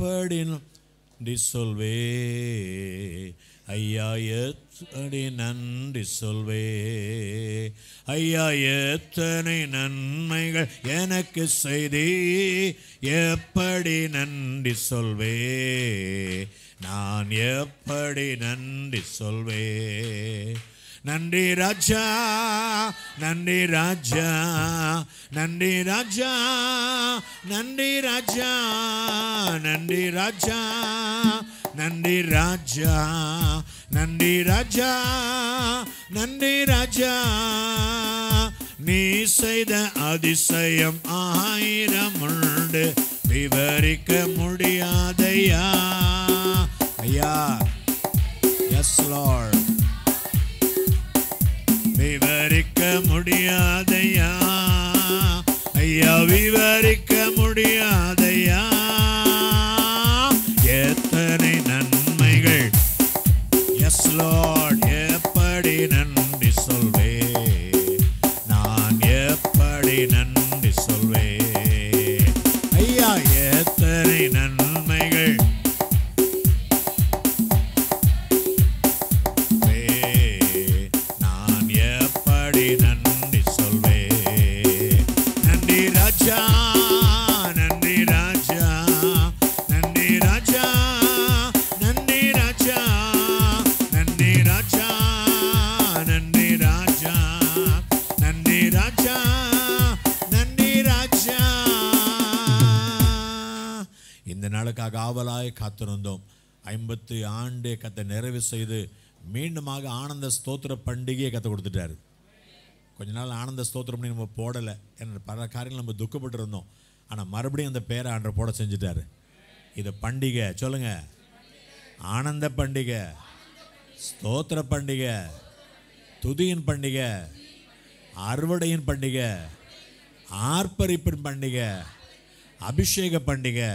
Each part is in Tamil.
எப்படி நன்றி சொல்வே ஐயா எத்தனை நன்றி சொல்வே ஐயா எத்தனை நன்மைகள் எனக்கு செய்தி எப்படி நன்றி சொல்வே நான் எப்படி நன்றி சொல்வே நன்றி ராஜா நன்றி ராஜா நன்றி ராஜா நன்றி ராஜா நன்றி ராஜா நன்றி ராஜா நன்றி ராஜா நன்றி ராஜா நீ செய்த அதிசயம் ஆயிரம் உண்டு விவரிக்க முடியாதையா ஐயா எஸ் லார்ட் விவரிக்க முடியாதையா ஐயா விவரிக்க முடியாதையா எத்தனை நன்மைகள் எஸ் லார்ட் எப்படி நன்றி சொல்வே நான் எப்படி நன்றி சொல்வே ஐயா எத்தனை நன்மைகள் வே, நான் எப்படி நன்றி சொல்வே நன்றி ராஜா நன்றி ராஜா நன்றி ராஜா நன்றி ராஜா நன்றி ராஜா நன்றி ராஜா நன்றி ராஜா நன்றி ராஜா இந்த நாளுக்காக ஆவலாய் காத்திருந்தோம் ஐம்பத்து ஆண்டு கத்தை நிறைவு செய்து மீண்டுமாக ஆனந்த ஸ்தோத்திர பண்டிகையை கற்றுக் கொடுத்துட்டாரு கொஞ்ச நாள் ஆனந்த ஸ்தோத்திரம் பண்ணி நம்ம போடலை என்ற பல காரியங்கள் நம்ம துக்கப்பட்டு இருந்தோம் ஆனால் மறுபடியும் அந்த பேரை ஆண்டர் போட செஞ்சுட்டாரு இது பண்டிகை சொல்லுங்க ஆனந்த பண்டிகை ஸ்தோத்திர பண்டிகை துதியின் பண்டிகை அறுவடையின் பண்டிகை ஆர்ப்பரிப்பின் பண்டிகை அபிஷேக பண்டிகை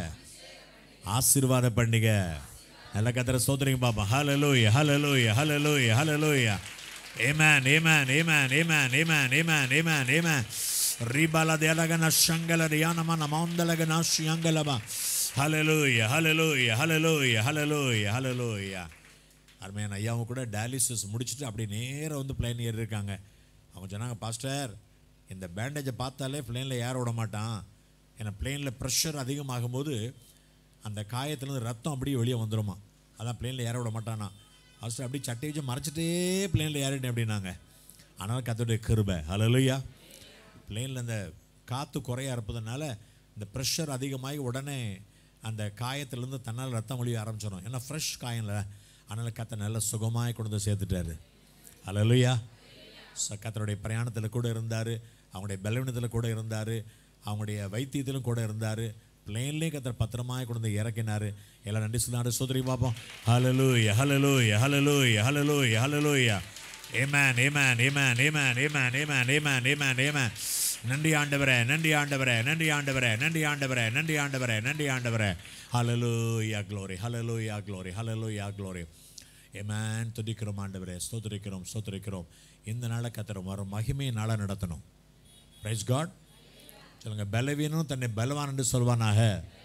ஆசீர்வாத பண்டிகை நல்ல கத்திர ஸ்தோத்திரிங்க பாப்பா ஹalleluya ஹalleluya ஹalleluya ஹalleluya amen amen amen amen amen amen amen amen ரிபல தேலகன சங்கல ரியானம நமந்தலகன ஷியங்கலபா ஹalleluya ஹalleluya ஹalleluya ஹalleluya ஹalleluya அருமையான ஐயாவும் கூட டயாலிசிஸ் முடிச்சுட்டு அப்படியே நேரா வந்து பிளேன் ஏறி இருக்காங்க அவங்க சொன்னாங்க பாஸ்டர் இந்த பேண்டேஜை பார்த்தாலே பிளேனில் ஏற விட மாட்டான் ஏன்னா பிளேனில் ப்ரெஷர் அதிகமாகும் போது அந்த காயத்துலேருந்து ரத்தம் அப்படியே வெளியே வந்துருமா அதான் பிளேனில் ஏற விட மாட்டானா ஃபஸ்ட்டு அப்படியே சட்டை வச்சு மறைச்சிட்டே பிளேனில் ஏறிட்டேன் அப்படின்னாங்க ஆனால் கத்தோடைய கிருபை ஹalleluya பிளேனில் அந்த காற்று குறைய இருப்பதனால இந்த ப்ரெஷர் அதிகமாகி உடனே அந்த காயத்திலேருந்து தன்னால் ரத்தம் ஒழிய ஆரம்பிச்சிடும் ஏன்னா ஃப்ரெஷ் காயம்ல அதனால் கத்த நல்ல சுகமாய் கொண்டு வந்து சேர்த்துட்டாரு ஹalleluya ஸோ கத்தருடைய பிரயாணத்தில் கூட இருந்தார் அவங்களுடைய பலவீனத்தில் கூட இருந்தார் அவங்களுடைய வைத்தியத்திலும் கூட இருந்தார் பிளேன்லேயும் கத்தர் பத்திரமாய் கொண்டு வந்து இறக்கினார் எல்லாம் நன்றி சொன்னாரு சோதரி பார்ப்போம் ஹalleluya ஹalleluya ஹalleluya ஹalleluya ஹalleluya ஏமேன் ஏமேன் ஏமேன் ஏமேன் ஏமேன் ஏமேன் ஏமேன் ஏமேன் ஏமேன் நன்றி ஆண்டவரே நன்றி ஆண்டவரே நன்றி ஆண்டவரே நன்றி ஆண்டவரே நன்றி ஆண்டவரே நன்றி ஆண்டவரே ஹalleluya glory ஹalleluya glory ஹalleluya glory ஏமேன் துதிக்கிறோம் ஆண்டவரே ஸ்தோத்திரிக்கிறோம் ஸ்தோத்திரிக்கிறோம் இந்த நாளை கத்திரம் வரும் மகிமையை நாளாக நடத்தணும் பிரைஸ் காட் சொல்லுங்க பலவீனம் தன்னை பலவான் என்று சொல்வானாக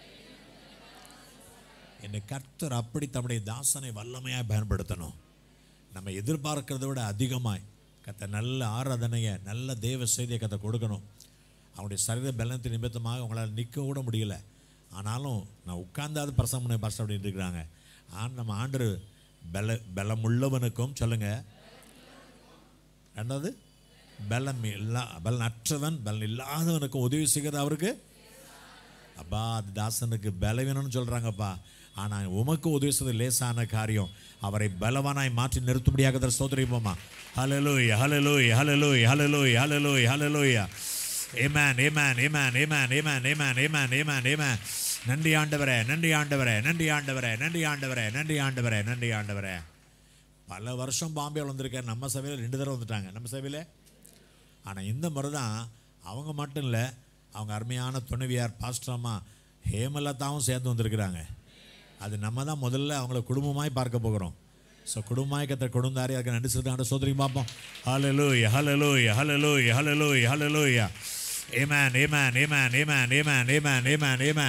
என்னை கர்த்தர் அப்படி தம்முடைய தாசனை வல்லமையாக பயன்படுத்தணும் நம்ம எதிர்பார்க்கிறத விட அதிகமாய் கத்த நல்ல ஆராதனையை நல்ல தேவ செய்தியை கத்த கொடுக்கணும் அவனுடைய சரீர பலனத்தின் நிமித்தமாக அவங்களால நிற்க கூட முடியல ஆனாலும் நான் உட்கார்ந்தாது பிரசங்கம் பண்ண பாஸ்டர் அப்படின்னு இருக்கிறாங்க ஆனால் நம்ம ஆண்டு பல பலமுள்ளவனுக்கும் சொல்லுங்க ரெண்டாவது பலம் இல்லா பலன் அற்றவன் பலன் இல்லாதவனுக்கும் உதவி செய்கிறது அவருக்கு அப்பா அது தாசனுக்கு பலவீனம்னு சொல்கிறாங்கப்பா ஆனால் உமக்கு உதவி செய்வது லேசான காரியம் அவரை பலவானாய் மாற்றி நிறுத்தும்படியாக ஸ்தோத்திரிப்போமா ஹalleluya ஹalleluya ஹalleluya ஹalleluya ஹalleluya ஹalleluya ஏமேன் ஏமேன் ஏமேன் ஏமேன் ஏமேன் ஏமேன் ஏமேன் ஏமேன் ஏமேன் நன்றி ஆண்டவரே நன்றி ஆண்டவரே நன்றி ஆண்டவரே நன்றி ஆண்டவரே நன்றி ஆண்டவரே நன்றி ஆண்டவரே பல வருஷம் பாம்பே வந்திருக்கார் நம்ம சபையில் ரெண்டு தடவை வந்துட்டாங்க நம்ம சபையில் ஆனால் இந்த முறை தான் அவங்க மட்டும் இல்லை அவங்க அருமையான துணைவியார் பாஸ்டரம்மா ஹேமலதாவும் சேர்ந்து வந்திருக்கிறாங்க அது நம்ம தான் முதல்ல அவங்கள குடும்பமாய் பார்க்க போகிறோம் ஸோ குடும்பமாய் கத்த கொடுந்தாரு அதுக்கு நன்றி சொல்லிட்டு சோதரி பார்ப்போம் ஹalleluya ஹalleluya ஹalleluya ஹalleluya ஹalleluya ஏமேன் ஏமேன் ஏமேன் ஏமேன் ஏமேன் ஏமேன் ஏமேன் ஏமேன்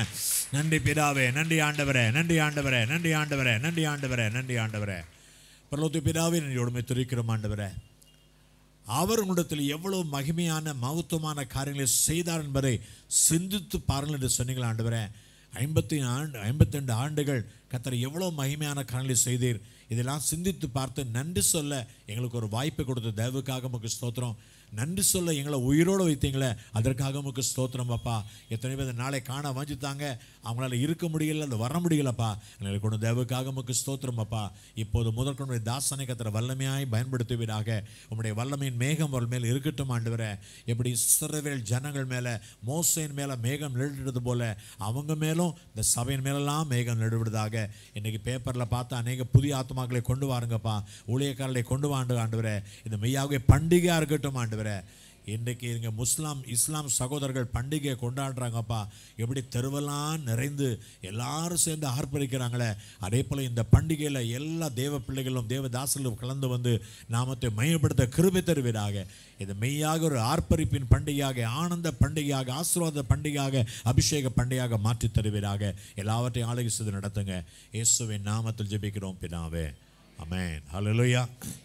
நன்றி பிதாவே நன்றி ஆண்டவரே நன்றி ஆண்டவரே நன்றி ஆண்டவரே நன்றி ஆண்டவரே நன்றி ஆண்டவரே பரலோத்து பிதாவே நன்றியோடுமை துதிக்கிறோம் ஆண்டவரே அவர் உங்களிடத்தில் எவ்வளவு மகிமையான மகத்துவமான காரியங்களை செய்தார் என்பதை சிந்தித்து பாருங்கள் என்று சொன்னீங்கள் ஆண்டவரே ஐம்பத்தி ஆண்டு ஐம்பத்தி ரெண்டு ஆண்டுகள் கத்தர் எவ்வளோ மகிமையான காரியங்களை செய்தீர் இதெல்லாம் சிந்தித்து பார்த்து நன்றி சொல்ல எங்களுக்கு ஒரு வாய்ப்பை கொடுத்த தேவுக்காக உங்களுக்கு ஸ்தோத்திரம் நன்றி சொல்ல எங்களை உயிரோடு வைத்தீங்களே அதற்காக உமக்கு ஸ்தோத்திரம் அப்பா எத்தனை பேர் இந்த நாளை காண வாஞ்சித்தாங்க அவங்களால இருக்க முடியல அந்த வர முடியலப்பா எங்களை கொண்டு தேவுக்காக உமக்கு ஸ்தோத்திரம் அப்பா இப்போது முதற்கொண்டு தாசனை கத்திர வல்லமையாய் பயன்படுத்துவீராக உம்முடைய வல்லமையின் மேகம் அவர்கள் மேல் இருக்கட்டும் ஆண்டவரே எப்படி இஸ்ரவேல் ஜனங்கள் மேலே மோசையின் மேலே மேகம் நிழலிடுறது போல அவங்க மேலும் இந்த சபையின் மேலெல்லாம் மேகம் நிழவிடுதாக இன்னைக்கு பேப்பரில் பார்த்து அநேக புதிய ஆத்மாக்களை கொண்டு வாருங்கப்பா ஊழியக்காரர்களை கொண்டு வாண்டு ஆண்டவரே இந்த மெய்யாகவே பண்டிகையாக இருக்கட்டும் ஆண்டவரே இன்றைக்கு இங்கே முஸ்லாம் இஸ்லாம் சகோதரர்கள் பண்டிகையை கொண்டாடுறாங்கப்பா எப்படி தெருவெல்லாம் நிறைந்து எல்லாரும் சேர்ந்து ஆர்ப்பரிக்கிறாங்களே அதே போல் இந்த பண்டிகையில் எல்லா தேவ பிள்ளைகளும் தேவ தாசர்களும் கலந்து வந்து நாமத்தை மையப்படுத்த கிருபை தருவீராக இது மெய்யாக ஒரு ஆர்ப்பரிப்பின் பண்டிகையாக ஆனந்த பண்டிகையாக ஆசீர்வாத பண்டிகையாக அபிஷேக பண்டிகையாக மாற்றி தருவீராக எல்லாவற்றையும் ஆளுகை செய்து நடத்துங்க இயேசுவின் நாமத்தில் ஜெபிக்கிறோம் பிதாவே அமேன் ஹalleluya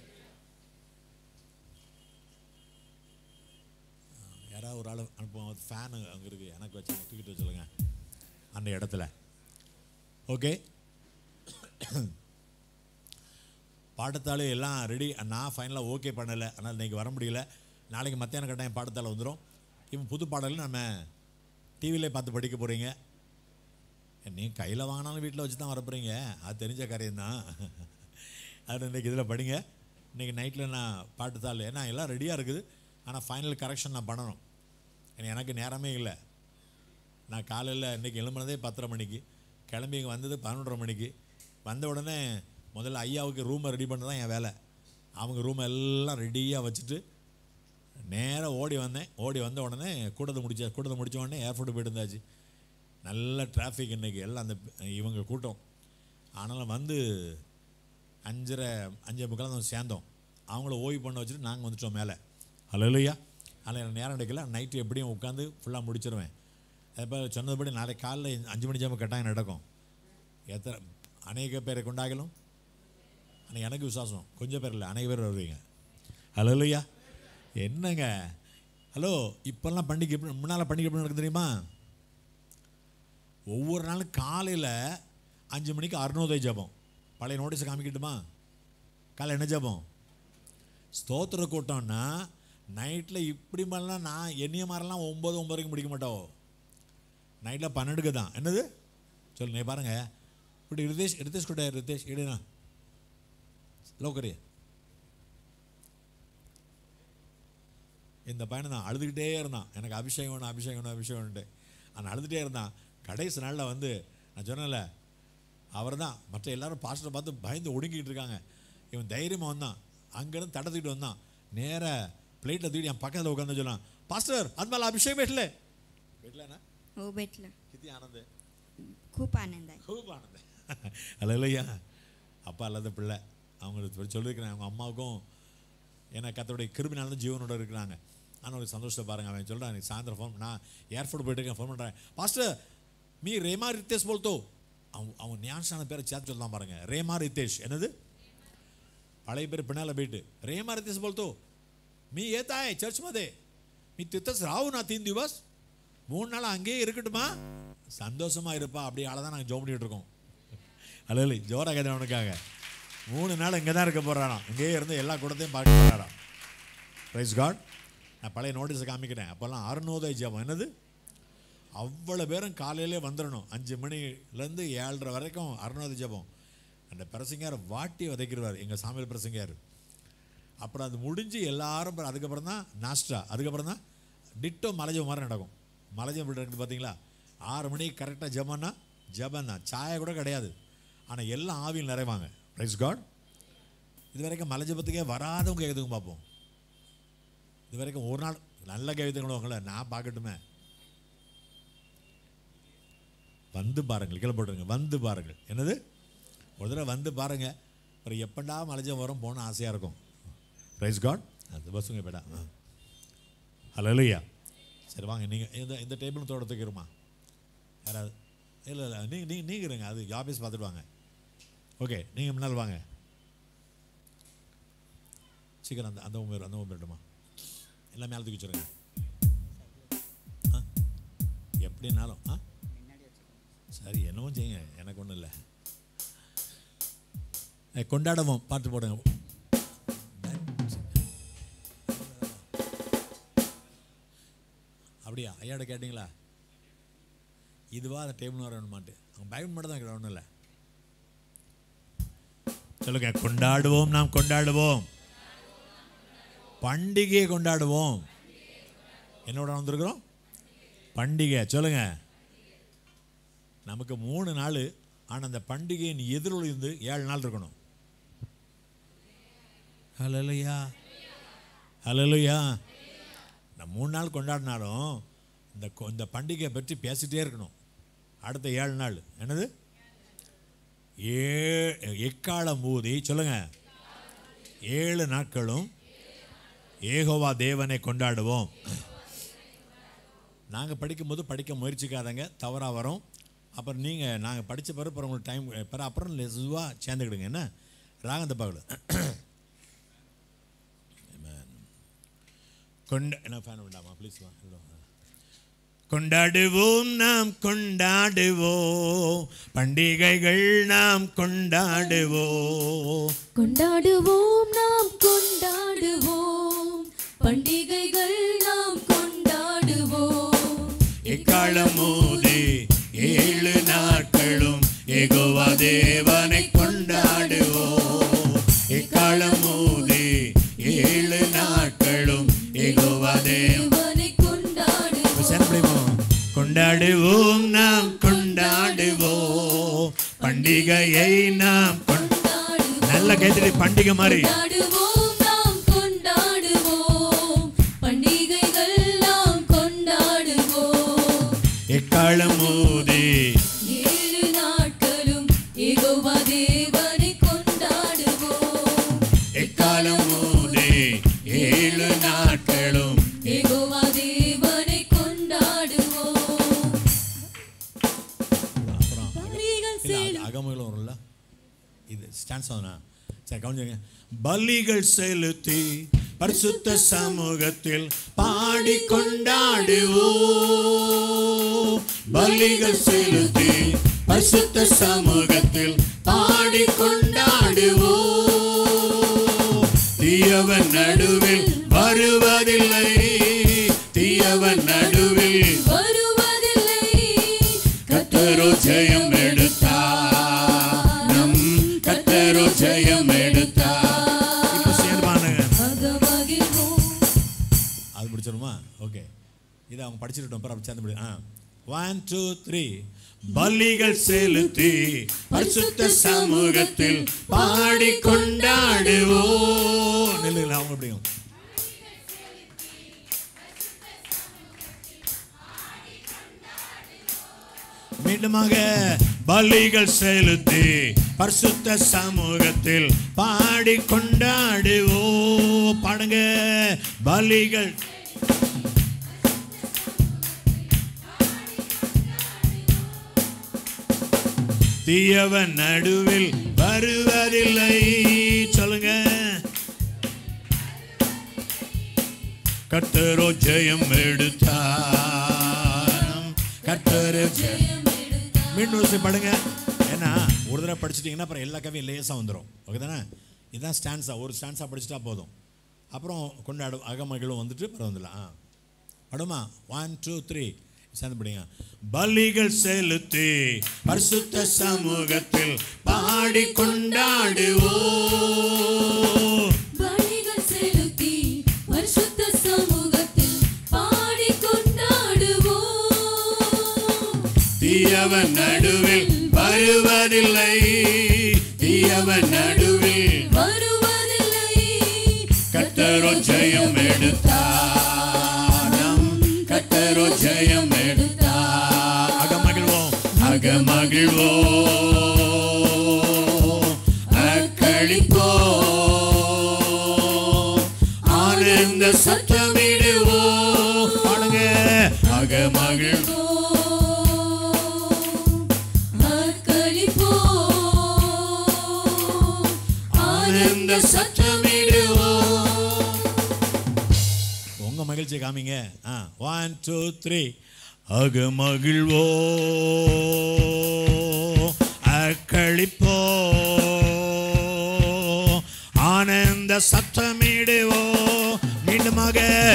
யாராவது ஒரு ஆள் அனுப்புவோம் ஃபேனு அங்கே இருக்குது எனக்கு வச்சு தூக்கிட்டு வச்சுருங்க அந்த இடத்துல ஓகே பாடத்தாள் எல்லாம் ரெடி நான் ஃபைனலாக ஓகே பண்ணலை அதனால் இன்றைக்கி வர முடியல நாளைக்கு மத்தியானம் கட்டாயம் பாடத்தாள் வந்துடும் இவன் புது பாடல் நம்ம டிவியிலே பார்த்து படிக்க போகிறீங்க நீ கையில் வாங்கினாலும் வீட்டில் வச்சு தான் வரப்போகிறீங்க அது தெரிஞ்ச காரியம்தான் அது இன்றைக்கி இதில் படிங்க இன்றைக்கி நைட்டில் நான் பாட்டுத்தாள் ஏன்னா எல்லாம் ரெடியாக இருக்குது ஆனால் ஃபைனல் கரெக்ஷன் நான் பண்ணணும் ஏன்னா எனக்கு நேரமே இல்லை நான் காலையில் இன்றைக்கி எழும்புனதே பத்தரை மணிக்கு கிளம்பி இங்கே வந்தது பதினொன்றரை மணிக்கு வந்த உடனே முதல்ல ஐயாவுக்கு ரூமை ரெடி பண்ண தான் என் வேலை அவங்க ரூமை எல்லாம் ரெடியாக வச்சுட்டு நேராக ஓடி வந்தேன் ஓடி வந்த உடனே கூட்டத்தை முடிச்ச கூட்டத்தை முடிச்ச உடனே ஏர்போர்ட்டு போயிட்டு இருந்தாச்சு நல்ல டிராஃபிக் இன்றைக்கி எல்லாம் அந்த இவங்க கூட்டம் ஆனாலும் வந்து அஞ்சரை அஞ்சே முக்கால் தான் சேர்ந்தோம் அவங்கள ஓய்வு பண்ண வச்சுட்டு நாங்கள் வந்துட்டோம் மேலே ஹலோ இல்லையா அதில் எனக்கு நேரம் கிடைக்கல நைட்டு எப்படியும் உட்காந்து ஃபுல்லாக முடிச்சிருவேன் இப்போ சொன்னதுபடி நாளைக்கு காலைல அஞ்சு மணி ஜாம கட்டாயம் நடக்கும் எத்தனை அநேக பேரை கொண்டாகலும் ஆனால் எனக்கு விசுவாசம் கொஞ்சம் பேர் இல்லை அநேக பேர் வருவீங்க ஹலோ இல்லையா என்னங்க ஹலோ இப்போல்லாம் பண்டிகை எப்படி முன்னால் பண்டிகை எப்படி நடக்குது தெரியுமா ஒவ்வொரு நாளும் காலையில் அஞ்சு மணிக்கு அருணோதய ஜபம் பழைய நோட்டீஸை காமிக்கட்டுமா காலை என்ன ஜபம் ஸ்தோத்திர கூட்டம்னா நைட்டில் இப்படி மாதிரிலாம் நான் என்னைய மாதிரிலாம் ஒம்பது ஒம்பதுக்கு முடிக்க மாட்டோம் நைட்டில் பன்னெண்டுக்கு தான் என்னது சொல்லு நீ பாருங்க இப்படி ரிதேஷ் ரிதேஷ் கூட ரிதேஷ் இடுனா லோக்கரி இந்த பையனை நான் அழுதுகிட்டே இருந்தான் எனக்கு அபிஷேகம் வேணும் அபிஷேகம் வேணும் அபிஷேகம் வேணுன்ட்டு அவன் அழுதுகிட்டே இருந்தான் கடைசி நாளில் வந்து நான் சொன்னேன்ல அவர் தான் மற்ற எல்லாரும் பாஸ்டரை பார்த்து பயந்து ஒடுங்கிட்டு இருக்காங்க இவன் தைரியமாக வந்தான் அங்கேருந்து தடத்துக்கிட்டு வந்தான் நேராக பிளேட்டில் தூக்கி என் பக்கத்தில் உட்காந்து சொன்னான் பாஸ்டர் அது மேலே அபிஷேகம் भेटले भेटला हो भेटलं किती आनंद आहे खूप आनंद आहे खूप आनंद आहे அல்ல இல்லையா அப்பா இல்லாத பிள்ளை அவங்க சொல்லியிருக்கிறேன் அவங்க அம்மாவுக்கும் ஏன்னா கத்தோடைய கிருபினால தான் ஜீவனோட இருக்கிறாங்க ஆனால் ஒரு சந்தோஷத்தை பாருங்க அவன் சொல்கிறான் எனக்கு சாயந்தரம் ஃபோன் நான் ஏர்போர்ட் போயிட்டு இருக்கேன் ஃபோன் பண்ணுறேன் பாஸ்டர் மீ ரேமா ரித்தேஷ் போல்தோ அவன் அவன் ஞானசான பேரை சேர்த்து சொல்லலாம் பாருங்க ரேமா ரித்தேஷ் என்னது பழைய பேர் பின்னால் போயிட்டு ரேமா ரித்தேஷ் बोलतो मी येत आहे चर्चमध्ये मी तिथंच राहू ना तीन दिवस மூணு நாள் அங்கேயே இருக்கட்டுமா சந்தோஷமா இருப்பா அப்படி ஆளை தான் நாங்கள் ஜோ பண்ணிட்டு இருக்கோம் அல்ல இல்லை ஜோரா கதை அவனுக்காக மூணு நாள் இங்கே தான் இருக்க போகிறாராம் இங்கேயே இருந்து எல்லா கூடத்தையும் பார்க்க போகிறாராம் ரைஸ் காட் நான் பழைய நோட்டீஸை காமிக்கிறேன் அப்போல்லாம் அருணோதய ஜெபம் என்னது அவ்வளோ பேரும் காலையிலே வந்துடணும் அஞ்சு மணிலேருந்து ஏழரை வரைக்கும் அருணோதய ஜெபம் அந்த பிரசங்கார் வாட்டி வதைக்கிறவார் எங்கள் சாமியல் பிரசங்கார் அப்புறம் அது முடிஞ்சு எல்லாரும் அப்புறம் அதுக்கப்புறம் தான் நாஸ்டா அதுக்கப்புறம் தான் டிட்டோ மலைஜம் மாதிரி நடக்கும் மலைஜம் எப்படி இருக்குது பார்த்தீங்களா ஆறு மணிக்கு கரெக்டாக ஜபம்னா ஜபம் தான் சாய கூட கிடையாது ஆனால் எல்லாம் ஆவியில் நிறைவாங்க ரைஸ் காட் இது வரைக்கும் மலை ஜபத்துக்கே வராதவங்க எதுவும் பார்ப்போம் இது வரைக்கும் ஒரு நாள் நல்ல கவிதைகளும் நான் பார்க்கட்டுமே வந்து பாருங்கள் கீழே போட்டுருங்க வந்து பாருங்கள் என்னது ஒரு தடவை வந்து பாருங்க அப்புறம் எப்படா மலைஜம் வரும் போன ஆசையாக இருக்கும் ரைஸ் காட் அது பஸ்ஸுங்க பேடா ஹலோ இல்லையா சரி வாங்க நீங்கள் இந்த இந்த டேபிளும் தோட்டத்துக்குருமா யாராவது இல்லை இல்லை நீங்கள் நீங்கள் நீங்கள் இருங்க அது ஆஃபீஸ் பார்த்துட்டு வாங்க ஓகே நீங்கள் முன்னால் வாங்க சீக்கிரம் அந்த அந்த உமர் அந்த உமர் எடுமா எல்லாம் மேலே தூக்கி வச்சுருங்க ஆ எப்படினாலும் ஆ சரி என்னவோ செய்யுங்க எனக்கு ஒன்றும் இல்லை ஏய், கொண்டாடுவோம் பாட்டு போடுங்க அப்படியா ஐயாட்ட கேட்டிங்களா இதுவா அந்த டைம்னு வரணுமாட்டு அவங்க பயம் மட்டும் தான் ஒன்றும் இல்லை சொல்லுங்க கொண்டாடுவோம் நாம் கொண்டாடுவோம் பண்டிகையை கொண்டாடுவோம் என்னோட வந்திருக்கிறோம் பண்டிகை சொல்லுங்க நமக்கு மூணு நாள் ஆனால் அந்த பண்டிகையின் எதிரொலிந்து ஏழு நாள் இருக்கணும் ஹலலுயா ஹலலுயா நான் மூணு நாள் கொண்டாடினாலும் இந்த கொ- இந்த பண்டிகையை பற்றி பேசிட்டே இருக்கணும் அடுத்த ஏழு நாள் என்னது ஏ எக்காலம் ஊதி சொல்லுங்க ஏழு நாட்களும் ஏகோவா தேவனை கொண்டாடுவோம் நாங்கள் படிக்கும்போது படிக்க முயற்சிக்காதங்க தவறாக வரும் அப்புறம் நீங்கள் நாங்கள் படித்த பிறகு அப்புறம் உங்களுக்கு டைம் பிறகு அப்புறம் லெசுவாக சேர்ந்துக்கிடுங்க என்ன ராகம் தப்பாகல கொண்ட என்ன ஃபேன் வேண்டாமா ப்ளீஸ் வா இவ்வளோ. கொண்டாடுவோம் நாம் கொண்டாடுவோம் பண்டிகைகள் நாம் கொண்டாடுவோம் கொண்டாடுவோம் நாம் கொண்டாடுவோம் பண்டிகைகள் நாம் கொண்டாடுவோம் எக்காலம் மோதி ஏழு நாட்களும் ஏகோவா தேவனை கொண்டாடுவோம் எக்காலம் மோதி ஏழு நாட்களும் ஏகோவா தேவ தேவனை கொண்டாடுவோம் கொண்டாடுவோம் நாம் கொண்டாடுவோம் பண்டிகையை நாம் கொண்ட- நல்ல கைத்தடி பண்டிகை மாதிரி கொண்டாடுவோம் நாம் கொண்டாடுவோம் பண்டிகைகள் நாம் கொண்டாடுவோம் எக்காலம் மோதி ஏழு நாட்களும் ஏகோவா தேவனை கொண்டாடுவோம் எக்காலம் மோதி ஏழு நாட்களும் ஏகோவா தேவனை கொண்டாடுவோம் அப்புறம் பலிகள் இல்ல, அது அகமகளும் வரும்ல இது ஸ்டான்ஸ் ஆகுனா சரி கவனிச்சுங்க பலிகள் செலுத்தி பரிசுத்த சமூகத்தில் பாடி கொண்டாடுவோம் பலிகள் செலுத்தி பரிசுத்த சமூகத்தில் பாடி கொண்டாடுவோம் தீயவன் நடுவில் வருவதில்லை தீயவன் நடுவில் வருவதில்லை கத்தரோ ஜெயம் எடுத்தார் நம் கத்தரோ ஜெயம் எடுத்தார் இப்போ சேர்மானுங்க அகமகிழ்வோம் அது முடிச்சிருமா ஓகே இதை அவங்க படிச்சுட்டோம் அப்புறம் சேர்ந்து முடியும் ஆ ஒன் டூ த்ரீ பலிகள் செலுத்தி பரிசுத்த சமூகத்தில் பாடி கொண்டாடுவோம் நில்லுங்களா அவங்க எப்படியும் மீண்டுமாக பலிகள் செலுத்தி பரிசுத்த சமூகத்தில் பாடி கொண்டாடுவோம் பாடுங்க பலிகள் தீயவன் நடுவில் வருவதில்லை சொல்லுங்க கர்த்தரோ ஜெயம் எடுத்தார் கர்த்தரோ ஜெயம் மீண்டும் ஒரு சரி படுங்க ஏன்னா ஒரு தடவை படிச்சிட்டிங்கன்னா அப்புறம் எல்லா கவியும் லேசாக வந்துடும் ஓகே தானே இதுதான் ஸ்டான்ஸா ஒரு ஸ்டான்ஸாக படிச்சிட்டா போதும் அப்புறம் கொண்டாடு அகமகளும் வந்துட்டு அப்புறம் வந்துடலாம் ஆ படுமா ஒன் டூ த்ரீ சேர்ந்து படிங்க பலிகள் செலுத்தி பரிசுத்த சமூகத்தில் பாடி கொண்டாடுவோம் பலிகள் செலுத்தி பரிசுத்த சமூகத்தில் பாடி கொண்டாடுவோம் தீயவன் நடுவில் வருவதில்லை தீயவன் நடுவில் வருவதில்லை கத்தரோ ஜெயம் எடுத்தார் நம் கத்தரோ ஜெயம் எடுத்தார் அகமகிழ்வோம் அகமகிழ்வோம் அக்களிப்போம் ஆனந்த சத்தமிடுவோம் பாடுங்க அகமகிழ் ஆனந்த சத்தமிடுவோம் உங்க மகிழ்ச்சி காமிங்க ஆ ஒன் டூ த்ரீ அக மகிழ்வோ அக்களிப்போ ஆனந்த சத்தமிடுவோ மீண்டுமாக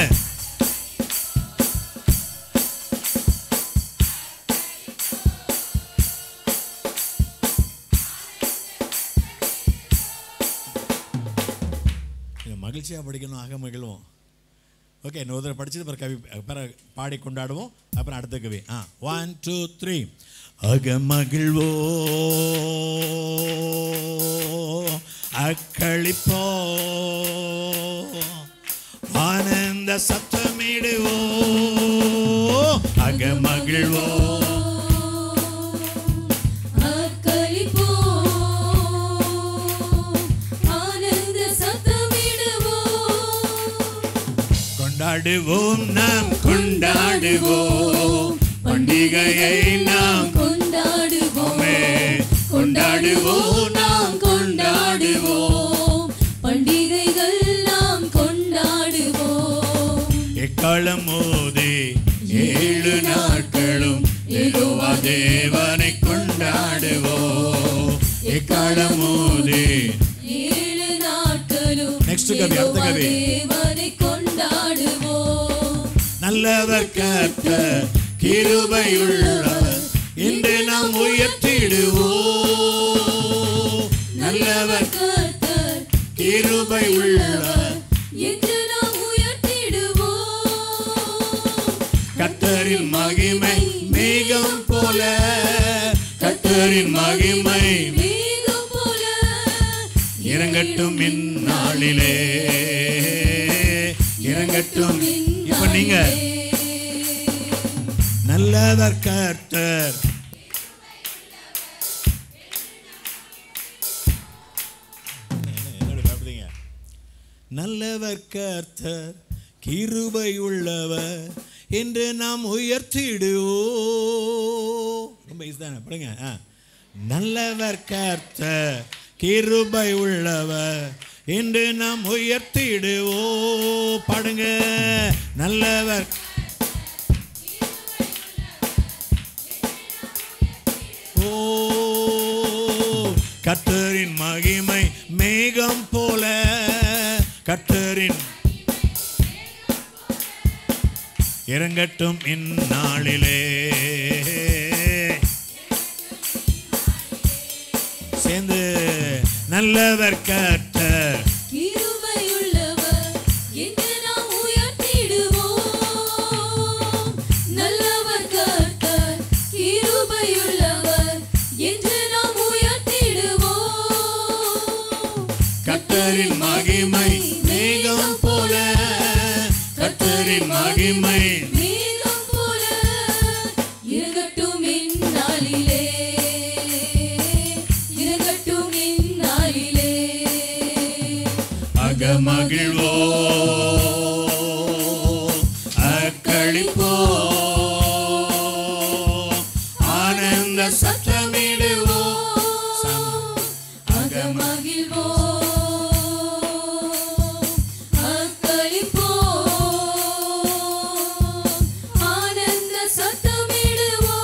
இது மகிழ்ச்சியா படிக்கணும் ஆக மகிழ்வோம் ஓகே இன்னொரு தடவை படிச்சுட்டு அப்புறம் கவி அப்புறம் பாடி கொண்டாடுவோம் அப்புறம் அடுத்த கவி ஆ ஒன் டூ த்ரீ அகமகிழ்வோ அக்களிப்போ ஆனந்த சத்தமிடுவோ அகமகிழ்வோ அக்களிப்போ ஆனந்த சத்தமிடுவோ கொண்டாடுவோம் நாம் கொண்டாடுவோம் பண்டிகையை நாம் கொண்டாடுவோமே கொண்டாடுவோம் நாம் கொண்டாடுவோம் பண்டிகைகள் நாம் கொண்டாடுவோம் எக்காலம் மோதி ஏழு நாட்களும் ஏகோவா தேவனை கொண்டாடுவோம் எக்காலம் மோதி ஏழு நாட்களும் Next கவி, அடுத்த யெகோவா கவி. தேவனை கொண்டாடுவோம் நல்லவர் கத்த கிருபையுள்ளவர் இன்று நாம் உயர்த்திடுவோம் நல்லவர் கர்த்தர் கிருபை உள்ளவர் என்று நாம் உயர்த்திடுவோம் கத்தரின் மகிமை மேகம் போல கத்தரின் மகிமை மேகம் போல இறங்கட்டும் இந்நாளிலே இறங்கட்டும் இப்ப நீங்க நல்லவர் கர்த்தர் என்னோட பயப்படுறீங்க நல்லவர் கர்த்தர் கிருபை உள்ளவர் என்று நாம் உயர்த்திடுவோம் ரொம்ப ஈஸி தானே படுங்க ஆ. நல்லவர் கர்த்தர் கிருபை உள்ளவர் என்று நாம் உயர்த்திடுவோம் பாடுங்க நல்லவர் ஓ கர்த்தரின் மகிமை மேகம் போல கர்த்தரின் இறங்கட்டும் இந்நாளிலே சேர்ந்து நல்லவர் கர்த்தர் கிருபையுள்ளவர் என்று நாம் உயர்த்திடுவோம் நல்லவர் கர்த்தர் கிருபையுள்ளவர் என்று நாம் உயர்த்திடுவோம் கர்த்தரின் மகிமை மேகம் போல கர்த்தரின் மகிமை மேகம் போல இறங்கட்டும் இந்நாளிலே இறங்கட்டும் இந்நாளிலே அகமகிழ்வோ அக்களிப்போ ஆனந்த சத்தமிடுவோ அகமகிழ்வோ அக்களிப்போ ஆனந்த சத்தமிடுவோ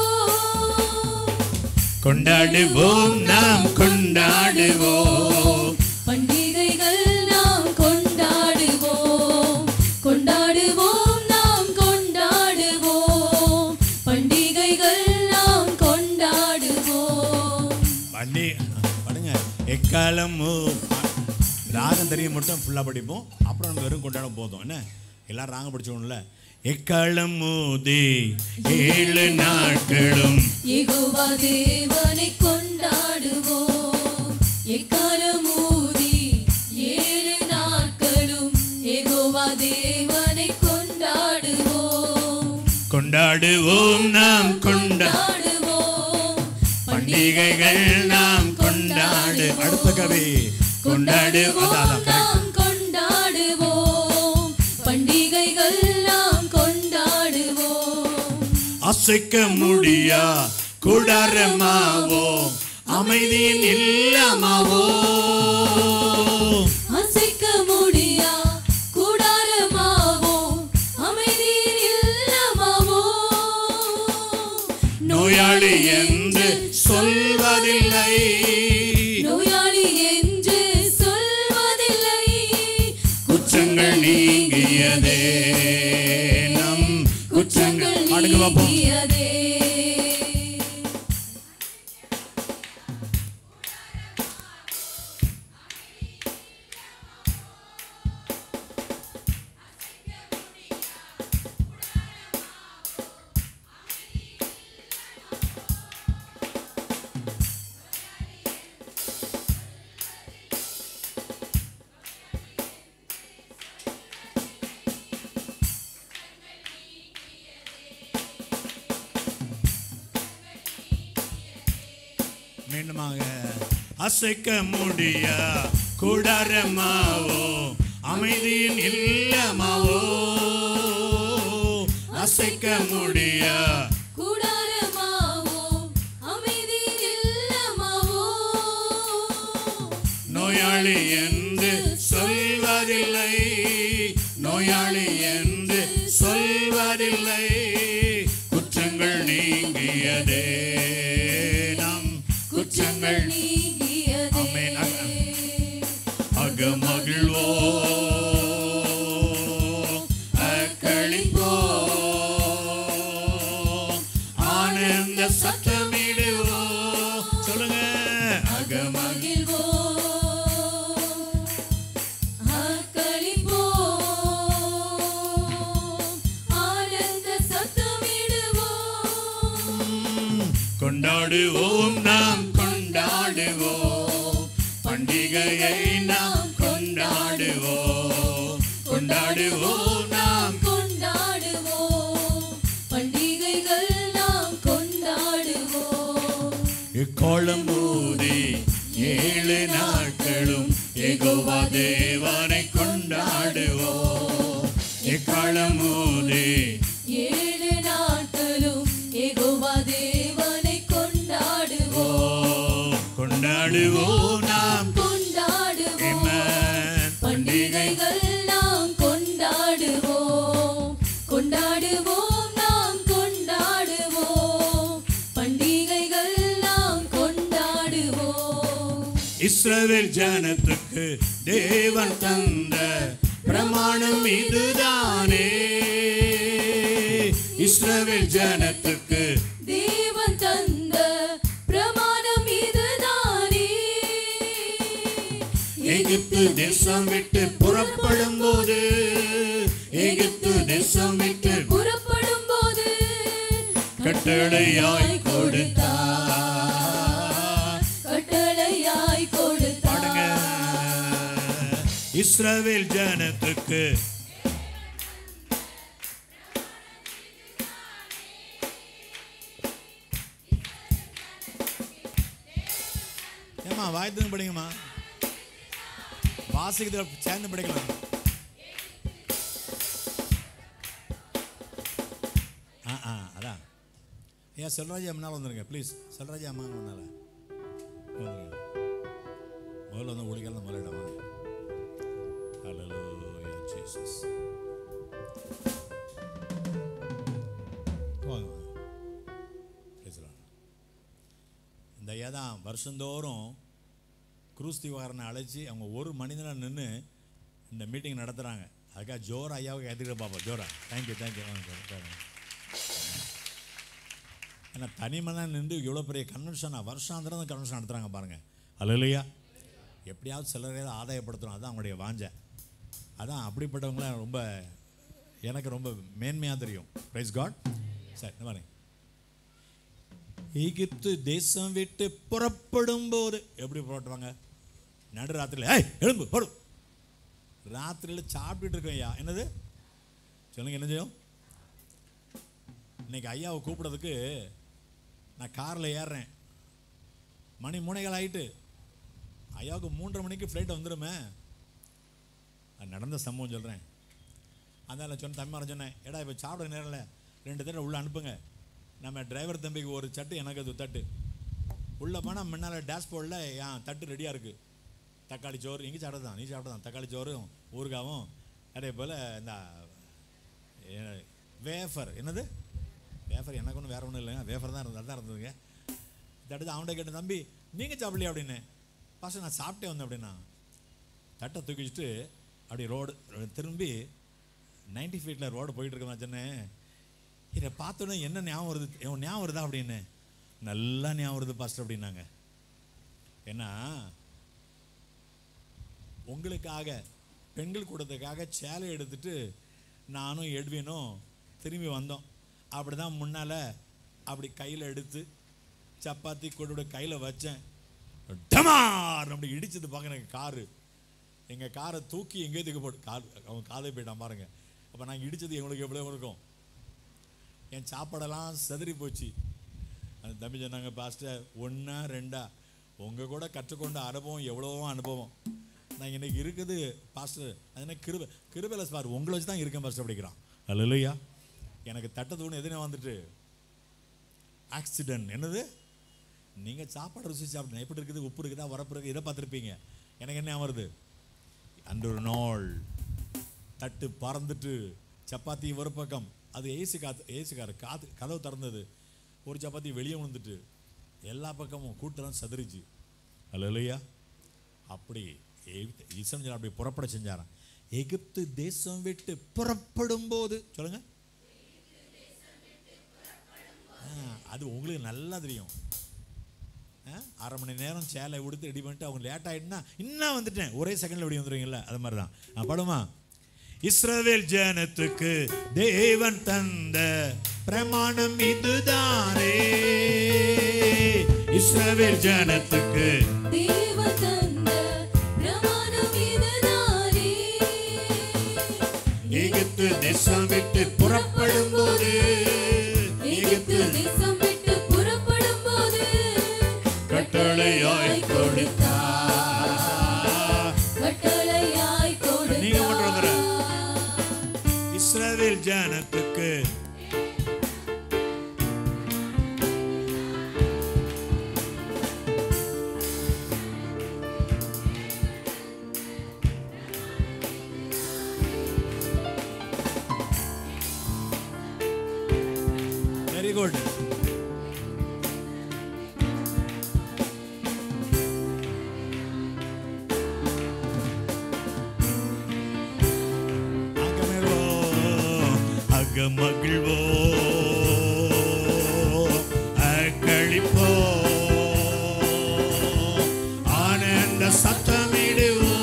கொண்டாடுவோம் நாம் கொண்டாடுவோம் பண்டிகைகள் நாம் கொண்டாடுவோம் கொண்டாடுவோம் நாம் கொண்டாடுவோம் பண்டிகைகள் நாம் கொண்டாடுவோம் பண்ணி பண்ணுங்க எக்காலம் ராகம் தெரியும் மட்டும் ஃபுல்லாக படிப்போம் அப்புறம் நம்ம வெறும் கொண்டாட போதும் என்ன எல்லாரும் ராகம் படிச்சோம்ல எக்காலம் மோதி ஏழு நாட்களும் யெகோவா தேவனை கொண்டாடுவோம் எக்காலம் ஊதி ஏழு நாட்களும் யெகோவா தேவனை கொண்டாடுவோம் கொண்டாடுவோம் நாம் கொண்டா கொண்டாடுவோம் பண்டிகைகள் நாம் கொண்டாடு அடுத்த கவி கொண்டாடு அதான், அதான், correct. நாம் கொண்டாடுவோம் பண்டிகைகள் நாம் கொண்டாடுவோம் அசைக்க முடியா கூடாரமாவோ அமைதியின் இல்லமாவோ சொல்வதில்லை நோயாளி என்று சொல்வதில்லை குற்றங்கள் நீங்கியதே நம் குற்றங்கள் அடுங்க பார்ப்போம் நீங்கியதே மீண்டுமாக அசைக்க முடிய குடரமாவோ அமைதியின் இல்லமாவோ அசைக்க முடிய கூடாரமாவோ அமைதி இல்லமாவோ நோயாளி என்று சொல்வதில்லை நோயாளி என்று சொல்வதில்லை குற்றங்கள் நீங்கியதே நம் குற்றங்கள் நீங்கியதே ஆமென். அகமகிழ்வோ அக்களிப்போ ஆனந்த சத்தமிடுவோ சொல்லுங்க அகமகிழ் மகிழ்வோ ஆக்களிப்போ ஆனந்த சத்தமிடுவோ கொண்டாடுவோம் நாம் கொண்டாடுவோம் பண்டிகையை நாம் கொண்டாடுவோம் கொண்டாடுவோம் நாம் கொண்டாடுவோம் பண்டிகைகள் நாம் கொண்டாடுவோம் இக்கோளம் ஊதி ஏழு நாட்களும் எகோவா தேவனை கொண்டாடுவோம் இக்காலம் ஊதி ஏழு நாட்களும் எகோவா தேவனை கொண்டாடுவோம் ஓ கொண்டாடுவோம் நாம் கொண்டாடுவோம் Amen. பண்டிகைகள் நாம் கொண்டாடுவோம் கொண்டாடுவோம் நாம் கொண்டாடுவோம் பண்டிகைகள் நாம் கொண்டாடுவோம் இஸ்ரவேல் ஜனத்துக்கு தேவன் தந்த பிரமாணம் இதுதானே இஸ்ரவேல் ஜனத்துக்கு தேவன் தந்த பிரமாணம் இதுதானே எகிப்து தேசம் விட்டு புறப்படும் போது எகிப்து தேசம் விட்டு புறப்படும் போது கட்டளையாய் கொடுத்தார் கட்டளையாய் பாடுங்க கொடுத்தார் இஸ்ரவேல் ஜனத்துக்கு ஏமா வாய்த்து படிங்கம்மா வாசிக்கிறதுல சேர்ந்து படிக்கலாம் ஆ ஆ அதான் ஏன் செல்வராஜா முன்னால் வந்துருங்க ப்ளீஸ் செல்வராஜா அம்மா முன்னால் வந்துருங்க முதல்ல வந்து ஒழிக்கலாம் முதலிடம் வாங்க Hallelujah, Jesus. வாங்க, வாங்க. Praise the Lord. இந்த ஐயா தான் வருஷந்தோறும் குரூஸ் திவாரனை அழைச்சி அவங்க ஒரு மனிதனாக நின்று இந்த மீட்டிங் நடத்துகிறாங்க அதுக்காக ஜோரா ஐயாவுக்கு ஏற்றிக்கிற பார்ப்போம் ஜோரா தேங்க்யூ தேங்க்யூ வாங்க ஏன்னா தனிமனாக நின்று இவ்வளோ பெரிய கன்வென்ஷனாக வருஷாந்திரம் கன்வென்ஷன் நடத்துகிறாங்க பாருங்கள் அல்லையா எப்படியாவது சிலரையாவது ஆதாயப்படுத்தணும் அதுதான் அவங்களுடைய வாஞ்சை அதான் அப்படிப்பட்டவங்களாம் ரொம்ப எனக்கு ரொம்ப மேன்மையாக தெரியும் ப்ரைஸ் காட் சரி இந்த மாதிரி எகிப்து தேசம் விட்டு புறப்படும் போது எப்படி புறப்படுவாங்க நடு ராத்திரியில் ஏய் எழும்பு போடு ராத்திரியில் சாப்பிட்டுட்டு இருக்கோம் ஐயா என்னது சொல்லுங்க என்ன செய்யும் இன்னைக்கு ஐயாவை கூப்பிடுறதுக்கு நான் காரில் ஏறுறேன் மணி மூணைகள் ஆயிட்டு ஐயாவுக்கு மூன்றரை மணிக்கு ஃப்ளைட் வந்துடுமே அது நடந்த சம்பவம் சொல்கிறேன் அதனால் சொன்ன தம்பிமாரை சொன்னேன் ஏடா இப்போ சாப்பிட நேரில் ரெண்டு தடவை உள்ளே அனுப்புங்க நம்ம டிரைவர் தம்பிக்கு ஒரு சட்டு எனக்கு அது தட்டு உள்ளே போனால் முன்னால் டேஷ்போர்டில் என் தட்டு ரெடியாக இருக்குது தக்காளி சோறு எங்கே சாப்பிட்டதான் நீ சாப்பிட்டதான் தக்காளி சோறும் ஊறுகாவும் அதே போல் இந்த வேஃபர் என்னது வேஃபர் எனக்கு ஒன்றும் வேறு ஒன்றும் இல்லைங்க வேஃபர் தான் இருந்தது அதான் இருந்ததுங்க தட்டு அவன்கிட்ட கேட்டேன் தம்பி நீங்கள் சாப்பிடலையா அப்படின்னு பாஸ்டர் நான் சாப்பிட்டே வந்தேன் அப்படின்னா தட்டை தூக்கி வச்சுட்டு அப்படி ரோடு திரும்பி நைன்டி ஃபீட்டில் ரோடு போயிட்டு இருக்கேன் நான் சொன்னேன் இதை பார்த்தோன்னே என்ன ஞாபகம் வருது உன் ஞாபகம் வருதா அப்படின்னு நல்லா ஞாபகம் வருது பாஸ்டர் அப்படின்னாங்க ஏன்னா உங்களுக்காக பெண்கள் கூட்டத்துக்காக சேலை எடுத்துட்டு நானும் எட்வினும் திரும்பி வந்தோம் அப்படி தான் முன்னால் அப்படி கையில் எடுத்து சப்பாத்தி கொண்டு கையில் வச்சேன் டமார் அப்படி இடிச்சது பார்க்க எனக்கு காரு எங்கள் காரை தூக்கி எங்கேயோ தூக்கி போட்டு கார் அவன் காதை போயிட்டான் பாருங்க அப்போ நாங்கள் இடிச்சது எங்களுக்கு எவ்வளோ இருக்கும் என் சாப்பாடெல்லாம் செதறி போச்சு அந்த தம்பி சொன்னாங்க பாஸ்டர் ஒன்றா ரெண்டா உங்கள் கூட கற்றுக்கொண்ட அனுபவம் எவ்வளவோ அனுபவம் நான் இன்னைக்கு இருக்குது பாஸ்டர் அது என்ன கிருப கிருபையில் பார் உங்களை வச்சு தான் இருக்கேன் பாஸ்டர் அப்படிங்கிறான் அல்லையா எனக்கு தட்ட தூணு எதுனே வந்துட்டு ஆக்சிடென்ட் என்னது நீங்கள் சாப்பாடு ருசி சாப்பிட்டேன் எப்படி இருக்குது உப்பு இருக்குதா உரப்பு இருக்குது இதை பார்த்துருப்பீங்க எனக்கு என்ன வருது அன்று ஒரு நாள் தட்டு பறந்துட்டு சப்பாத்தி ஒரு பக்கம் அது ஏசி காத்து ஏசி கார் காத்து கதவு திறந்தது ஒரு சப்பாத்தி வெளியே விழுந்துட்டு எல்லா பக்கமும் கூட்டம் சதுரிச்சு அல்ல இல்லையா அப்படி ஈசன் அப்படி புறப்பட செஞ்சாராம் எகிப்து தேசம் விட்டு புறப்படும் போது சொல்லுங்க ஆ, அது உங்களுக்கு நல்லா தெரியும் ஆ, அரை மணி நேரம் சேலை உடுத்து ரெடி பண்ணிட்டு அவங்க லேட் ஆயிட்டுனா இன்னும் வந்துட்டேன் ஒரே செகண்ட்ல இப்படி வந்துருவீங்கல்ல அது மாதிரி தான் ஆ, படுமா இஸ்ரவேல் ஜனத்துக்கு தேவன் தந்த பிரமாணம் இதுதானே இஸ்ரவேல் ஜனத்துக்கு தேவ தந்த பிரமாணம் இதுதானே எகிப்து தேசம் விட்டு புறப்படும் போது எகிப்து தேசம் விட்டு புறப்படும் போது கட்டளையாய் கொடுத்தார் கட்டளையாய் நீங்க மட்டும் வந்துடுற. கொடுத்தார் இஸ்ரவேல் ஜனத்துக்கு வெரி குட் அகமகிழ்வோம் அகமகிழ்வோ அக்களிப்போ ஆனந்த சத்தமிடுவோ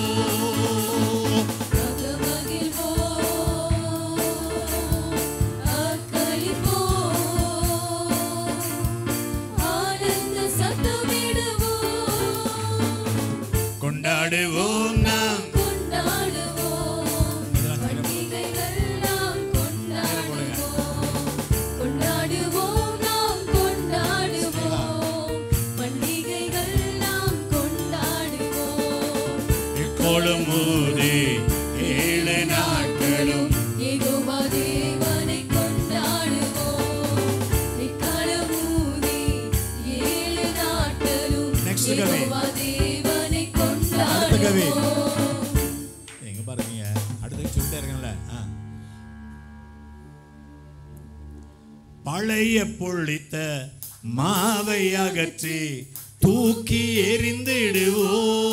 கொண்டாடுவோம் நாம் இக்கோளும் ஊதி ஏழு நாட்களும் யெகோவா தேவனை கொண்டாடுவோம். எக்காலம் ஊதி ஏழு நாட்களும் Next கவி. யெகோவா தேவனை அடுத்த கவி. கொண்டாடுவோம். எங்க பாருங்க அடுத்து சொல்லிட்டே இருக்கேன்ல ஆ. பழைய பொழித்த மாவை அகற்றி தூக்கி எறிந்திடுவோ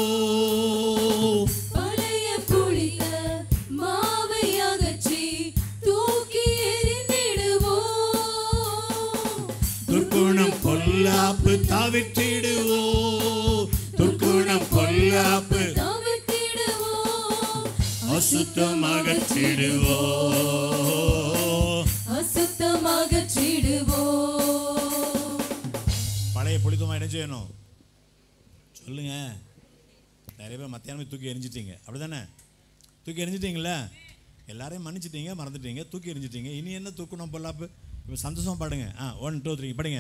பழைய புளித்த மாவை அகற்றி தூக்கி எறிந்திடுவோம். துர்க்குணம் பொல்லாப்பு தவிர்த்திடுவோ துர்க்குணம் பொல்லாப்பு தவிர்த்திடுவோம். அசுத்தம் அகற்றிடுவோ அசுத்தம் அகற்றிடுவோம். பழைய புளித்தமா என்ன செய்யணும் சொல்லுங்க நிறைய பேர் மத்தியானமே தூக்கி எரிஞ்சிட்டீங்க அப்படிதானே தூக்கி எரிஞ்சிட்டீங்களா எல்லாரையும் மன்னிச்சிட்டீங்க மறந்துட்டீங்க தூக்கி எரிஞ்சிட்டீங்க இனி என்ன தூக்கணும் பொல்லாப்பு இப்போ சந்தோஷமா பாடுங்க ஆ ஒன் டூ த்ரீ படிங்க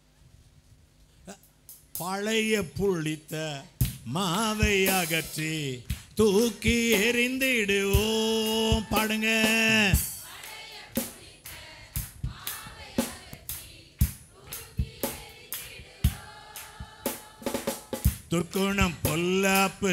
பழைய புளித்த மாவை அகற்றி தூக்கி எறிந்திடுவோம் பாடுங்க துர்க்குணம் பொல்லாப்பு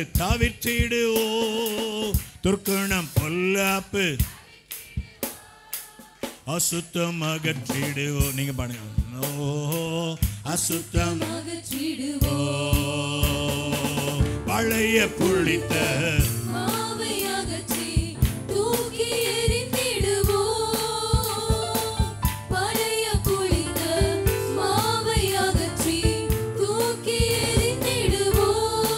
தவிர்த்திடுவோ துர்க்குணம் பொல்லாப்பு அசுத்தம் அகற்றிடுவோம் நீங்க பாடுங்க ஓ அசுத்தம் அகற்றிடுவோம் பழைய புளித்த மாவை அகற்றி தூக்கி எறிந்திடுவோம் பழைய புளித்த மாவை அகற்றி தூக்கி எறிந்திடுவோம்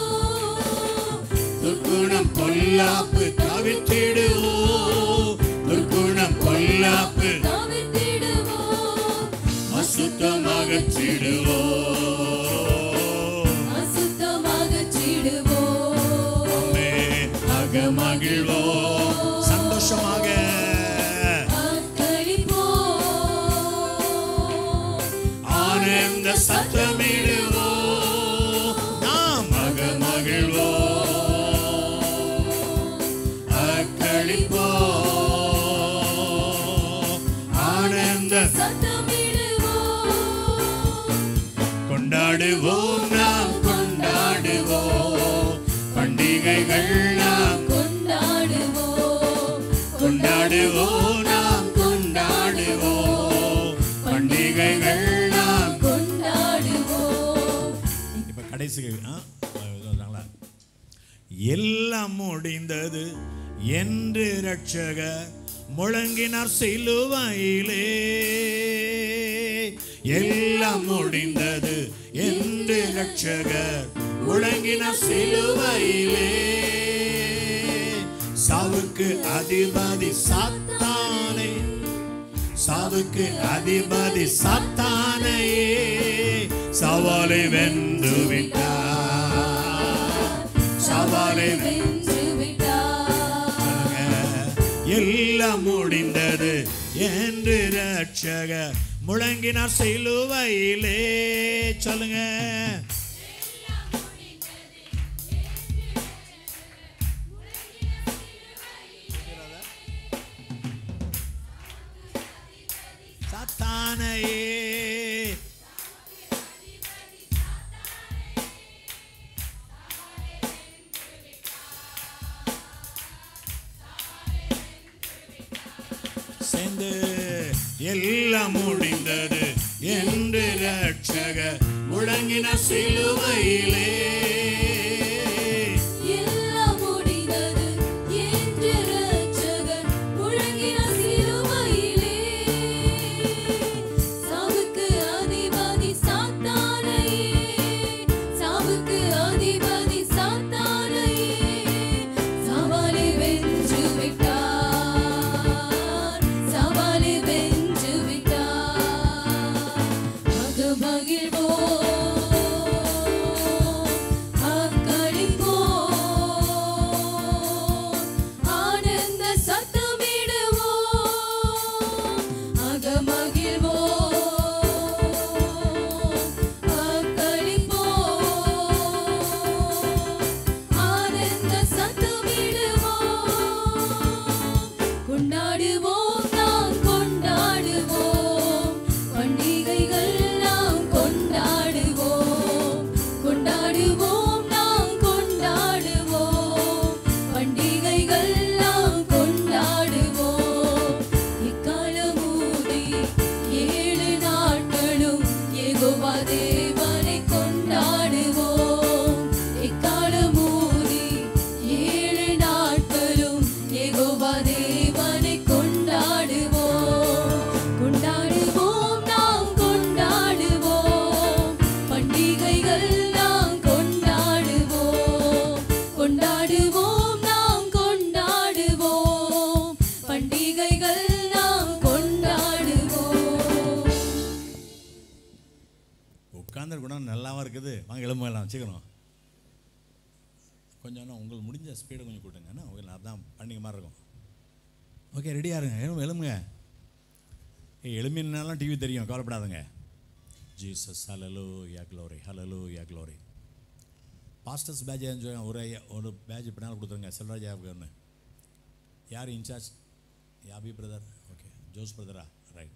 துர்க்குணம் பொல்லாப்பு தவிர்த்திடுவோம் துர்க்குணம் பொல்லாப்பு தவிர்த்திடுவோம் அசுத்தம் அகற்றிடுவோம் அசுத்தம் அகற்றிடுவோம் ஆமே, அகமகிழ்வோம் சந்தோஷமாக அக்களிப்போம் ஆனந்த சத்தமிடுவோம் நாம் அகமகிழ்வோம் அக்களிப்போம் ஆனந்த சத்தமிடுவோம் கொண்டாடுவோம் நாம் கொண்டாடுவோம் பண்டிகைகள் நாம் கொண்டாடுவோம் கொண்டாடுவோம் நாம் கொண்டாடுவோம் பண்டிகைகள் நாம் கொண்டாடுவோம் இப்ப கடைசி கேள்வி, ஆ? அது சொல்றாங்களா? எல்லாம் முடிந்தது என்று ரட்சகர் முழங்கினார் சிலுவையிலே எல்லாம் முடிந்தது என்று ரட்சகர் முழங்கினார் சிலுவையிலே சாவுக்கு அதிபதி சாத்தானே சாவுக்கு அதிபதி சாத்தானையே சவாலை வென்று விட்டார் சவாலை வென்று விட்டார் வென்றுங்க. எல்லாம் முடிந்தது என்று ரட்சக முழங்கினார் சிலுவையிலே சொல்லுங்க சாத்தானையே சேர்ந்து எல்லாம் முடிந்தது என்று ரட்சக முழங்கின சிலுவையிலே எல்லாம் முடிந்தது என்று ரட்சகர் முழங்கின சிலுவையிலே சாவுக்கு அதிபதி சாத்தானையே சாவுக்கு அதிபதி சாத்தானையே சவாலை வென்று விட்டார் சவாலை வென்று விட்டார் மகிழ்வோம் அக்களிப்போம் ஆனந்த சத்தமிடுவோம் அகமகிழ்வோம் அக்களிப்போம் ஆனந்த சத்தமிடுவோம் கொண்டாடுவோம் நாம் கொண்டாடுவோம் பண்டிகைகள் நாம் கொண்டாடுவோம் கொண்டாடுவோம் நாம் கொண்டாடுவோம் பண்டிகைகள் நாம் கொண்டாடுவோம் இக்காலமூதி ஏழு நாட்களும் யெகோவா தேவனை கொண்டாடுவோம் இக்காலமூதி ஏழு நாட்களும் யெகோவா தேவனை கொண்டாடுவோம் கொண்டாடுவோம் நாம் கொண்டாடுவோம் பண்டிகைகள் நாம் கொண்டாடுவோம் கொண்டாடுவோம் நாம் கொண்டாடுவோம் பண்டிகைகள் நாம் கொண்டாடுவோம் உட்கார்ந்து கூட நல்லாவா இருக்குது வாங்க எலும்பு எல்லாம் வச்சுக்கணும் கொஞ்சம் இன்னும் உங்களுக்கு முடிஞ்ச ஸ்பீடை கொஞ்சம் கூட்டுங்க என்ன உங்களுக்கு அதான் பண்டிகை மாதிரி இருக்கும் ஓகே ரெடியாக இருங்க எலும்பு எலும்புங்க ஏய் எலும்பினாலும் டிவி தெரியும் கவலைப்படாதுங்க Jesus hallelujah glory hallelujah glory pastors batch enjoy ஒரு ஐயா- ஒரு பேட்ச் பின்னால் கொடுத்துருங்க செல்வராஜ் ஒன்று யார் இன்சார்ஜ் யாபி பிரதர் ஓகே ஜோஸ் பிரதரா ரைட்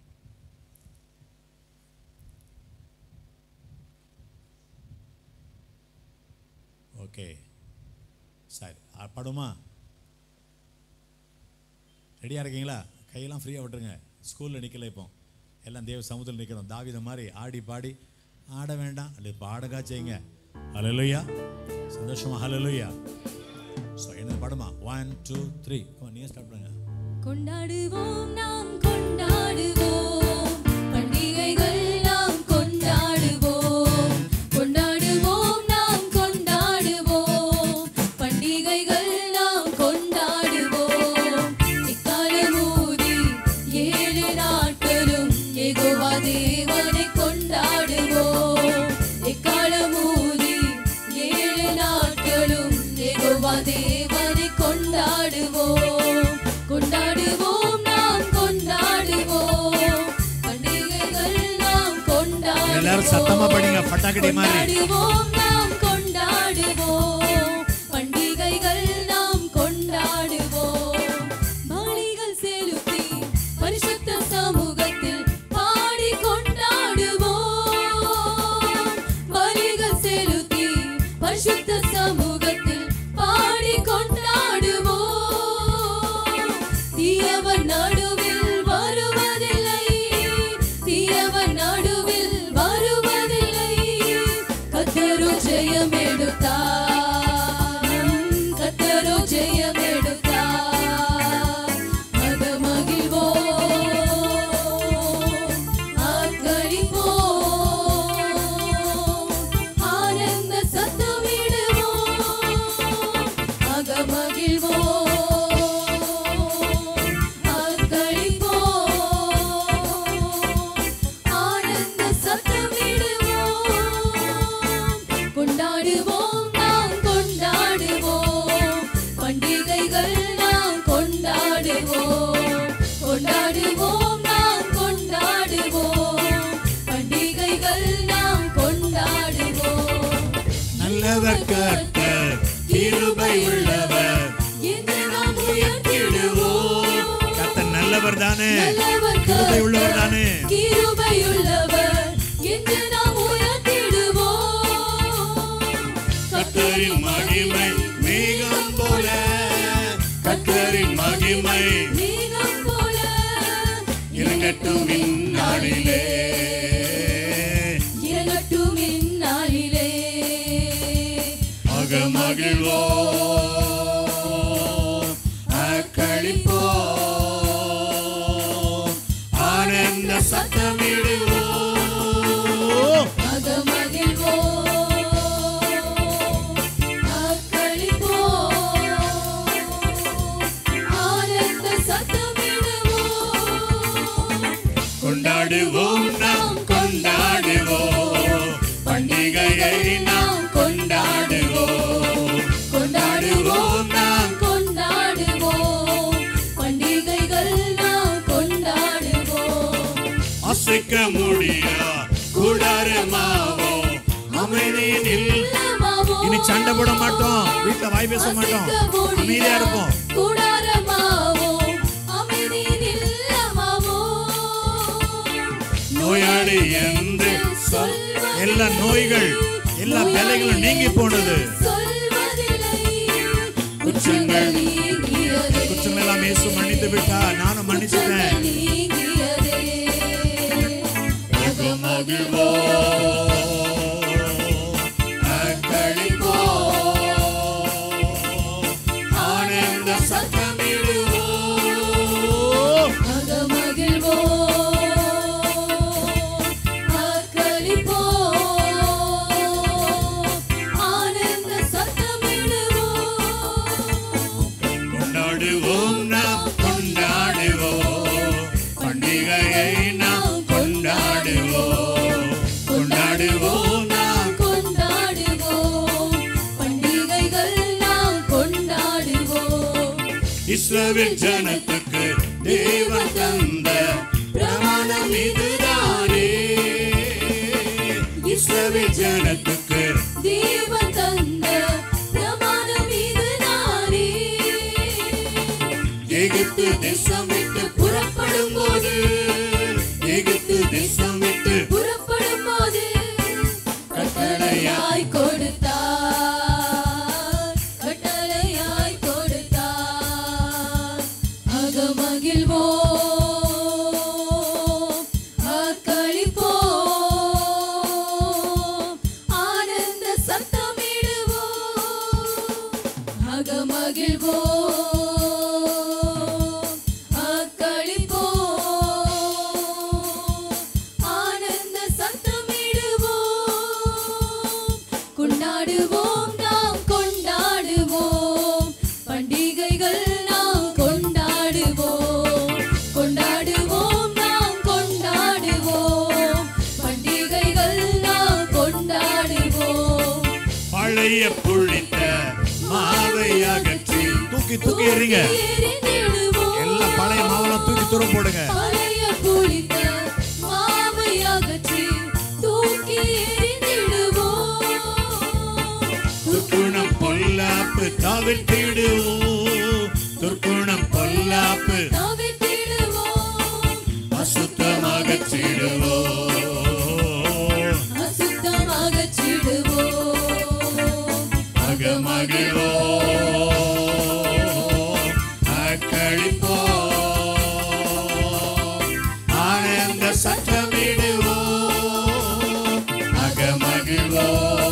ஓகே சரி படுமா ரெடியாக இருக்கீங்களா கையெல்லாம் ஃப்ரீயாக விட்டுருங்க ஸ்கூலில் நிற்கல இப்போ எல்லாம் தேவ சமுதிரம் நிற்கிறோம் தாவித மாதிரி ஆடி பாடி ஆட வேண்டாம் அல்லது பாடகா செய்யுங்க ஹalleluya சந்தோஷமா ஹalleluya ஸோ என்ன பாடுமா ஒன் டூ த்ரீ நீங்க ஸ்டார்ட் பண்ணுங்க கொண்டாடுவோம் நாம் கொண்டாடுவோம் பண்டிகைகள் நாம் கொண்டாடுவோம் கொண்டாடுவோம் நாம் கொண்டாடுவோம் பண்டிகைகள் நாம் கொண்டாடுவோம் இக்காலமூதி ஏழு நாட்களும் ஏகோவா தேவனை கொண்டாடுவோம் இக்காலமூதி ஏழு நாட்களும் ஏகோவா தேவனை கொண்டாடுவோம் கொண்டாடுவோம் நாம் கொண்டாடுவோம் பண்டிகைகள் நாம் கொண்டாடுவோம் எல்லாரும் சத்தமா படிங்க, பட்டாக்கடி மாதிரி. கொண்டாடுவோம் நாம் கொண்டாடுவோம் பண்டிகைகள் நாம் கொண்டாடுவோம் பலிகள் செலுத்தி பரிசுத்த சமூகத்தில் பாடி கொண்டாடுவோம் பலிகள் செலுத்தி பரிசுத்த சமூகத்தில் பாடி கொண்டாடுவோம் தீயவன் நடுவில் வருவதில்லை தீயவன் நடுவில் வருவதில்லை கத்தரு ஜெயம் எடுத்தார் கத்தரு ஜெயம் எடுத்தார் மக மகிழ்வோம் ஆர்ப்பரிப்போம் ஆனந்த சத்தமிடுவோம் மக மகிழ்வோம் ஆர்ப்பரிப்போம் ஆனந்த சத்தமிடுவோம் கொண்டாடுவோம் நாம் கொண்டாடுவோம் பண்டிகைகள் நாம் கொண்டாடுவோம் கொண்டாடுவோம் நாம் கொண்டாடுவோம் பண்டிகைகள் நாம் கொண்டாடுவோம் நல்லவர் கர்த்தர் கிருபை உள்ளவர் என்று நாம் உயர்த்திடுவோம் கர்த்தர் நல்லவர் தானே நல்லவர் கிருபை உள்ளவர் தானே கிருபையுள்ளவர் என்று நாம் உயர்த்திடுவோம் கர்த்தரின் மகிமை மேகம் போல கர்த்தரின் மகிமை மேகம் போல இறங்கட்டும் இந்நாளிலே இறங்கட்டும் இந்நாளிலே அகமகிழ்வோ அக்களிப்போ ஆனந்த சத்தமிடுவோ அகமகிழ்வோம், ஆக்களிப்போம், ஆனந்த சத்தமிடுவோம். கொண்டாடுவோம் நாம் கொண்டாடுவோம் பண்டிகையை நாம் கொண்டாடுவோம் கொண்டாடுவோம் நாம் கொண்டாடுவோம் பண்டிகைகள் நாம் கொண்டாடுவோம் அசைக்க முடியா கூடாரமாவோ அமைதியில் இல்லமாவோ, இனி சண்டை போட மாட்டோம் வீட்டுல வாய் பேச மாட்டோம் அசைக்க முடியா அமைதியா இருப்போம் கூடாரமாவோ, அமைதியின் இல்லமாவோ. நோயாளி என்று சொல் எல்லா நோய்கள் எல்லா வேலைகளும் நீங்கி போனது சொல்வதில்லை. குற்றங்கள் நீங்கியதே. குற்றம் எல்லாம் இயேசு மன்னித்து விட்டா நானும் மன்னிச்சிட்டேன் நீங்கியதே. மகிழ்வோ அக்களிப்போ ஆனந்த சத்தமிடுவோ அகமகிழ்வோம், ஆக்களிப்போம், ஆனந்த சத்தமிடுவோம். கொண்டாடுவோம் நாம் கொண்டாடுவோம் பண்டிகையை நாம் கொண்டாடுவோம் கொண்டாடுவோம் நாம் கொண்டாடுவோம் பண்டிகைகள் நாம் கொண்டாடுவோம் இஸ்ரவேல் ஜனத்துக்கு தேவன் தந்த பிரமாணம் இதுதானே இஸ்ரவேல் ஜனத்துக்கு தேவன் தந்த பிரமாணம் இதுதானே எகிப்து தேசம் விட்டு புறப்படும் போது எகிப்து தேசம் விட்டு புறப்படும் போது கட்டளையாய் கொடுத்தார் கட்டளையாய் கொடுத்தார் அகமகிழ்வோம் மகிழ்வோம் அக்களிப்போம் ஆனந்த சத்தமிடுவோம் கொண்டாடுவோம் நாம் கொண்டாடுவோம் பண்டிகைகள் நாம் கொண்டாடுவோம் கொண்டாடுவோம் நாம் கொண்டாடுவோம் பண்டிகைகள் நாம் கொண்டாடுவோம் பழைய புளித்த மாவை அகற்றி தூக்கி தூக்கி எறிங்க எறிந்திடுவோம். எல்லா பழைய மாவெல்லாம் தூக்கி தூரம் போடுங்க பழைய புளித்த மாவை அகற்றி தூக்கி எறிந்திடுவோம். துர்க்குணம் பொல்லாப்பு தவிர்த்திடுவோம் துர்க்குணம் பொல்லாப்பு தவிர்த்திடுவோம். அசுத்தமாக அசுத்தமாகச் சிடுவோம். அகமகிழோ அக்களிப்போ ஆனந்த சத்தமிடுவோ அகமகிழோ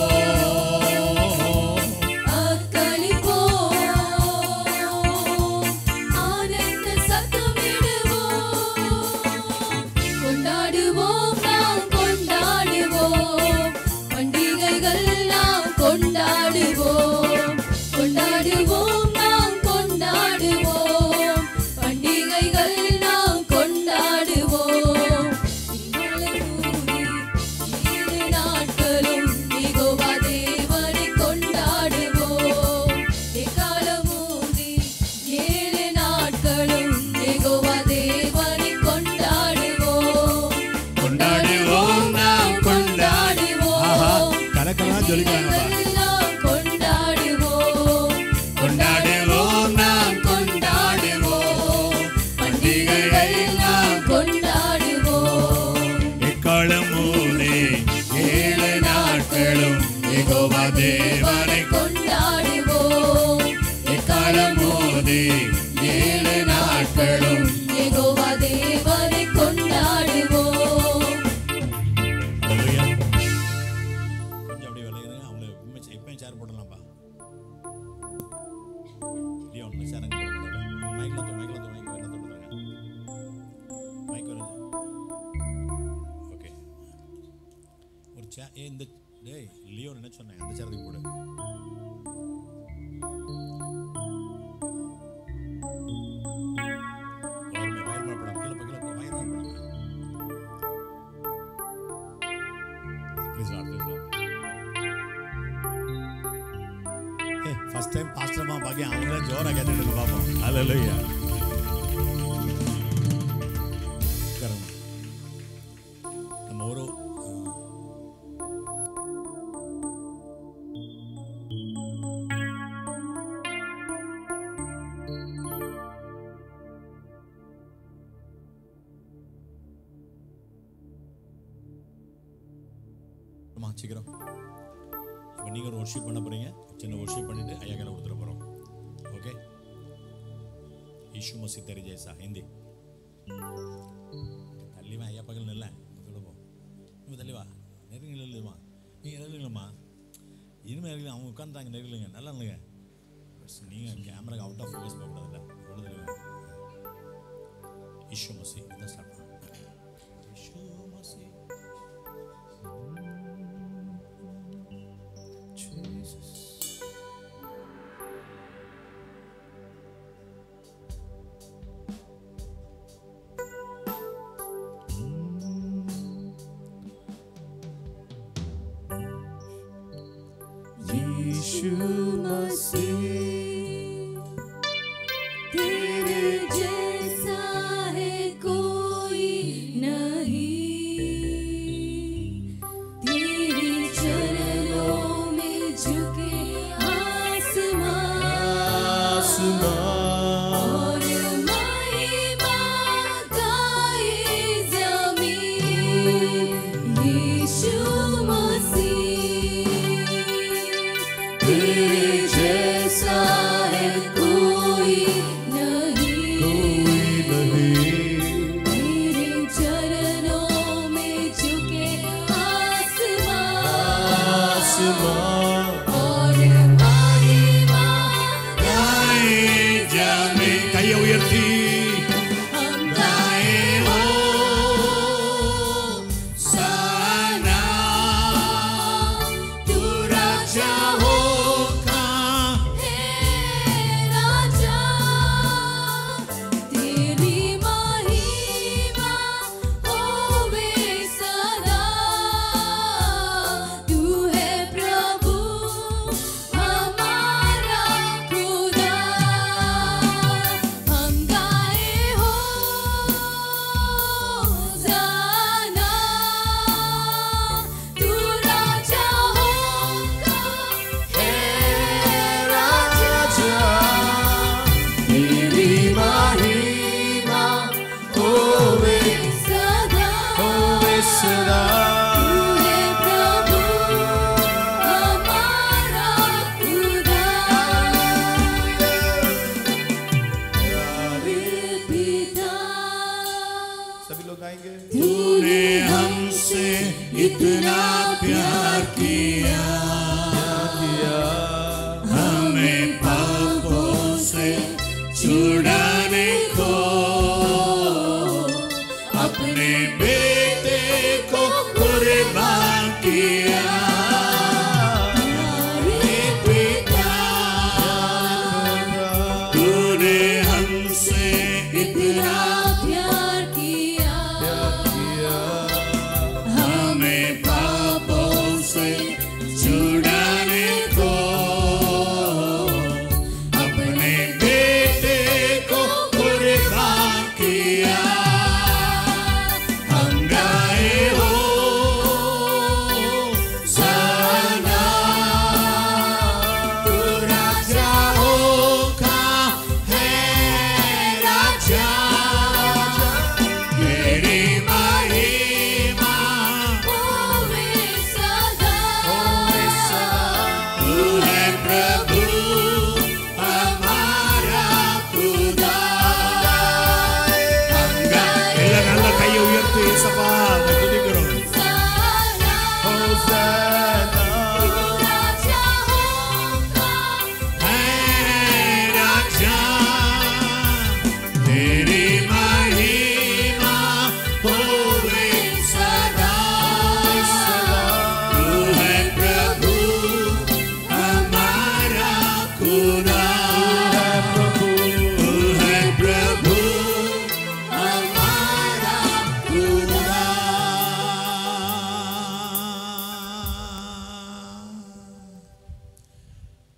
அக்களிப்போம். ஆனந்த சத்தமிடுவோம். கொண்டாடுவோம் நாம் கொண்டாடுவோம் பண்டிகைகள் நாம் கொண்டாடுவோம் கொண்டாடுவோம் நாம் கொண்டாடுவோம் பண்டிகைகள் நாம் கொண்டாடுவோம் இந்நாளை கூடி ஏழு நாட்களும் யெகோவா தேவனை கொண்டாடுவோம் எக்காலமூதி ஏழு நாட்களும் யெகோவா தேவனை கொண்டாடுவோம் கொண்டாடுவோம் நாம் கொண்டாடுவோம் ஆஹா கணக்கெல்லாம் சொல்லிக்கிறாங்கப்பா எல்லாம் கொண்டாடுவோம் கொண்டாடுவோம் நாம் கொண்டாடுவோம் பண்டிகைகள் நாம் கொண்டாடுவோம் எக்காலம் மூலே ஏழு நாட்களும் எகோவா தேவனை கொண்டாடுவோம் எக்காலம் மூலே ஏழு நாட்களும் யெகோவா தேவனை கொண்டாடுவோம் Hallelujah. கொஞ்சம் அப்படியே விளையாடுங்க அவங்கள இப்பமே இப்பயும் சேர் போடலாம்ப்பா இல்லையா ஒன்று சேர் அங்கே போட மாட்டாங்க மைக்கில் தோ மைக்கில் தோ மைக் என்ன தோணுறாங்க மைக் வருங்க ஓகே ஒரு சே ஏ இந்த டேய் லியோ என்ன சொன்னேன் அந்த சேரத்துக்கு போடு வயர் வயர் மேல் படாம கீழே போ, கீழே போ, வயர் மேல் படாம Praise Lord, praise Lord. ஏய், first time pastor அம்மா பாக்கி அவங்களே ஜோரா கேட்டுட்டு இருக்கு பாப்போம். Hallelujah. உட்காருங்க. நம்ம ஒரு அஹ், அம்மா, சீக்கிரம் இப்போ நீங்கள் ஒரு ஒர்ஷிப் பண்ண போகிறீங்க சின்ன ஒர்ஷிப் பண்ணிவிட்டு ஐயா கையில் கொடுத்துட போகிறோம் ஓகே ஈஷு மசி தெரி ஜெய்சா ஹிந்தி தள்ளிவா ஐயா பக்கத்தில் நில்ல சொல்லுவோம் இவங்க தள்ளிவா நெருங்கி நில்லுமா நீங்கள் நெருங்கலம்மா இனிமேல் நெருங்கல அவங்க உட்காந்துட்டாங்க நெருங்கலுங்க நல்லா இல்லைங்க நீங்கள் கேமராக்கு அவுட் ஆஃப் ஃபோக்கஸ் போகக்கூடாதுல்ல எவ்வளோ தெரியுமா ஈஷு மசி இதான் ஸ்டார்ட் பண்ணுவோம் ஈஷு மசி Jesus. यीशु मसीह तेरे जैसा है कोई नहीं तेरे चरणों में झुके आसमां और महिमा गाए ज़मीन यीशु मसीह तेरे जैसा है कोई नहीं तेरे चरणों में झुके आसमां और महिमा गाए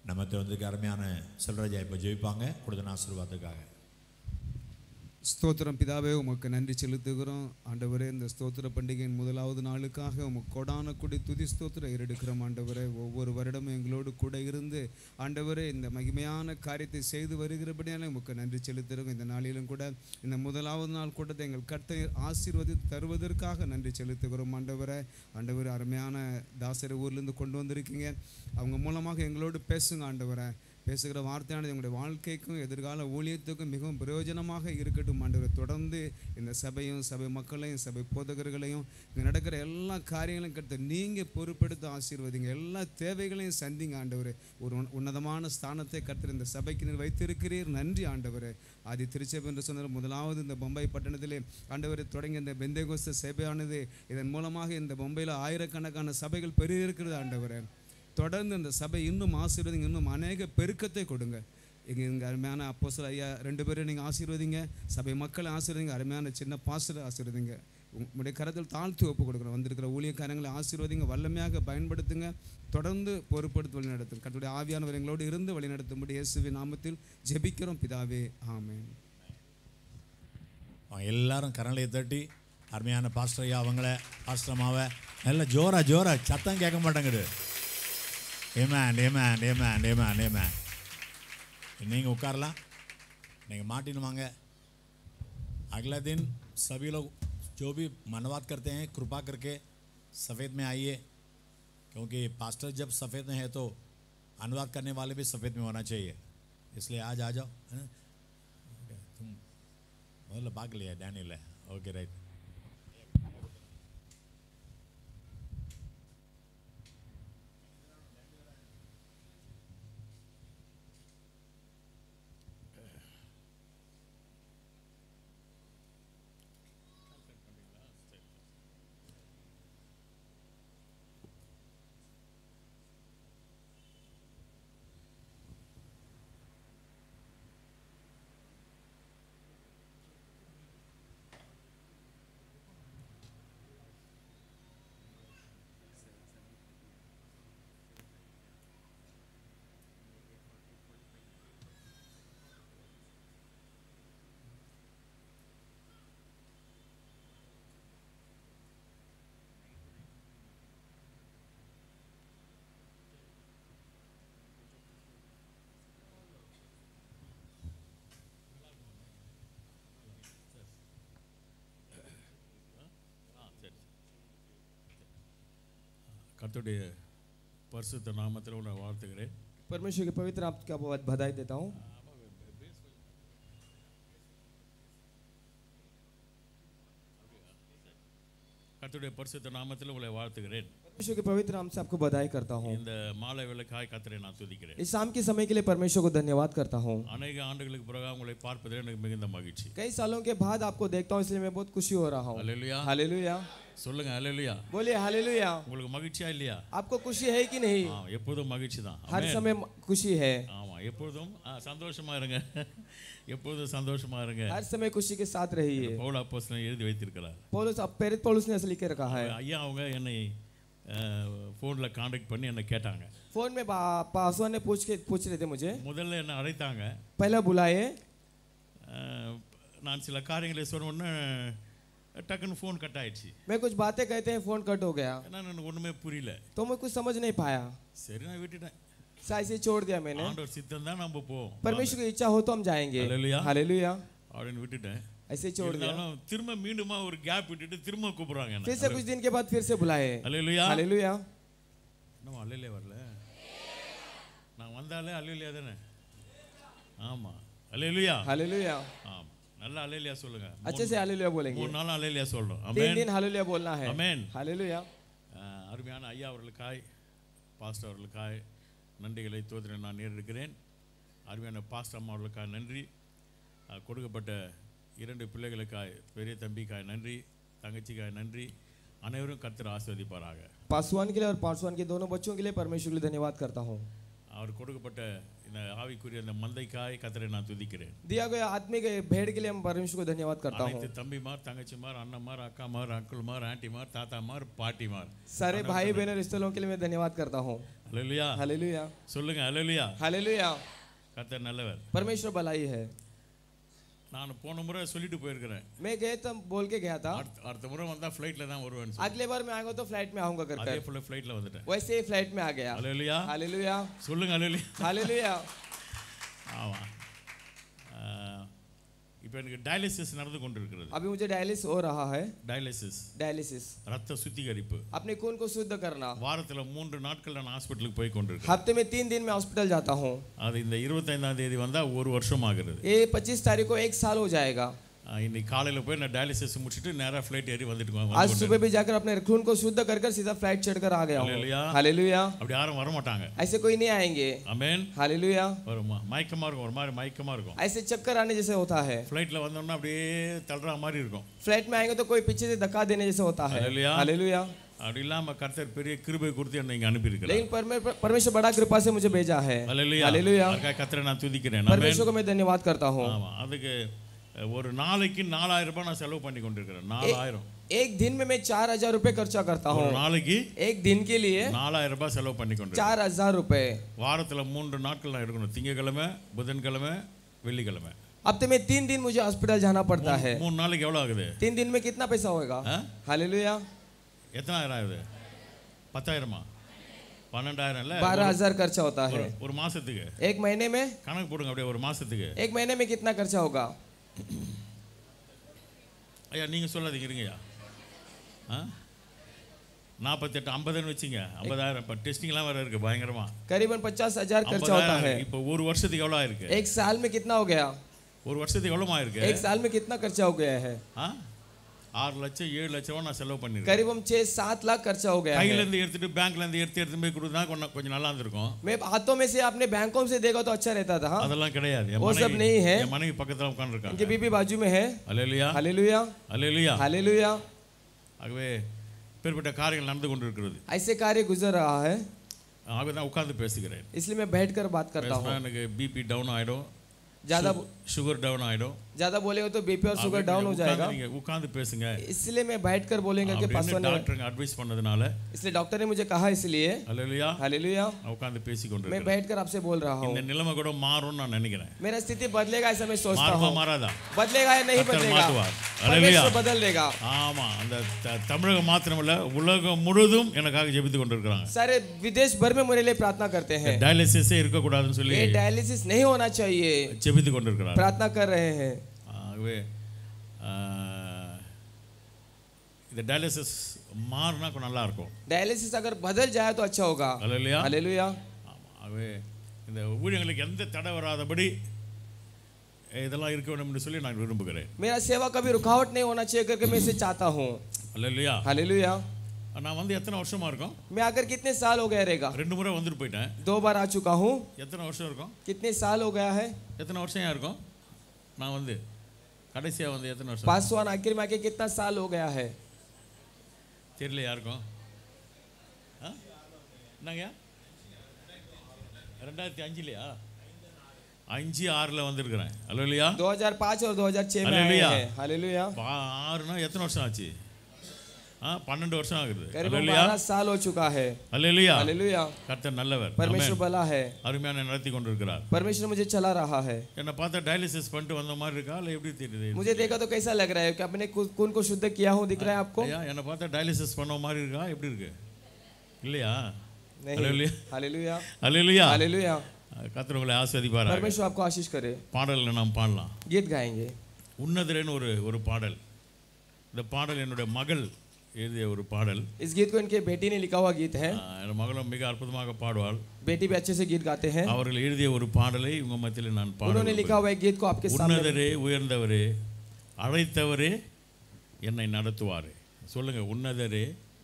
நம்ம வந்து அருமையான செல்வராஜா இப்போ ஜெயிப்பாங்க கொடுத்த ஆசீர்வாதத்துக்காக ஸ்தோத்திரம் பிதாவே உமக்கு நன்றி செலுத்துகிறோம் ஆண்டவரே இந்த ஸ்தோத்திர பண்டிகையின் முதலாவது நாளுக்காக உமக்கு கொடான குடி துதி ஸ்தோத்திரம் ஏறெடுக்கிறோம் ஆண்டவரே ஒவ்வொரு வருடமும் எங்களோடு கூட இருந்து ஆண்டவரே இந்த மகிமையான காரியத்தை செய்து வருகிறபடியால உமக்கு நன்றி செலுத்துகிறோம் இந்த நாளிலும் கூட இந்த முதலாவது நாள் கூட்டத்தை எங்கள் கர்த்தை ஆசீர்வதி தருவதற்காக நன்றி செலுத்துகிறோம் ஆண்டவரே ஆண்டவர் அருமையான தாசரை ஊர்லேருந்து கொண்டு வந்திருக்கீங்க அவங்க மூலமாக எங்களோடு பேசுங்க ஆண்டவரே பேசுகிற வார்த்தையானது எங்களுடைய வாழ்க்கைக்கும் எதிர்கால ஊழியத்துக்கும் மிகவும் பிரயோஜனமாக இருக்கட்டும் ஆண்டவரை தொடர்ந்து இந்த சபையும் சபை மக்களையும் சபை போதகர்களையும் இங்கே நடக்கிற எல்லா காரியங்களையும் கருத்து நீங்கள் பொறுப்பெடுத்து ஆசீர்வதிங்க எல்லா தேவைகளையும் சந்திங்க ஆண்டவரே ஒரு உன்- உன்னதமான ஸ்தானத்தை கர்த்தர் இந்த சபைக்கு நீர் வைத்திருக்கிறீர் நன்றி ஆண்டவரே ஆதி திருச்சபை என்று சொன்ன முதலாவது இந்த பொம்பை பட்டணத்திலே ஆண்டவரை தொடங்கிய இந்த பெந்தேகோஸ்த சபையானது இதன் மூலமாக இந்த பொம்பையில் ஆயிரக்கணக்கான சபைகள் பெருகிருக்கிறது ஆண்டவரே தொடர்ந்து இந்த சபை இன்னும் ஆசீர்வதிங்க இன்னும் அநேக பெருக்கத்தை கொடுங்க இங்கே இங்கே அருமையான அப்போஸ்தலர் ஐயா ரெண்டு பேரும் நீங்கள் ஆசீர்வதிங்க சபை மக்களை ஆசீர்வதிங்க அருமையான சின்ன பாஸ்டரை ஆசீர்வதிங்க உங்களுடைய கரத்தில் தாழ்த்தி ஒப்பு கொடுக்குறோம் வந்திருக்கிற ஊழியக்காரங்களை ஆசீர்வதிங்க வல்லமையாக பயன்படுத்துங்க தொடர்ந்து பொறுப்படுத்தி வழி நடத்துங்க கர்த்தருடைய ஆவியானவர் எங்களோடு இருந்து வழி நடத்தும்படி இயேசுவின் நாமத்தில் ஜெபிக்கிறோம் பிதாவே ஆமென் அவங்க எல்லாரும் கரணையை தட்டி அருமையான பாஸ்டர் ஐயா அவங்கள பாஸ்டர் அம்மாவை நல்ல ஜோரா ஜோரா சத்தம் கேட்க மாட்டேங்குது ஏமேன் ஏமேன் ஏமேன் ஏமேன் ஏமேன் நீங்கள் உட்காரலாம் நீங்கள் मार्टिन वांगे अगला दिन सभी लोग जो भी मनवाद करते हैं कृपा करके सफ़ेद में आइए क्योंकि पास्टर जब सफ़ेद में है तो अनुवाद करने वाले भी सफ़ेद में होना चाहिए इसलिए आज आ जाओ है ना? तुम முதல்ல பார்க்கலையா டேனியில் ஓகே ரைட் கர்த்தருடைய பரிசுத்த நாமத்தில் உன்னை வாழ்த்துகிறேன் परमेश्वर के पवित्र आपका बहुत बधाई देता हूँ கர்த்தருடைய பரிசுத்த நாமத்தில் உங்களை வாழ்த்துகிறேன் परमेश्वर के पवित्र नाम से आपको बधाई करता हूँ இந்த மாலை விளக்காய் கர்த்தரை நான் துதிக்கிறேன் इस शाम के समय के लिए परमेश्वर को धन्यवाद करता हूँ அநேக ஆண்டுகளுக்கு பிறகு உங்களை பார்ப்பதில் எனக்கு மிகுந்த மகிழ்ச்சி कई सालों के बाद आपको देखता हूँ इसलिए मैं बहुत खुशी हो रहा हूँ அல்லேலூயா हालेलुया சொல்லுங்க அல்லேலூயா बोलिए हालेलुया உங்களுக்கு மகிழ்ச்சியா இல்லையா आपको खुशी है कि नहीं ஆ, எப்போதும் மகிழ்ச்சி தான் हर समय खुशी है ஆமா எப்பொழுதும் ஆ, சந்தோஷமா இருங்க எப்பொழுதும் சந்தோஷமா இருங்க हर समय खुशी के साथ रहिए பவுல் அப்போஸ்தலன் எழுதி வைத்திருக்கிறார் पौलुस अब प्रेरित पौलुस ने ऐसा लिख के रखा है ஐயா அவங்க என்னை ஃபோனில் காண்டாக்ட் பண்ணி என்னை கேட்டாங்க फोन में पा- पासवान ने पूछ के पूछ रहे थे मुझे முதல்ல என்னை அழைத்தாங்க पहला बुलाए அஹ், நான் சில காரியங்களை சொன்ன உடனே டக்குன்னு ஃபோன் கட் ஆயிடுச்சு मैं कुछ बातें कहते हैं फोन कट हो गया ஏன்னா எனக்கு ஒன்றுமே புரியல तो मैं कुछ समझ नहीं पाया சரி நான் விட்டுட்டேன் सा ऐसे ही छोड़ दिया मैंने ஆண்டவர் சித்தம் தான் நம்ம போவோம் परमेश्वर की इच्छा हो तो हम जाएंगे हालेलुया। हालेलुया அப்படின்னு விட்டுட்டேன் ऐसे ही छोड़ दिया இருந்தாலும் திரும்ப மீண்டுமா ஒரு கேப் விட்டுட்டு திரும்ப கூப்பிடுறாங்க फिर से कुछ दिन के बाद फिर से बुलाए அலையிலுயா हालेलुया இன்னும் அல்லையிலே வரல நான் வந்தாலே அல்லையிலையா தானே ஆமா அல்லையிலுயா हालेलुया ஆமா நல்லா அல்லையிலையா சொல்லுங்க अच्छे से हालेलुया बोलेंगे மூணு நாள் அல்லையிலையா சொல்லணும் तीन ஆமென் दिन हालेलुया बोलना है ஆமென் हालेलुया அஹ், அருமையான ஐயா அவர்களுக்காய் பாஸ்டர் அவர்களுக்காய் நன்றிகளை தோதிர நான் நேரிடுகிறேன் அருமையான பாஸ்டர் அம்மா அவர்களுக்காய் நன்றி அஹ், கொடுக்கப்பட்ட இரண்டு பிள்ளைகளுக்காய் பெரிய தம்பிக்காய் நன்றி தங்கச்சிக்காய் நன்றி அனைவரும் கர்த்தர் ஆஸ்வதிப்பாராக पासवान के लिए और पासवान के दोनों बच्चों के लिए परमेश्वर के लिए धन्यवाद करता हूँ அவர் கொடுக்கப்பட்ட இந்த ஆவிக்குரிய அந்த மந்தைக்காய் கத்தரை நான் துதிக்கிறேன் दिया गया आत्मिक भेड़ के लिए हम परमेश्वर को धन्यवाद करता हूँ அனைத்து தம்பிமார் தங்கச்சிமார் அண்ணன்மார் அக்காமார் அக்குள்மார் ஆண்டிமார் தாத்தாமார் பாட்டிமார் सारे भाई बहनों रिश्तेदारों के लिए मैं धन्यवाद करता हूँ அலலுயா हालेलुया சொல்லுங்க அலலுயா हालेलुया கத்தர் நல்லவர் परमेश्वर भलाई है நான் போன முறை சொல்லிட்டு போயிருக்கிறேன் मैं गए तो बोल के गया था அடுத்த அடுத்த முறை வந்தா ஃப்ளைட்ல தான் வருவேன் अगले बार मैं आऊंगा तो फ्लाइट में आऊंगा कर அதே कर போல ஃப்ளைட்ல வந்துட்டேன் वैसे ही फ्लाइट में आ गया அலலுயா हालेलुया சொல்லுங்க அலலுயா हालेलुया ஆமா இப்போ எனக்கு டயாலிசிஸ் நடந்து கொண்டிருக்கிறது अभी मुझे डायलिस हो रहा है டயாலிசிஸ் डायलिसिस ரத்த சுத்திகரிப்பு अपने खून को शुद्ध करना வாரத்துல மூன்று நாட்கள் நான் ஹாஸ்பிட்டலுக்கு போய் கொண்டிருக்கேன் हफ्ते में तीन दिन में हॉस्पिटल जाता हूँ அது இந்த இருபத்தைந்தாம் தேதி வந்தா ஒரு வருஷம் ஆகுறது ये पच्चीस तारीख को एक साल हो जाएगा ஆஹ் இன்னைக்கு காலையில போய் நான் டயாலிசிஸ் முடிச்சுட்டு நேரா ஃப்ளைட் ஏறி வந்துட்டு आज வந்து सुबह भी जाकर अपने खून को शुद्ध कर कर सीधा फ्लाइट चढ़कर आ गया हूँ हालेलुया। हालेलुया அப்படி யாரும் வர மாட்டாங்க ऐसे कोई नहीं आएंगे அமேன் हालेलुया ஒரு ம- மயக்கமா இருக்கும் ஒரு மாதிரி மயக்கமா இருக்கும் ऐसे चक्कर आने जैसे होता है ஃப்ளைட்ல வந்தோம்னா அப்படியே தள்ளுற மாதிரி இருக்கும் फ्लाइट में आएंगे तो कोई पीछे से धक्का देने जैसे होता है हालेलुया। हालेलुया அப்படி இல்லாம கர்த்தர் பெரிய கிருபை கொடுத்து என்னை இங்க அனுப்பியிருக்கிறார் लेकिन परमे- परमेश्वर बड़ा कृपा से मुझे भेजा है அல்லேலூயா हालेलुया அதுக்காக கர்த்தரை நான் துதிக்கிறேன் ஆமென். परमेश्वर को मैं धन्यवाद करता हूँ ஆமா அதுக்கு அஹ், ஒரு நாளைக்கு நாலாயிரம் ரூபாய் நான் செலவு பண்ணி கொண்டிருக்கிறேன் நாலாயிரம் एक दिन में मैं चार हजार रुपये खर्चा करता ஒரு हूँ நாளைக்கு एक दिन के लिए நாலாயிரம் ரூபாய் செலவு பண்ணி கொண்டிருக்கிறேன் चार हजार रुपये வாரத்துல மூன்று நாட்கள் நான் இருக்கணும் திங்கக்கிழமை புதன்கிழமை வெள்ளிக்கிழமை हफ्ते में तीन दिन मुझे हॉस्पिटल जाना पड़ता है மூணு நாளைக்கு எவ்வளவு ஆகுது तीन दिन में कितना पैसा होगा ஆ? हालेलुया எத்தனாயிரம் ஆகுது பத்தாயிரமா பன்னெண்டாயிரம் இல்ல बारह हजार खर्चा होता है ஒரு- ஒரு மாசத்துக்கு एक महीने में கணக்கு போடுங்க அப்படியே ஒரு மாசத்துக்கு एक महीने में कितना खर्चा होगा ஐயா நீங்க சொல்லாதீங்க இருங்கய்யா ஆ நாற்பத்தெட்டு ஐம்பதுன்னு வச்சுங்க ஐம்பதாயிரம் இப்போ டெஸ்டிங்லாம் வேற இருக்கு பயங்கரமா करीबन पचास हजार खर्चा होता है ஐம்பதாயிரம் இப்போ ஒரு வருஷத்துக்கு எவ்வளோ ஆயிருக்கு एक साल में कितना हो गया ஒரு வருஷத்துக்கு எவ்வளோ ஆயிருக்கு एक साल में कितना खर्चा हो गया है ஆ ஆறு லட்சம் ஏழு லட்சம் ரூபா நான் செலவு பண்ணிருக்கேன் करीब हम छह सात लाख खर्चा हो गया கையில है இருந்து எடுத்துட்டு பேங்க்ல இருந்து எடுத்து எடுத்து போய் கொடுத்தா கொஞ்சம் கொஞ்சம் நல்லா இருந்திருக்கும் मैं हाथों में से अपने बैंकों से देखा तो अच्छा रहता था அதெல்லாம் கிடையாது என் वो सब மனைவி नहीं है என் மனைவி பக்கத்துல उनकी உட்காந்துருக்காங்க बीबी बाजू में है அலையிலையா हालेलुया அலையிலையா हालेलुया ஆகவே பேர்பட்ட காரியங்கள் நடந்து கொண்டிருக்கிறது ऐसे कार्य गुजर रहा है ஆகவே தான் உட்கார்ந்து பேசுகிறேன் इसलिए मैं बैठकर बात करता हूँ பேசினா எனக்கு பிபி டவுன் ஆயிடும் ज्यादा சுகர் டவுன் ஆயிடும் ज्यादा बोलेंगे तो बीपी और शुगर डाउन हो जाएगा நீங்க உட்கார்ந்து பேசுங்க इसलिए मैं बैठकर बोलेंगे कि पासवान அப்படின்னு ने டாக்டருங்க அட்வைஸ் பண்ணதுனால इसलिए डॉक्टर ने मुझे कहा इसलिए அலையிலையா हालेलुया உட்கார்ந்து பேசி मैं கொண்டிருக்கிறேன் बैठकर आपसे बोल रहा हूँ இந்த நிலைமை கூட மாறும்னு நான் நினைக்கிறேன் मेरा स्थिति बदलेगा ऐसा मैं सोचता மாறுமா हूँ மாறாதா बदलेगा या नहीं கர்த்தர் बदलेगा மாற்றுவார். हालेलुया परमेश्वर बदल देगा ஆமா அந்த த- தமிழகம் மாத்திரமல்ல உலகம் முழுவதும் எனக்காக ஜெபித்து கொண்டிருக்கிறாங்க सारे विदेश भर में मेरे लिए प्रार्थना करते हैं டயாலிசிஸே இருக்கக்கூடாதுன்னு சொல்லி ये डायलिसिस नहीं होना चाहिए ஜெபித்து கொண்டிருக்கிறாங்க प्रार्थना कर रहे हैं ஆகவே ஆஹ், இந்த டயாலிசிஸ் மாறினா கொஞ்சம் நல்லா இருக்கும் डायलिसिस अगर बदल जाए तो अच्छा होगा அல்லையா हालेलुया ஆமா ஆகவே இந்த ஊழியங்களுக்கு எந்த தடை வராதபடி இதெல்லாம் இருக்க வேண்டும் என்று சொல்லி நான் விரும்புகிறேன் मेरा सेवा कभी रुकावट नहीं होना चाहिए करके मैं इसे चाहता हूँ அல்லையா हालेलुया நான் வந்து எத்தனை வருஷமா இருக்கும் मैं आकर कितने साल हो गया रहेगा ரெண்டு முறை வந்துட்டு போயிட்டேன் दो बार आ चुका हूँ எத்தனை வருஷம் இருக்கும் कितने साल हो गया है எத்தனை வருஷம் ஏன் இருக்கும் நான் வந்து கடைசியா வந்து எத்தனை வருஷம் पासवान आखिर में आके कितना साल हो गया है தெரியல யாருக்கும் ஆ? என்னங்க ரெண்டாயிரத்தி அஞ்சுலையா அஞ்சு ஆறுல வந்திருக்கிறேன் ஹலோ இல்லையா 2005 और 2006 में आए हालेलुया। हैं हालेलुया பா- ஆறுனா எத்தனை வருஷம் ஆச்சு ஆ பன்னெண்டு வருஷம் ஆகுது ஹலோ करीबन இல்லையா 12 साल हो चुका है ஹலோ இல்லையா हालेलुया கர்த்தர் நல்லவர் परमेश्वर ஆமென். भला है அருமையான நடத்தி கொண்டிருக்கிறார் परमेश्वर मुझे चला रहा है என்னை பார்த்தா டயாலிசிஸ் பண்ணிட்டு வந்த மாதிரி இருக்கா இல்லை எப்படி தெரியுது मुझे देखा तो कैसा लग रहा है कि अपने कु- खून को शुद्ध किया हूँ दिख रहा है आपको ஐயா என்னை பார்த்தா டயாலிசிஸ் பண்ண மாதிரி இருக்கா எப்படி இருக்கு இல்லையா नहीं हालेलुया। हालेलुया ஹலோ இல்லையா हालेलुया கர்த்தர் உங்களை ஆஸ்வதிப்பாரா परमेश्वर आपको आशीष करे பாடலில் நாம் பாடலாம் गीत गाएंगे உன்னதரேன்னு ஒரு ஒரு பாடல் இந்த பாடல் என்னுடைய மகள் எழுதிய ஒரு பாடல் इस गीत को इनके बेटी ने लिखा हुआ गीत है ஆஹ் என் மகளும் மிக அற்புதமாக பாடுவாள் बेटी भी अच्छे से गीत गाते हैं அவர்கள் எழுதிய ஒரு பாடலை உங்க மத்தியில் நான் उन्होंने பாடுவேன் लिखा हुआ एक गीत को आपके सामने உன்னதரே உயர்ந்தவரே அழைத்தவரே என்னை நடத்துவாரே சொல்லுங்க உன்னதரே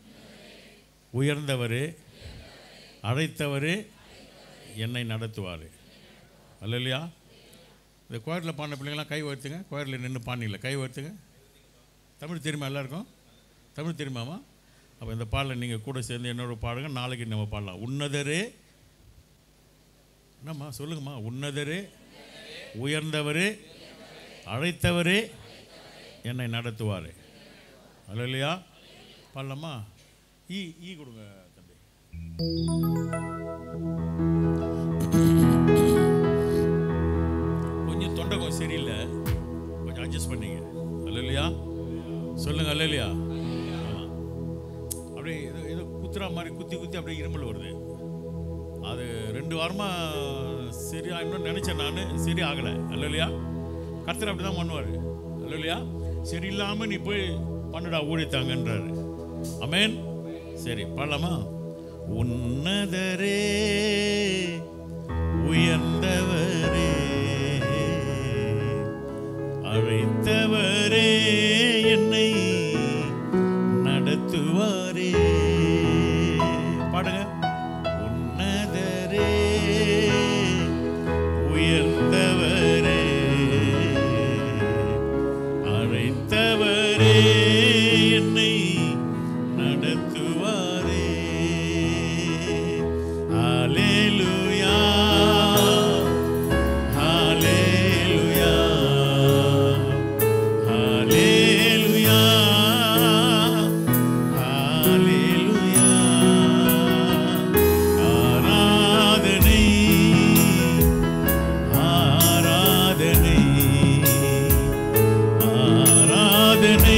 உயர்ந்தவரே அழைத்தவரே என்னை நடத்துவாரே அல்லையா இந்த கோயிலில் பாடின பிள்ளைங்களாம் கை உயர்த்துங்க கோயிலில் நின்று பாடினீங்கள கை உயர்த்துங்க தமிழ் தெரியுமா எல்லாருக்கும் தமிழ் தெரியுமாமா அப்போ இந்த பாடலை நீங்கள் கூட சேர்ந்து என்னோட பாடுங்க நாளைக்கு நம்ம பாடலாம் உன்னதரே என்னம்மா சொல்லுங்கம்மா உன்னதரே உயர்ந்தவரே அழைத்தவரே என்னை நடத்துவார் அல்ல இல்லையா பாடலாமா ஈ ஈ கொடுங்க தம்பி கொஞ்சம் தொண்டை கொஞ்சம் சரியில்லை கொஞ்சம் அட்ஜஸ்ட் பண்ணீங்க அல்ல இல்லையா சொல்லுங்க அல்ல இல்லையா ஆமா. அப்படியே ஏதோ ஏதோ குத்துற மாதிரி குத்தி குத்தி அப்படியே இருமல் வருது அது ரெண்டு வாரமா சரி ஆகணும்னு நினைச்சேன் நான் சரி ஆகலை அல்ல இல்லையா கர்த்தர் அப்படி தான் பண்ணுவார் அல்ல இல்லையா சரி இல்லாமல் நீ போய் பண்ணுடா ஊழித்தாங்கன்றாரு அமேன் சரி பாடலாமா உன்னதரே உயர்ந்தவரே அழைத்தவரே என்னை நடத்துவாரே பாடுங்க உன்னதரே உயர்ந்தவரே அழைத்தவரே என்னை நடத்துவாரே ஹalleluya ஹalleluya ஹalleluya ஹalleluya ஆராதனை ஆராதனை ஆராதனை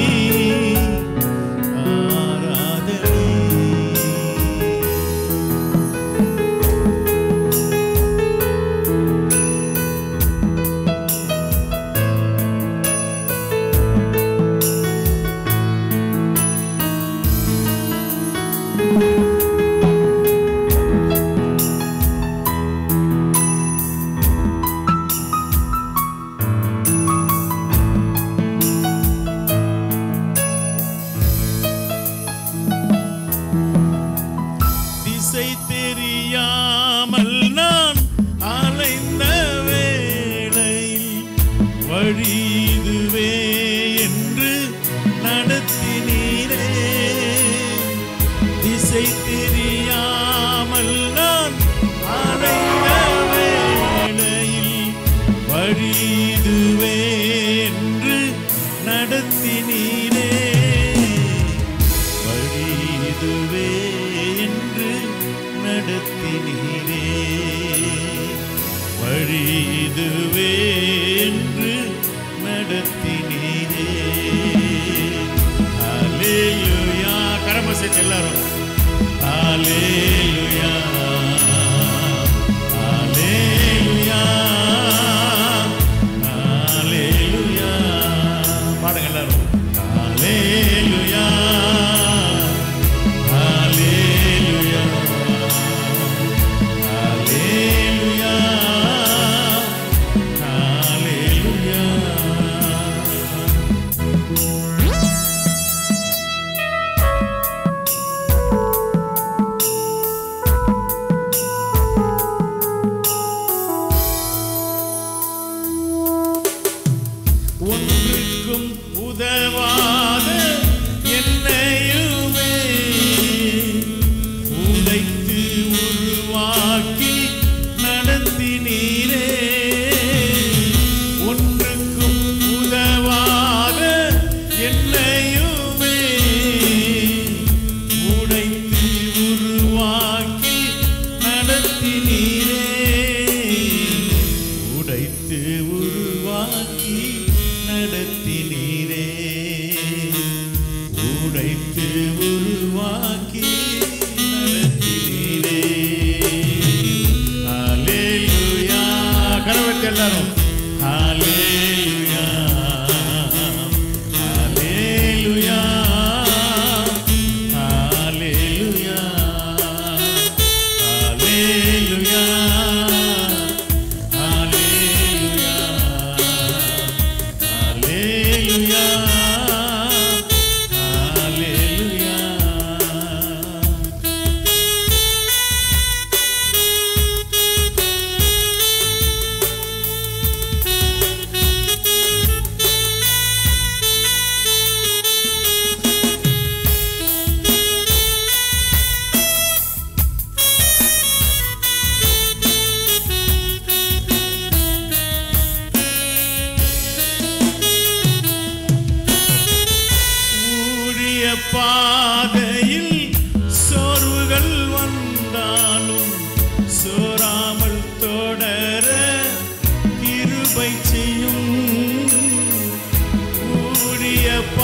ஆராதனை திசை தெரியாமல் நான் அலைந்த வேளையில் வழி இதுவே என்று நடத்தினீரே திசை தெரியாமல் நான் அலைந்த வேளையில் வழி இதுவே என்று நடத்தினீரே வழி இதுவே என்று நடத்தினீரே வழி இதுவே என்று நடத்தினீரே ஹalleluya கரமசை எல்லாரும் ஹalleluya ஹalleluya ஹalleluya பாடுங்க எல்லாரும் ஹalleluya ஹalleluya ஹalleluya ஹalleluya ஒன்றுக்கும் உதவாத என்னையுமே உடைத்து உருவாக்கி நடத்தினீரே ஒன்றுக்கும் உதவாத என்னையுமே உடைத்து உருவாக்கி நடத்தினீரே உடைத்து உருவாக்கி நடத்தினீரே உடைத்து உருவாக்கி நடத்தினீரே ஹalleluya கரவத்தை எல்லாரும் ஹalleluya ஹalleluya ஹalleluya ஹalleluya ஹalleluya ஹalleluya ஹalleluya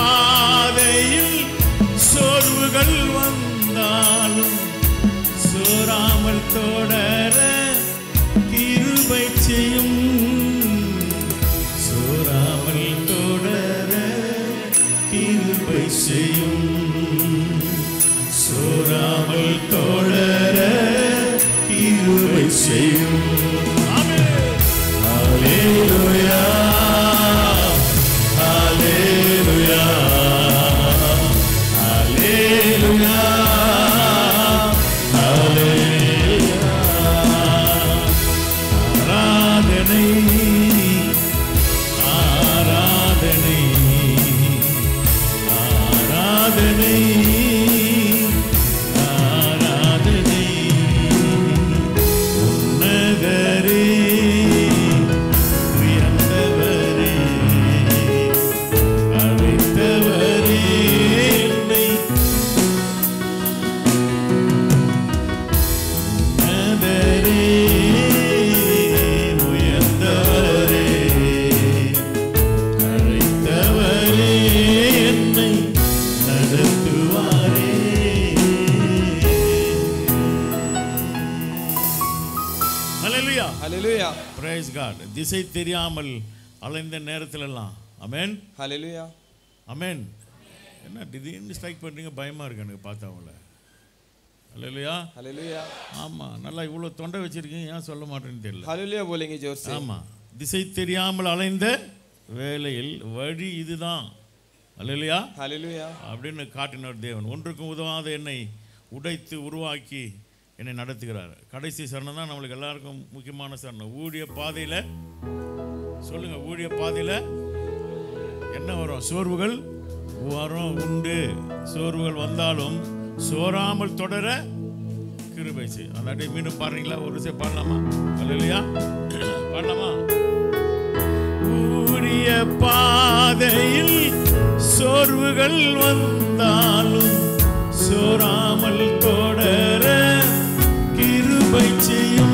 பாதையில் சோர்வுகள் வந்தாலும் சோராமல் தொடர கிருபை செய்யும் சோராமல் தொடர கிருபை செய்யும் சோராமல் தொடர கிருபை செய்யும் ஆமென் ஹalleluya ஹalleluya ஹalleluya ஹalleluya ஆராதனை ஆராதனை ஆராதனை ஆராதனை உன்னதரே உயர்ந்தவரே அழைத்தவரே என்னை உன்னதரே உயர்ந்தவரே அழைத்தவரே என்னை நடத்துவாரே ஹalleluya हालेलुया praise god திசை தெரியாமல் அலைந்த நேரத்திலெல்லாம் அமேன் हालेलुया அமேன் என்ன திடீர்னு ஸ்ட்ரைக் பண்ணுறீங்க பயமாக இருக்கு எனக்கு பார்த்தவங்கள ஹalleluya हालेलुया ஆமாம் நல்லா இவ்வளோ தொண்டை வச்சிருக்கீங்க ஏன் சொல்ல மாட்டேன்னு தெரியல हालेलुया बोलेंगे जोर से ஆமாம் திசை தெரியாமல் அலைந்த வேளையில் வழி இதுதான் அல்லையா हालेलुया அப்படின்னு காட்டினார் தேவன் ஒன்றுக்கும் உதவாத என்னை உடைத்து உருவாக்கி என்னை நடத்துகிறார் கடைசி சரணம் தான் நம்மளுக்கு எல்லாருக்கும் முக்கியமான சரணம் ஊழிய பாதையில் சொல்லுங்க ஊழிய பாதையில் என்ன வரும் சோர்வுகள் வரும் உண்டு சோர்வுகள் வந்தாலும் சோறாமல் தொடர கிருபை செய் அந்த அப்படியே மீண்டும் பாடுறீங்களா ஒரு விஷயம் பாடலாமா அல்லையா பாடலாமா ஊழிய பாதையில் சோர்வுகள் வந்தாலும் சோராமல் தொடர கிருபை செய்யும்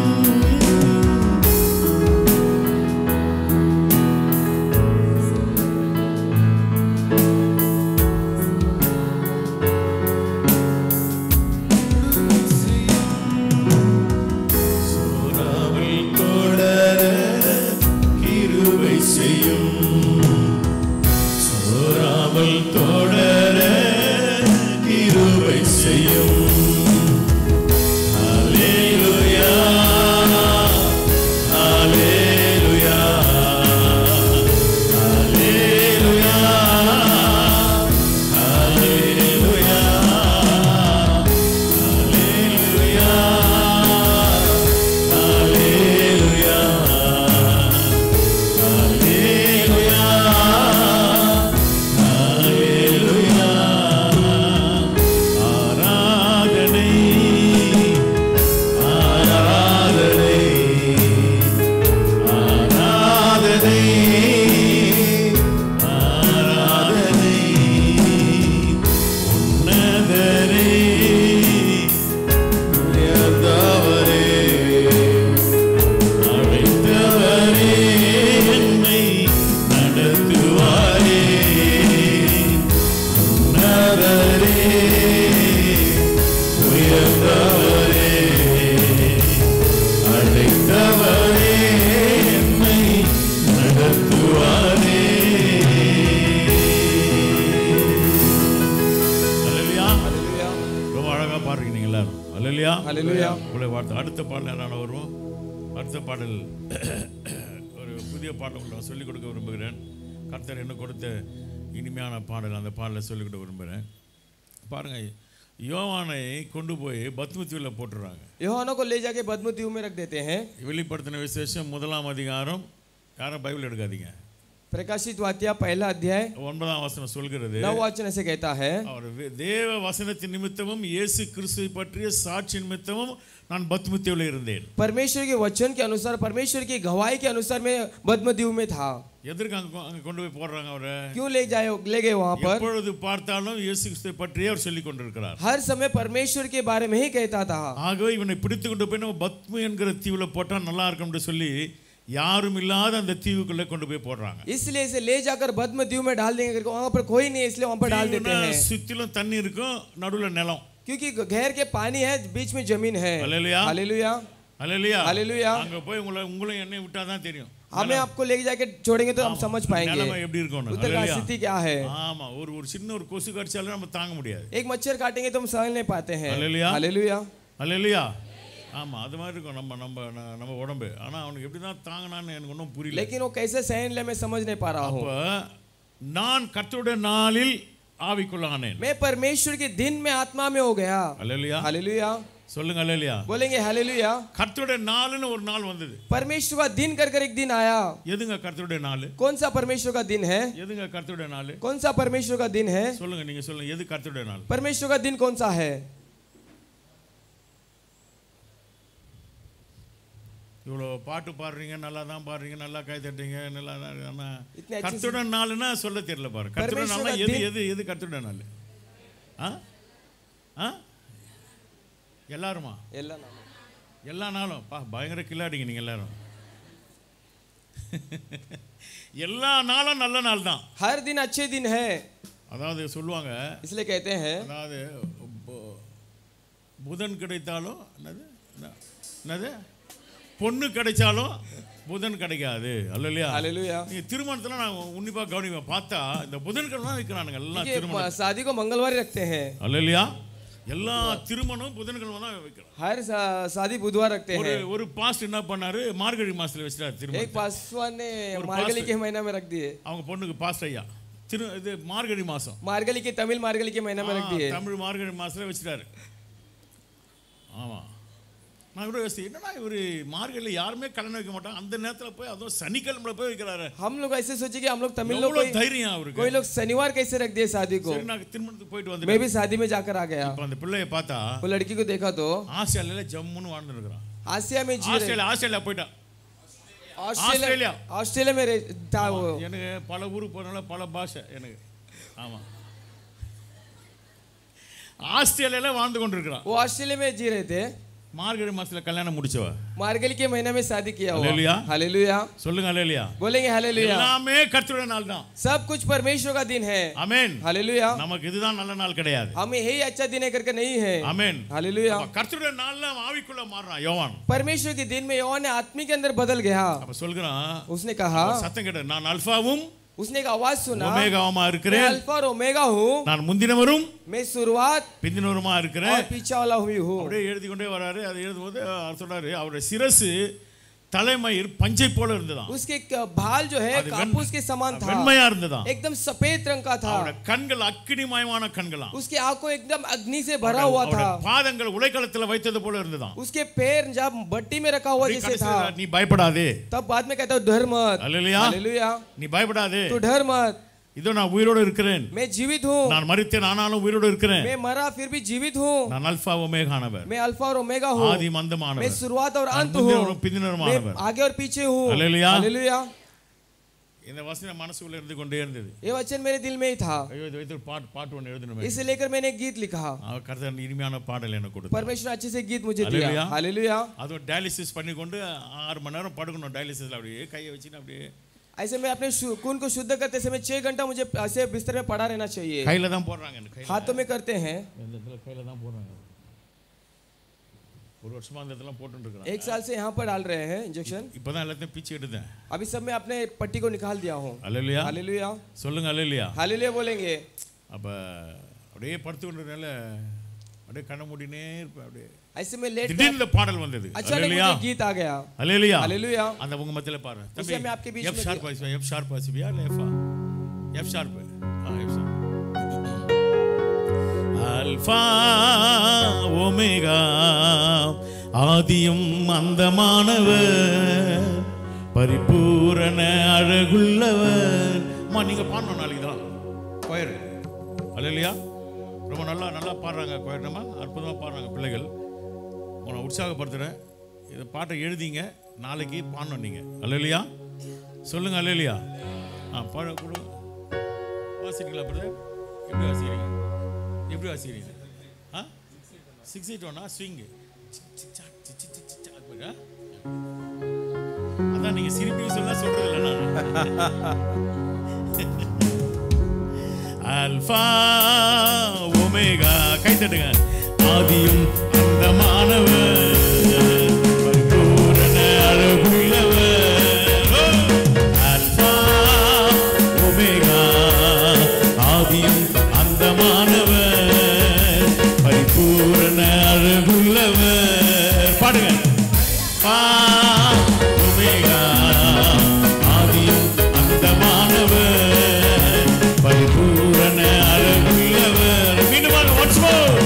சோராமல் தொடர கிருபை செய்யும் சோராமல் தொடர கிருபை செய்யும் ஹalleluya ஹalleluya ஹalleluya ஹalleluya ஹalleluya ஹalleluya ஹalleluya ஆராதனை ஆராதனை ஆராதனை ஆராதனை உன்னதரே உயர்ந்தவரே அழைத்தவரே என்னை நடத்துவாரே உன்னதரே உயர்ந்தவரே அழைத்தவரே என்னை நடத்துவாரே அல்லேலூயா हालेलुया ரொம்ப அழகா பாடுறீங்க நீங்க எல்லாரும் அல்லையா हालेलुया உங்களை வார்த்தை அடுத்த பாடல் என்ன வருவோம் அடுத்த பாடல் ஒரு புதிய பாடல் உங்களுக்கு நான் சொல்லிக் கொடுக்க விரும்புகிறேன் கர்த்தர் என்ன கொடுத்த இனிமையான பாடல் அந்த பாடலை சொல்லிக் கொடுக்க விரும்புகிறேன் பாருங்க யோவானை கொண்டு போய் பத்மத்தீவில் போட்டுறாங்க யோहानों को ले जाके बदमुतीव में रख देते हैं வெளிப்படுத்தின விசேஷம் முதலாம் அதிகாரம் யாரும் பைபிள் எடுக்காதீங்க प्रकाशित वाक्य पहला अध्याय ஒன்பதாம் வசனம் சொல்கிறது नव वचन ऐसे कहता है அவர் வே- தேவ வசனத்தின் நிமித்தமும் இயேசு கிறிஸ்துவை பற்றிய சாட்சி நிமித்தமும் நான் பத்மத்தீவில் இருந்தேன் परमेश्वर के वचन के अनुसार परमेश्वर की गवाही के अनुसार मैं बदमदीव में था எதற்கு அங்க கொ- அங்க கொண்டு போய் போடுறாங்க அவரை क्यों ले जाए ले गए वहां पर எப்பொழுது பார்த்தாலும் இயேசு கிறிஸ்துவை பற்றியே அவர் சொல்லிக் கொண்டிருக்கிறார் हर समय परमेश्वर के बारे में ही कहता था ஆகவே இவனை பிடித்து கொண்டு போய் நம்ம பத்மு என்கிற தீவுல போட்டா நல்லா இருக்கும்னு சொல்லி யாரும் இல்லாத அந்த தீவுக்குள்ள கொண்டு போய் போடுறாங்க इसलिए इसे ले जाकर बद्म द्वीप में डाल देंगे करके वहां पर कोई नहीं है इसलिए वहां पर डाल देते தீவுனா हैं சுத்திலும் தண்ணி இருக்கும் நடுவுல நிலம் क्योंकि घेर के पानी है बीच में जमीन है हालेलुया। हालेलुया அல்லையா हालेलुया। அங்க போய் உங்களை உங்களும் என்னை விட்டாதான் தெரியும் हमें आपको लेके जाके छोड़ेंगे तो हम समझ पाएंगे நிலைமை எப்படி இருக்கும்னு उधर का அல்லையா? स्थिति क्या है ஆமா ஒரு ஒரு சின்ன ஒரு கொசு கடிச்சாலும் நம்ம தாங்க முடியாது एक मच्छर काटेंगे तो हम सहन नहीं पाते हैं हालेलुया। हालेलुया அல்லையா ஆமா அது மாதிரி இருக்கும் நம்ம நம்ம ந- நம்ம உடம்பு ஆனா அவனுக்கு எப்படி தான் தாங்கினான்னு எனக்கு ஒன்றும் புரியல लेकिन वो कैसे सहन ले मैं समझ नहीं पा रहा हूँ அப்ப நான் கர்த்தருடைய நாளில் ஆவிக்குள்ளானேன் मैं परमेश्वर के दिन में आत्मा में हो गया அல்லையா हालेलुया சொல்லுங்க அல்லையா बोलेंगे हालेलुया கர்த்தருடைய நாளுன்னு ஒரு நாள் வந்தது परमेश्वर का दिन कर कर एक दिन आया எதுங்க கர்த்தருடைய நாள் कौन सा परमेश्वर का दिन है எதுங்க கர்த்தருடைய நாள் कौन सा परमेश्वर का दिन है சொல்லுங்க நீங்க சொல்லுங்க எது கர்த்தருடைய நாள் परमेश्वर का दिन कौन सा है இவ்வளோ பாட்டு பாடுறீங்க நல்லா தான் பாடுறீங்க நல்லா கை தட்டுறீங்க நல்லா தான் ஆனா இத்தனை अच्छी கர்த்தருடைய நாள்னா சொல்ல தெரியல பாரு கர்த்தருடைய நாள்னா परमेश्वर का எது दिन- எது எது கர்த்தருடைய நாள் ஆ ஆ எல்லாருமா எல்லாம் நாம. எல்லா நாளும் பா பயங்கர கில்லாடிங்க நீங்க எல்லாரும் எல்லா நாளும் நல்ல நாள் தான் हर दिन अच्छे दिन है அதாவது சொல்லுவாங்க इसलिए कहते हैं அதாவது பு- புதன் கிடைத்தாலும் என்னது என்ன- என்னது பொண்ணு கிடைச்சாலும் புதன் கிடைக்காது அல்லையா हालेलुया நீங்க திருமணத்துல நான் உன்னிப்பா கவனிப்பேன் பார்த்தா இந்த புதன்கிழமை தான் வைக்கிறானுங்க எல்லாம் ये திருமணம் शादी को मंगलवार ही रखते हैं அல்லையா எல்லா திருமணம் புதன்கிழமை தான் வைக்கிறான் हर शा- शादी बुधवार रखते ஒரு हैं ஒரு பாஸ்ட் என்ன பண்ணாரு மார்கழி மாசத்துல வச்சிட்டாரு एक திருமணம் पासवान ने और मार्गली पास- के महीना में रख दिए அவங்க பொண்ணுக்கு பாஸ்ட் ஐயா திரு இது மார்கழி மாசம் मार्गली के तमिल मार्गली के महीना में रख दिए ஆ, தமிழ் மார்கழி மாசத்துல வச்சிட்டாரு ஆமா நான் கூட யோசித்தேன் என்னடா இவரு மார்கழியில் யாருமே கல்யாணம் வைக்க மாட்டாங்க அந்த நேரத்துல போய் அதுவும் சனிக்கிழமை போய் வைக்கிறாரு हम लोग ऐसे सोचे कि हम लोग तमिल लोग எவ்வளவு कोई, தைரியம் அவருக்கு कोई लोग शनिवार कैसे रख दिए शादी को சரி நான் திருமணத்துக்கு போயிட்டு मैं வந்து भी शादी में जाकर आ गया இப்போ அந்த பிள்ளைய பார்த்தா वो लड़की को देखा तो ஆஸ்திரேலியால ஜம்முன்னு வாழ்ந்துருக்கிறான் आसिया में जी रहे ஆஸ்திரேலியா ஆஸ்திரேலியா போயிட்டா ऑस्ट्रेलिया ऑस्ट्रेलिया। ऑस्ट्रेलिया में रह- था वो எனக்கு பல ஊருக்கு போனால பல பாஷை எனக்கு ஆமா ஆஸ்திரேலியால வாழ்ந்து கொண்டிருக்கிறான் वो ऑस्ट्रेलिया में जी रहे थे மார்கழி மாசத்துல கல்யாணம் முடிச்சவ मार्गली के महीने में शादी किया हालेलुया। हुआ हालेलुया சொல்லுங்க அலேலியா बोलेंगे हालेलुया எல்லாமே கர்த்தருடைய நாள் தான் सब कुछ परमेश्वर का दिन है அமேன் हालेलुया நமக்கு இதுதான் நல்ல நாள் கிடையாது हमें यही अच्छा दिन है करके नहीं है அமேன் हालेलुया அப்ப கர்த்தருடைய நாள்ல அவன் ஆவிக்குள்ள மாறுறான் யோவான் परमेश्वर के दिन में यौन ने आत्मी के अंदर बदल गया அப்ப சொல்கிறான் उसने कहा சத்தம் கேட்ட நான் அல்பாவும் उसने एक आवाज सुना ஒமேகாவுமா मैं இருக்கிறேன் अल्फा और ओमेगा हूँ நான் முந்தினவரும் मैं शुरुआत பிந்தினவருமா இருக்கிறேன் और पीछा वाला हुई हूँ அப்படியே எழுதி கொண்டே வராரு அதை எழுதும்போது அவர் சொல்றாரு அவருடைய சிரசு தலைமயிர் பஞ்சை போல இருந்ததாம் उसके क- भाल जो है அது வெண்- कापूस के समान था வெண்மையா இருந்ததாம் एकदम सफेद रंग का था அவருடைய கண்கள் அக்கினிமயமான கண்களாம் उसकी आंखों एकदम अग्नि से भरा हुआ அவருடைய था பாதங்கள் உலைக்களத்துல வைத்தது போல இருந்ததாம் उसके पैर जब भट्टी में रखा हुआ அப்படியே जैसे था கடைசியில நீ பயப்படாதே तब बाद में कहता हूँ डर मत அல்லேலூயா हालेलुया நீ பயப்படாதே तू डर मत இதோ நான் உயிரோடு இருக்கிறேன் मैं जीवित हूँ நான் மரித்தேன் ஆனாலும் உயிரோடு இருக்கிறேன் मैं मरा फिर भी जीवित हूँ நான் அல்பா ஒமேகானவர் मैं अल्फा और ओमेगा हूँ ஆதி मैं மந்தமானவர் शुरुआत और நான் अंत முந்தினவரும் हूँ பிந்தினவருமானவர் मैं आगे और पीछे हूँ हालेलुया। हालेलुया இந்த வசனம் மனசுக்குள்ள இருந்து கொண்டே இருந்தது ये वचन मेरे दिल में ही था ஐயோ இது வைத்து ஒரு பாட்டு பாட்டு ஒன்று எழுதணுமே इसे लेकर मैंने एक गीत लिखा அவர் கருத்தர் இனிமையான பாடல் எனக்கு கொடுத்தார் परमेश्वर अच्छे से गीत मुझे हालेलुया। दिया हालेलुया அதுவும் டயாலிசிஸ் பண்ணி கொண்டு ஆறு மணி நேரம் படுக்கணும் டயாலிசிஸ்ல அப்படியே கையை வச்சுன்னு அப்படியே ऐसे में अपने शु- खून को शुद्ध करते समय छह घंटा मुझे ऐसे बिस्तर में पड़ा रहना चाहिए கையில தான் போடுறாங்க எனக்கு கையில हाथों में करते हैं இந்த இடத்துல கையில தான் போடுறாங்க ஒரு வருஷமா அந்த இடத்துல போட்டுட்டு இருக்கிறாங்க एक साल से यहाँ पर डाल रहे हैं इंजेक्शन இப்பதான் எல்லாத்தையும் பிச்சு எடுத்தேன் अभी सब मैं अपने पट्टी को निकाल दिया हूँ அல்லையா हालेलुया சொல்லுங்க அல்லையா हालेलुया बोलेंगे அப்ப அப்படியே படுத்து கொண்டதுனால அப்படியே கண்ண மூடினே இருப்பேன் அப்படியே ऐसे में लेट திடீர்னு இந்த பாடல் வந்தது अचानक அல்லையா मुझे गीत आ गया அல்லையா हालेलुया அந்த உங்க மத்தியில பாருங்க उस समय आपके बीच எஃப் में ஷார்ப் வாசிப்பா எஃப் ஷார்ப் வாசிப்பியா இல்ல எஃபா எஃப் ஷார்ப் ஆ எஃப் ஷார்ப் அல்பா ஒமேகா ஆதியும் அந்தமானவர் பரிபூரண அழகுள்ளவர் அம்மா நீங்க பாடணும் நாளைக்கு தான் கொயர் அல்லையா ரொம்ப நல்லா நல்லா பாடுறாங்க கொயர் நம்ம அற்புதமாக பாடுறாங்க பிள்ளைகள் உங்களை உற்சாகப்படுத்துகிறேன் இந்த பாட்டை எழுதிங்க நாளைக்கு பாடணும் நீங்கள் அல்லையா சொல்லுங்க அல்லையா ஆ பாட கொடு வாசிக்கிறீங்களா பிரதர் எப்படி வாசிக்கிறீங்க எப்படி வாசிக்கிறீங்க ஆ சிக்ஸ் எயிட் ஒன்னா ஸ்விங்கு அதான் நீங்க சிரிப்பி சொல்ல சொல்றது இல்லை நான் ஆல்பா ஒமேகா கை தட்டுங்க ஆதியும் அந்தமானவர் பரிபூரண அழகுள்ளவர் ஓ! ஆல்பா ஒமேகா ஆதியும் அந்தமானவர் பரிபூரண அழகுள்ளவர் பாடுங்க பா ஒமேகா ஆதியும் அந்தமானவர் பரிபூரண அழகுள்ளவர் மீண்டும் once more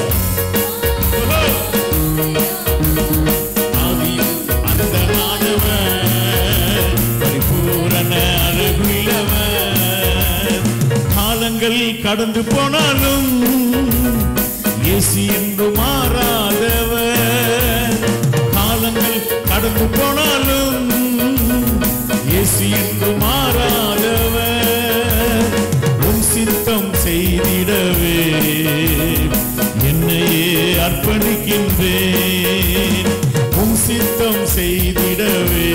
ஆதியும் அந்தமானவர் பரிபூரண அழகுள்ளவர் காலங்கள் கடந்து போனாலும் இயேசு என்று மாறாதவர் காலங்கள் கடந்து போனாலும் இயேசு என்று மாறாதவர் உன் சித்தம் செய்திடவே என்னையே அர்ப்பணிக்கின்றேன் உன் சித்தம் செய்திடவே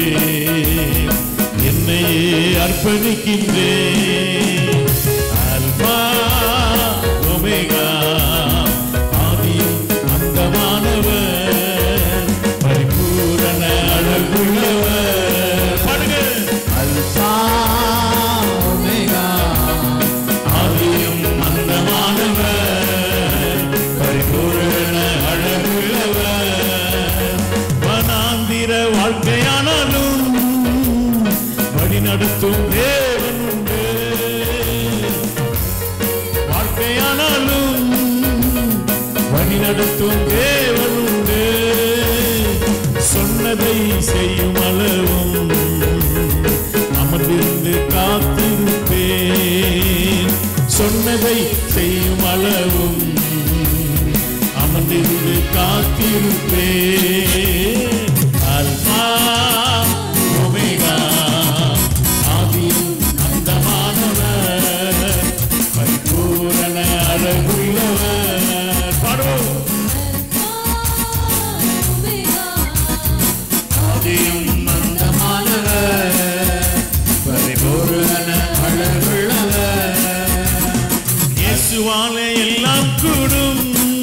என்னையே அர்ப்பணிக்கின்றேன் அல்பா ஒமேகா ஆதியும் அந்தமானவர் பரிபூரண அழகுள்ளவர் பாடுங்க அல்பா ஒமேகா ஆதியும் அந்தமானவர் பரிபூரண அழகுள்ளவர் வனாந்திர வாழ்க்கையானாலும் வழி நடத்தும் தேவன் உண்டு வாழ்க்கையானாலும் வழி நடத்தும் தேவன் உண்டு சொன்னதை செய்யும் அளவும் அமர்ந்திருந்து காத்திருப்பேன் சொன்னதை செய்யும் அளவும் அமர்ந்திருந்து காத்திருப்பேன் அல்பா ஒமேகா ஆதியும் அந்தமானவர் பரிபூரண அழகுள்ளவர் பாடுவோம் ஆதியும் அந்தமானவர் பரிபூரண அழகுள்ளவர் இயேசுவாலே எல்லாம் கூடும்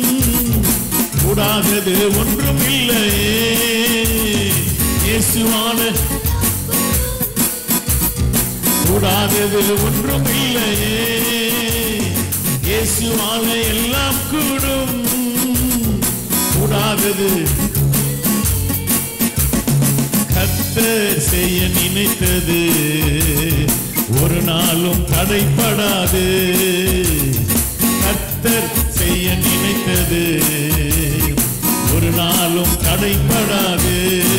கூடாதது ஒன்றும் இல்லையே இயேசுவான கூடாதது ஒன்றும் இல்லையே இயேசுவால எல்லாம் கூடும் கூடாதது கர்த்தர் செய்ய நினைத்தது ஒரு நாளும் தடைப்படாது கர்த்தர் செய்ய நினைத்தது ஒரு நாளும் தடைப்படாது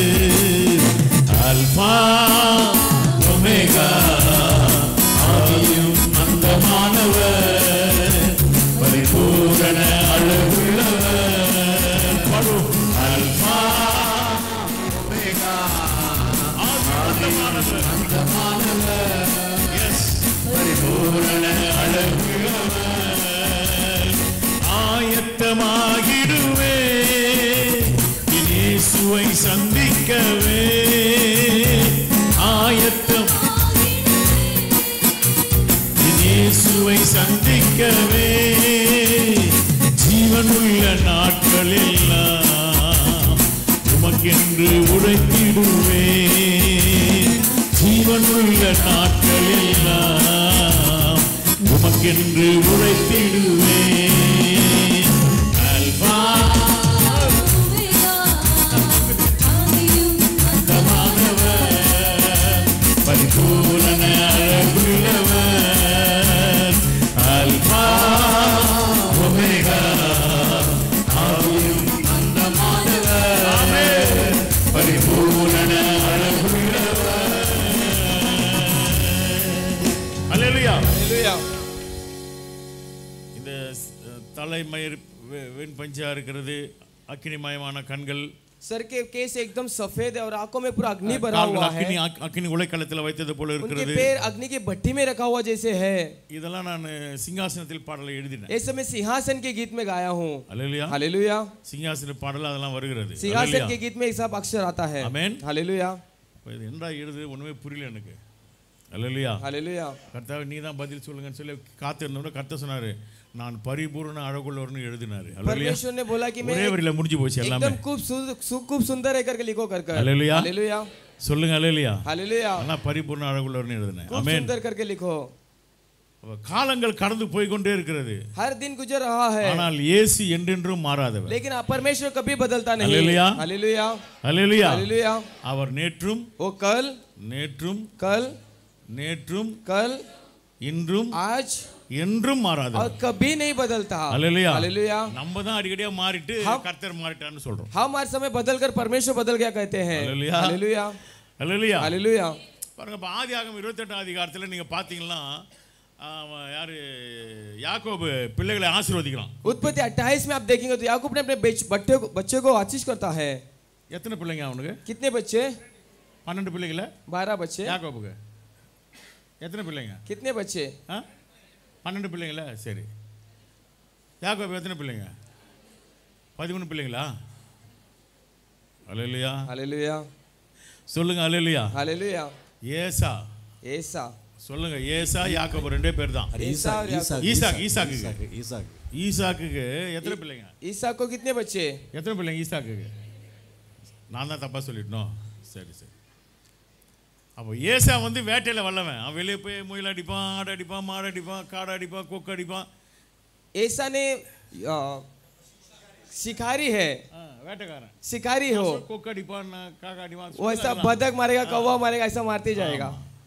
அல்பா ஒமேகா ஆதியும் அந்தமானவர் பரிபூரண அழகுள்ளவர் பாடும் அல்பா ஒமேகா ஆதியும் அந்தமானவர் எஸ் பரிபூரண அழகுள்ளவர் ஆயத்தமாகிடுவே இயேசுவை சந்திக்கவே ஆயத்தம் இயேசுவை சந்திக்கவே ஜீவனுள்ள நாட்கள் எல்லாம் உமக்கென்று உழைத்திடுவே ஜீவனுள்ள நாட்கள் எல்லாம் உமக்கென்று உழைத்திடுவே அல்பா அந்தமானவர் பரிபூரண அழகுள்ளவர் அல்பா ஒமேகா ஆதியும் அந்தமானவர் ஆமென். பரிபூரண அழகுள்ளவர் அல்லேலூயா இந்த அஹ், தலைமயிர் வெ- வெண் பஞ்சா இருக்கிறது அக்கினிமயமான கண்கள் सर के केस एकदम सफेद है और आंखों में पूरा अग्नि भरा கால்கள் हुआ அக்கினி है அக்- அக்கினி உலைக்களத்தில் வைத்தது போல उनके இருக்கிறது पैर अग्नि की भट्टी में रखा हुआ जैसे है இதெல்லாம் நான் சிங்காசனத்தில் பாடலை எழுதினேன் ऐसे मैं सिंहासन के गीत में गाया हूँ அல்லேலூயா हालेलुया சிங்காசன பாடல் அதெல்லாம் வருகிறது सिंहासन के गीत में ये सब अक्षर आता है Amen. हालेलुया இப்போ இது என்னடா எழுது ஒன்றுமே புரியல எனக்கு அல்லையா हालेलुया கர்த்தாவே நீ தான் பதில் சொல்லுங்கன்னு சொல்லி காத்திருந்தோம்னா கர்த்தர் சொன்னாரு நான் பரிபூர்ண அழகுள்ளவர்னு எழுதினாரு அல்லையா परमेश्वर ने बोला कि मैं ஒரே வரியில முடிஞ்சு போச்சு எல்லாமே एकदम खूब सु- सु- खूब सुंदर है करके लिखो कर कर हालेलुया। हालेलुया சொல்லுங்க அல்லையா हालेलुया ஆனால் பரிபூர்ண அழகுள்ளவர்னு எழுதினேன் खूब ஆமென் सुंदर करके लिखो அப்ப காலங்கள் கடந்து போய் கொண்டே இருக்கிறது हर दिन गुजर रहा है ஆனால் இயேசு என்றென்றும் மாறாதவர் लेकिन परमेश्वर कभी बदलता नहीं हालेलुया। हालेलुया அல்லேலூயா हालेलुया அவர் நேற்றும் वो कल நேற்றும் कल நேற்றும் कल இன்றும் आज என்றும் மாறாதவர் और कभी नहीं बदलता அல்லேலூயா हालेलुया நம்ம தான் அடிக்கடியா மாறிட்டு கர்த்தர் மாறிட்டான்னு சொல்றோம் हम हर समय बदल कर परमेश्वर बदल गया कहते हैं हालेलुया। हालेलुया அல்லேலூயா हालेलुया பாருங்க இப்போ ஆதி ஆகம் இருபத்தெட்டாம் அதிகாரத்தில் நீங்க பார்த்தீங்கன்னா அவன் யாரு யாக்கோபு பிள்ளைகளை ஆசீர்வதிக்கிறான் उत्पत्ति 28 में आप देखेंगे तो याकूब ने अपने बेच- बच्चे को बच्चे को आशीष करता है எத்தனை பிள்ளைங்க அவனுக்கு कितने बच्चे பன்னெண்டு பிள்ளைங்கள बारह बच्चे யாக்கோபுக்கு எத்தனை பிள்ளைங்க कितने बच्चे ஆ பன்னெண்டு பிள்ளைங்களா சரி யாக்கோபு எத்தனை பிள்ளைங்க பதிமூணு பிள்ளைங்களா அலையிலையா हालेलुया சொல்லுங்க அலையிலையா हालेलुया ஏசா ऐसा சொல்லுங்க ஏசா யாக்கோபு ரெண்டே பேர் தான் ईसा और याकूब। ஈசாக் ஈசாக்கு ஈசாக் ஈசாக்குக்கு எத்தனை பிள்ளைங்க ईसा को कितने बच्चे எத்தனை பிள்ளைங்க ஈசாக்குக்கு நான் தான் தப்பா சொல்லிட்டனோ சரி சரி அப்போ ஏசா வந்து வேட்டையில் வல்லவன் அவன் வெளியே போய் முயல் அடிப்பான் ஆடு அடிப்பான் மாடு அடிப்பான் காடை அடிப்பான் கொக்கு அடிப்பான் ऐसा ने आ, शिकारी है ஆ, வேட்டைக்காரன் शिकारी हो கொக்கு அடிப்பான் காக்கா அடிப்பான் वो ऐसा बदक मारेगा कौवा मारेगा ऐसा मारते जाएगा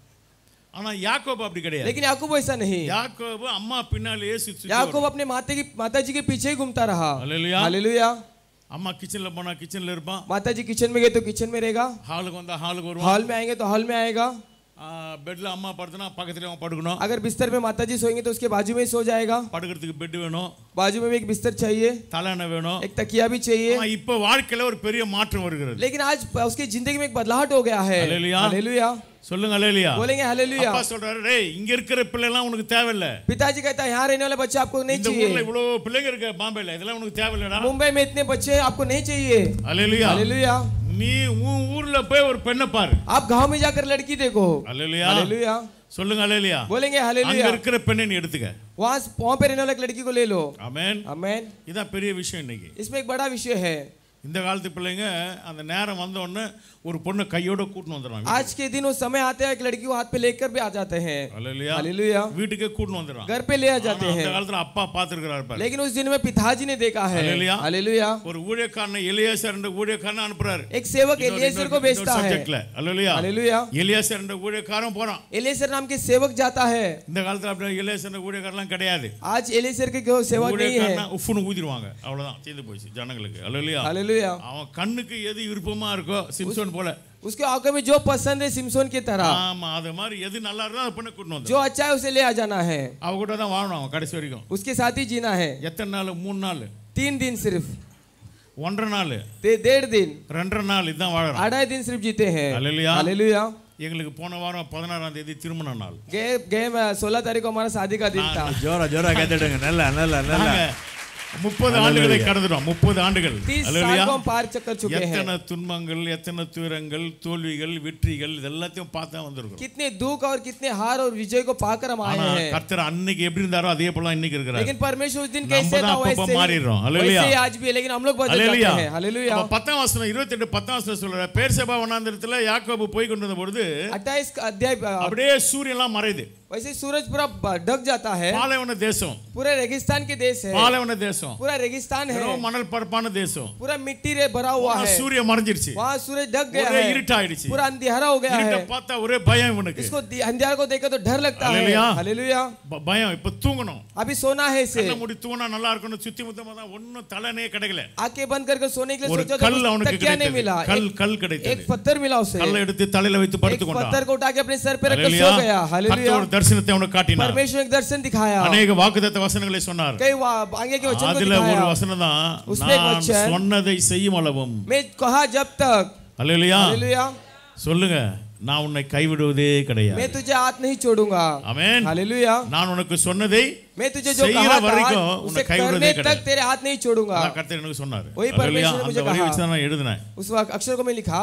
ஆனா யாக்கோபு அப்படி கிடையாது लेकिन याकूब ऐसा नहीं யாக்கோபு அம்மா பின்னாலேயே சுத்தி சுத்தி याकूब अपने माता की माता जी के पीछे ही घूमता रहा हालेलुया। हालेलुया வரும். அம்மா கிச்சன்ல போனா கிச்சன்ல இருப்பான் माता जी किचन में गए तो किचन में रहेगा ஹாலுக்கு வந்தா ஹாலுக்கு வருவான் हॉल में आएंगे तो हॉल में आएगा ஆ, பெட்ல அம்மா படுத்துனா பக்கத்துல அவன் படுக்கணும் अगर बिस्तर में माता जी सोएंगे तो उसके बाजू में ही सो जाएगा படுக்கிறதுக்கு பெட் வேணும் बाजू में भी एक बिस्तर चाहिए தலையணை வேணும் एक तकिया भी चाहिए ஆனா, இப்ப வாழ்க்கையில ஒரு பெரிய மாற்றம் வருகிறது लेकिन आज उसकी जिंदगी में एक बदलाहट हो गया है हालेलुया। हालेलुया சொல்லுங்க அலேலியா बोलेंगे हालेलुया அப்பா சொல்றாரு டேய் இங்க இருக்கிற பிள்ளை எல்லாம் உனக்கு தேவையில்ல पिताजी कहता है यहाँ रहने वाले बच्चे आपको नहीं இந்த ஊர்ல चाहिए இவ்வளவு பிள்ளைங்க இருக்க பாம்பேல இதெல்லாம் உனக்கு தேவையில்லடா मुंबई में इतने बच्चे आपको नहीं चाहिए அலேலியா हालेलुया நீ உன் ஊர்ல போய் ஒரு பெண்ணை பாரு आप गांव में जाकर लड़की देखो அலேலியா हालेलुया சொல்லுங்க அலேலியா बोलेंगे அங்க हालेलुया இருக்கிற பெண்ணை நீ எடுத்துக்க वहां वहां पे रहने वाले एक लड़की को ले लो ஆமென் अमेन இதான் பெரிய விஷயம் இன்னைக்கு इसमें एक बड़ा विषय है இந்த காலத்து பிள்ளைங்க அந்த நேரம் வந்த உடனே ஒரு பொண்ணை கையோட கூட்டின்னு வந்துடுறாங்க आज के दिन वो समय आते हैं एक लड़की को हाथ पे लेकर भी आ जाते हैं அலேலியா हालेलुया வீட்டுக்கே கூட்டின்னு வந்துடுறான் घर पे ले आ जाते அந்த हैं காலத்துல அப்பா பார்த்திருக்கிறாரு பாரு लेकिन उस दिन में पिताजी ने देखा है हालेलुया। हालेलुया ஒரு ஊழியக்காரனை எலியாசர் என்ற ஊழியக்காரனை அனுப்புறாரு एक सेवक एलियसर को भेजता है சப்ஜெக்ட்ல அல்லேலியா हालेलुया எலியாசர் என்ற ஊழியக்காரன் போறான் एलियसर नाम के सेवक जाता है இந்த காலத்துல அப்படி எலியாசர் என்ற ஊழியக்காரன்லாம் கிடையாது आज एलियसर के कोई सेवक नहीं है ஊழியக்காரனா உஃப்னு ஊதிடுவாங்க அவ்வளவுதான் தீர்ந்து போச்சு ஜனங்களுக்கு அல்லேலியா हालेलुया அவன் கண்ணுக்கு எது விருப்பமா இருக்கோ சிம்சோன் போல उसके आंखों में जो पसंद है सिमसोन की तरह ஆமா அது மாதிரி எது நல்லா இருக்கோ அதை பண்ண கூட்டின்னு வந்து जो अच्छा है उसे ले आ जाना है அவ கூட தான் வாழணும் அவன் கடைசி வரைக்கும் उसके साथ ही जीना है எத்தனை நாள் மூணு நாள் तीन दिन सिर्फ ஒன்றரை நாள் दे- डेढ़ दिन ரெண்டரை நாள் இதுதான் வாழறான் अढ़ाई दिन सिर्फ जीते हैं हालेलुया। हालेलुया எங்களுக்கு போன வாரம் பதினாறாம் தேதி திருமண நாள் गए गए सोलह तारीख को हमारा शादी का दिन था ஜோரா ஜோரா கேட்டுடுங்க நல்ல நல்ல நல்ல நாங்க முப்பது ஆண்டுகளை கடந்துட்டோம் முப்பது ஆண்டுகள் तीस साल அல்லேலூயா. को हम पार चक्कर चुके हैं எத்தனை துன்பங்கள் எத்தனை துயரங்கள் தோல்விகள் வெற்றிகள் இது எல்லாத்தையும் பார்த்தா வந்திருக்கிறோம் कितने दुख और कितने हार और विजय को पाकर हम आए ஆனா हैं கர்த்தர் அன்னைக்கு எப்படி இருந்தாரோ அதே போல இன்னைக்கு இருக்கிறார் लेकिन परमेश्वर उस दिन நம்ம कैसे தான் था அப்பப்ப वैसे ही மாறிடுறோம். वैसे हालेलुया। ही आज भी है लेकिन हम लोग बदल அல்லேலூயா जाते हैं हालेलुया அப்ப பத்தாம் வசனம் இருபத்தி ரெண்டு பத்தாம் வசனம் சொல்ற பேர்சபா வனாந்திரத்துல யாக்கோபு போய் கொண்டு வந்த பொழுது अट्ठाईस अध्याय अ, அப்படியே சூரியன்லாம் மறையுது वैसे सूरज पूरा ब- ढक जाता है பாலைவன தேசம் पूरा रेगिस्तान के देश है பாலைவன தேசம் पूरा रेगिस्तान है வெறும் மணல் பரப்பான தேசம் पूरा मिट्टी रे भरा हुआ है சூரியன் மறைஞ்சிருச்சு वहाँ सूरज ढक गया ஒரே है இருட்டாயிடுச்சு पूरा अंधेरा हो गया இருட்ட है பார்த்தா ஒரே பயம் இவனுக்கு इसको दि- अंधेरा को देखकर तो डर लगता है हालेलुया। हालेलुया ப- பயம் இப்ப தூங்கணும் अभी सोना है इसे கண்ண மூடி தூங்கினா நல்லா இருக்கணும் சுத்தி முத்தமா தான் ஒன்னும் தலைனே கிடைக்கல आंखें बंद करके सोने के लिए ஒரு सोचा तो கல் कुछ அவனுக்கு तकिया नहीं मिला கிடைத்தது கல் एक, கல் एक கிடைத்தது पत्थर मिला उसे கல்லை எடுத்து தலையில வைத்து एक படுத்து கொண்டான் पत्थर को उठा के अपने सर पे रखकर हालेलुया सो गया हालेलुया கர்த்தர் ஒரு தரிசனத்தை அவனுக்கு காட்டினார் परमेश्वर ने एक दर्शन दिखाया அநேக வாக்குத்தத்த வசனங்களை சொன்னார் कई वा- आगे के वचन को அதுல ஒரு दिखाया வசனம் தான் उसमें एक நான் वचन- சொன்னதை செய்யும் அளவும் मैं कहा जब तक அல்லேலூயா हालेलुया சொல்லுங்க நான் உன்னை கைவிடுவதே கிடையாது मैं तुझे हाथ नहीं छोड़ूंगा ஆமென் हालेलुया நான் உனக்கு சொன்னதை मैं तुझे जो செய்யற कहा था வரைக்கும் उसे உன்னை கைவிடுவதே करने கிடையாது. तक तेरे हाथ नहीं छोड़ूंगा அதான் கர்த்தர் எனக்கு சொன்னார் वही அல்லேலூயா परमेश्वर ने அந்த मुझे வரி कहा। வச்சு தான் நான் எழுதினேன் उस वक्त अक्षर को मैं लिखा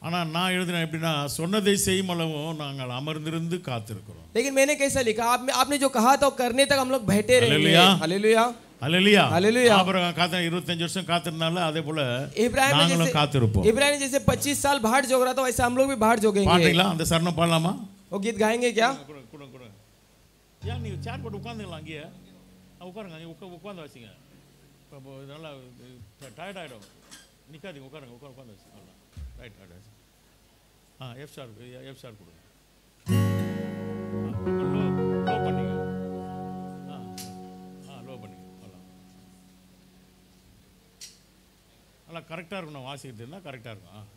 ஆனால் நான் எழுதினேன் எப்படின்னா சொன்னதை செய்யும் அளவும் நாங்கள் அமர்ந்திருந்து காத்திருக்கிறோம் लेकिन मैंने कैसा लिखा आपने आपने जो कहा था वो करने तक हम लोग बैठे रहेंगे हालेलुया। हालेलुया அல்லையா Hallelujah. அப்புறம் காத்த இருபத்தஞ்சு வருஷம் காத்திருந்தால அதே போல इब्राहिम ने நாங்களும் காத்திருப்போம் जैसे इब्राहिम ने जैसे 25 साल बाहर जोग रहा था वैसे हम लोग भी बाहर जोगेंगे பாட்டீங்களா அந்த சரணம் பாடலாமா वो गीत गाएंगे क्या கொடுங்க கொடுங்க கொடுங்க ஏன் நீங்கள் சேர் போட்டு உட்காந்துக்கலாம் அங்கேயே ஆ, உட்காருங்க அங்கே உட்கா உட்காந்து வச்சுங்க இப்போ இப்போ நல்லா டயர்ட் ஆகிடும் நிற்காதீங்க உட்காருங்க உட்கார உட்காந்து வச்சுங்க நல்லா ரைட் ரைட் ஆ எஃப் ஸ்டார் எஃப் ஸ்டார் கொடுங்க லோ லோ பண்ணிங்க ஆ ஆ லோ பண்ணிங்க நல்லா நல்லா கரெக்டாக இருக்கணும் வாசிக்கிறது இருந்தால் கரெக்டாக இருக்கும் ஆ